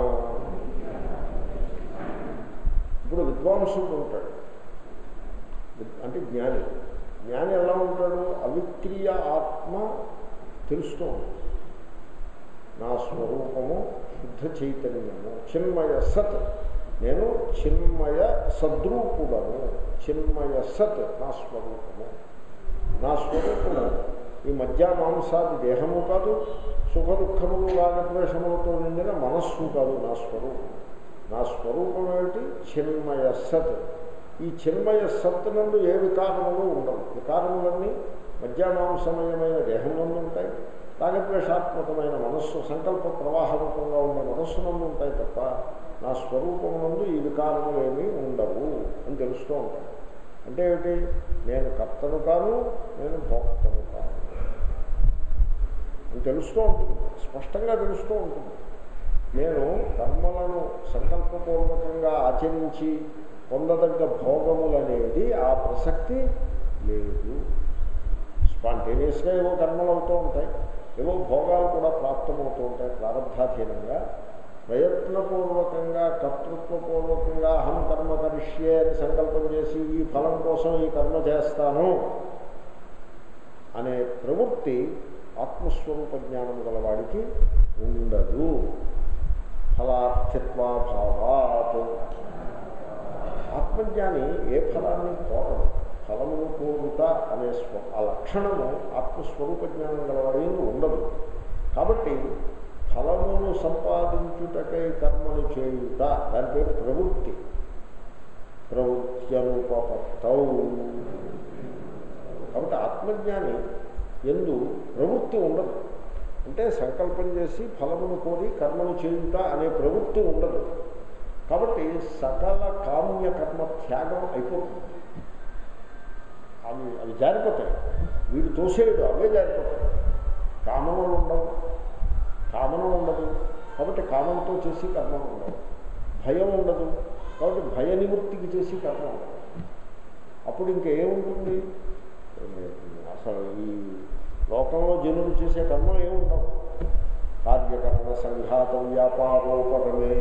ఇప్పుడు విద్వాంసుడు ఉంటాడు విద్- అంటే జ్ఞాని జ్ఞాని ఎలా ఉంటాడు అవిక్రియ ఆత్మ తెలుస్తూ ఉంటుంది నా స్వరూపము శుద్ధ చైతన్యము చిన్మయ సత్ నేను చిన్మయ సద్రూపుడను చిన్మయ సత్ నా స్వరూపము నా స్వరూపము ఈ మధ్య మాంసాది దేహము కాదు సుఖ దుఃఖములు రాగద్వేషములతో నిండిన మనస్సు కాదు నా స్వరూపం నా స్వరూపం ఏమిటి చిన్మయ సత్ ఈ చిన్మయ సత్ నందు ఏ వికారములు ఉండవు వికారములన్నీ మధ్యామాంసమయమైన దేహంలో ఉంటాయి రాగద్వేషాత్మకమైన మనస్సు సంకల్ప ప్రవాహరూపంగా ఉన్న మనస్సు నందు ఉంటాయి తప్ప నా స్వరూపమునందు ఈ వికారములు ఏమీ ఉండవు అని తెలుస్తూ ఉంటాయి అంటే ఏమిటి నేను కర్తను కాను నేను భోక్తను కాను అని తెలుస్తూ ఉంటుంది స్పష్టంగా తెలుస్తూ ఉంటుంది నేను కర్మలను సంకల్పపూర్వకంగా ఆచరించి పొందదగ్గ భోగములనేది ఆ ప్రసక్తి లేదు స్పాంటేనియస్గా ఏవో కర్మలు అవుతూ ఉంటాయి ఏవో భోగాలు కూడా ప్రాప్తమవుతూ ఉంటాయి ప్రారంభాధీనంగా ప్రయత్నపూర్వకంగా కర్తృత్వపూర్వకంగా అహం కర్మ కరిష్యే అని సంకల్పం చేసి ఈ ఫలం కోసం ఈ కర్మ చేస్తాను అనే ప్రవృత్తి ఆత్మస్వరూప జ్ఞానం గలవాడికి ఉండదు ఫలార్థిత్వాభావాత్ ఆత్మజ్ఞాని ఏ ఫలాన్ని కోరడు ఫలమును కోరుట అనే స్వ ఆ లక్షణము ఆత్మస్వరూప జ్ఞానం గలవాడి ఉండదు కాబట్టి ఫలమును సంపాదించుటకై కర్మను చేయుట దాని పేరు ప్రవృత్తి ప్రవృత్యనుపపత్తౌ కాబట్టి ఆత్మజ్ఞాని ఎందు ప్రవృత్తి ఉండదు అంటే సంకల్పం చేసి ఫలమును కోరి కర్మను చేయుట అనే ప్రవృత్తి ఉండదు కాబట్టి సకల కామ్య కర్మ త్యాగం అయిపోతుంది అవి అవి జారిపోతాయి వీడు తోసేయడు అవే జారిపోతాయి కామనలు ఉండవు కామనం ఉండదు కాబట్టి కామంతో చేసి కర్మ ఉండదు భయం ఉండదు కాబట్టి భయ నివృత్తికి చేసి కర్మ ఉండదు అప్పుడు ఇంకేముంటుంది అసలు ఈ లోకంలో జనులు చేసే కర్మలు ఏముండవు కార్యకరణ సంఘాత వ్యాపారోపరమే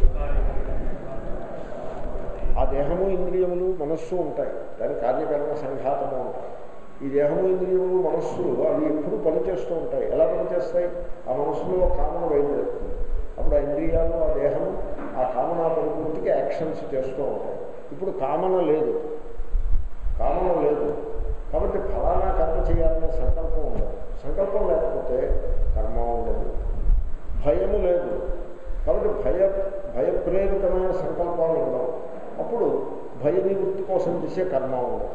ఆ దేహము ఇంద్రియములు మనస్సు ఉంటాయి దాని కార్యకరణ సంఘాతము ఉంటాయి ఈ దేహము ఇంద్రియములు మనస్సులు అవి ఎప్పుడు పనిచేస్తూ ఉంటాయి ఎలా పనిచేస్తాయి ఆ మనస్సులో కామన బయలుదేరుతుంది అప్పుడు ఆ ఇంద్రియాలు ఆ దేహము ఆ కామనా పరిపూర్తికి యాక్షన్స్ చేస్తూ ఉంటాయి ఇప్పుడు కామన లేదు కామన లేదు కాబట్టి ఫలానా కర్మ చేయాలనే సంకల్పం ఉండదు సంకల్పం లేకపోతే కర్మ ఉండదు భయము లేదు కాబట్టి భయ భయప్రేరితమైన సంకల్పాలు ఉండవు అప్పుడు భయ నివృత్తి కోసం చేసే కర్మ ఉండదు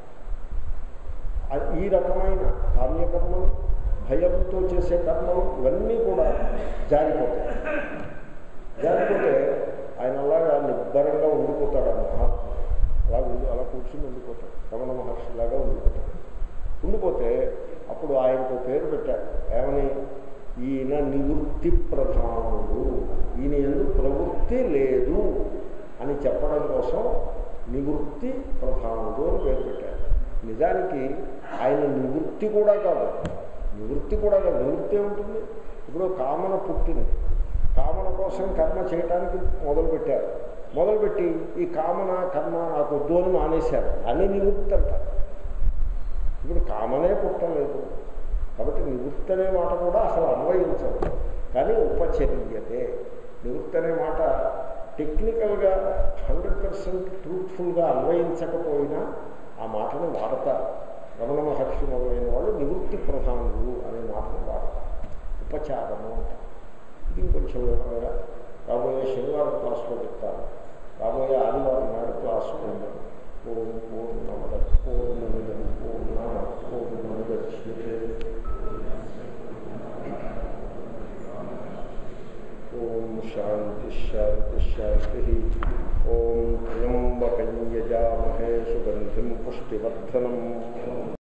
ఆ- ఈ రకమైన కామ్యకర్మలు భయంతో చేసే కర్మలు ఇవన్నీ కూడా జారిపోతాయి జారిపోతే ఆయన అలాగా నిబ్బరంగా ఉండిపోతాడు ఆ మహాత్ముడు అలా ఉండి అలా కూర్చుని ఉండిపోతాడు రమణ మహర్షిలాగా ఉండిపోతాడు ఉండిపోతే అప్పుడు ఆయనకు పేరు పెట్టారు ఏమని ఈయన నివృత్తి ప్రధానుడు ఈయన ఎందుకు ప్రవృత్తి లేదు అని చెప్పడం కోసం నివృత్తి ప్రధానుడు అని పేరు పెట్టారు నిజానికి ఆయన నివృత్తి కూడా కాదు నివృత్తి కూడా కాదు నివృత్తి ఏముంటుంది ఇప్పుడు కామన పుట్టింది కామన కోసం కర్మ చేయడానికి మొదలుపెట్టారు మొదలుపెట్టి ఈ కామన కర్మ నాకు వద్దు అని మానేశారు అని నివృత్తి అంటారు ఇప్పుడు కామనే పుట్టలేదు కాబట్టి నివృత్తి అనే మాట కూడా అసలు అన్వయించదు కానీ ఉపచర్యతే నివృత్తి అనే మాట టెక్నికల్గా హండ్రెడ్ పర్సెంట్ ట్రూత్ఫుల్గా అన్వయించకపోయినా ఆ మాటను వాడతారు రమణ మహర్షి మొదలైన వాళ్ళు నివృత్తి ప్రధానులు అనే మాటను వాడతారు ఉపచారము అంటారు ఇది ఇంకొంచెం వివరంగా రాబోయే శనివారం క్లాస్లో చెప్తాను రాబోయే ఆదివారం నాడు క్లాస్ ఉండదు ఓం పూర్ణమద పూర్ణమిదం పూర్ణ పూర్ణముద్యే ఓం శాంతి శాంతి శాంతి ఓం త్ర్యంబకం యజామహే సుగంధిం పుష్టివర్ధనం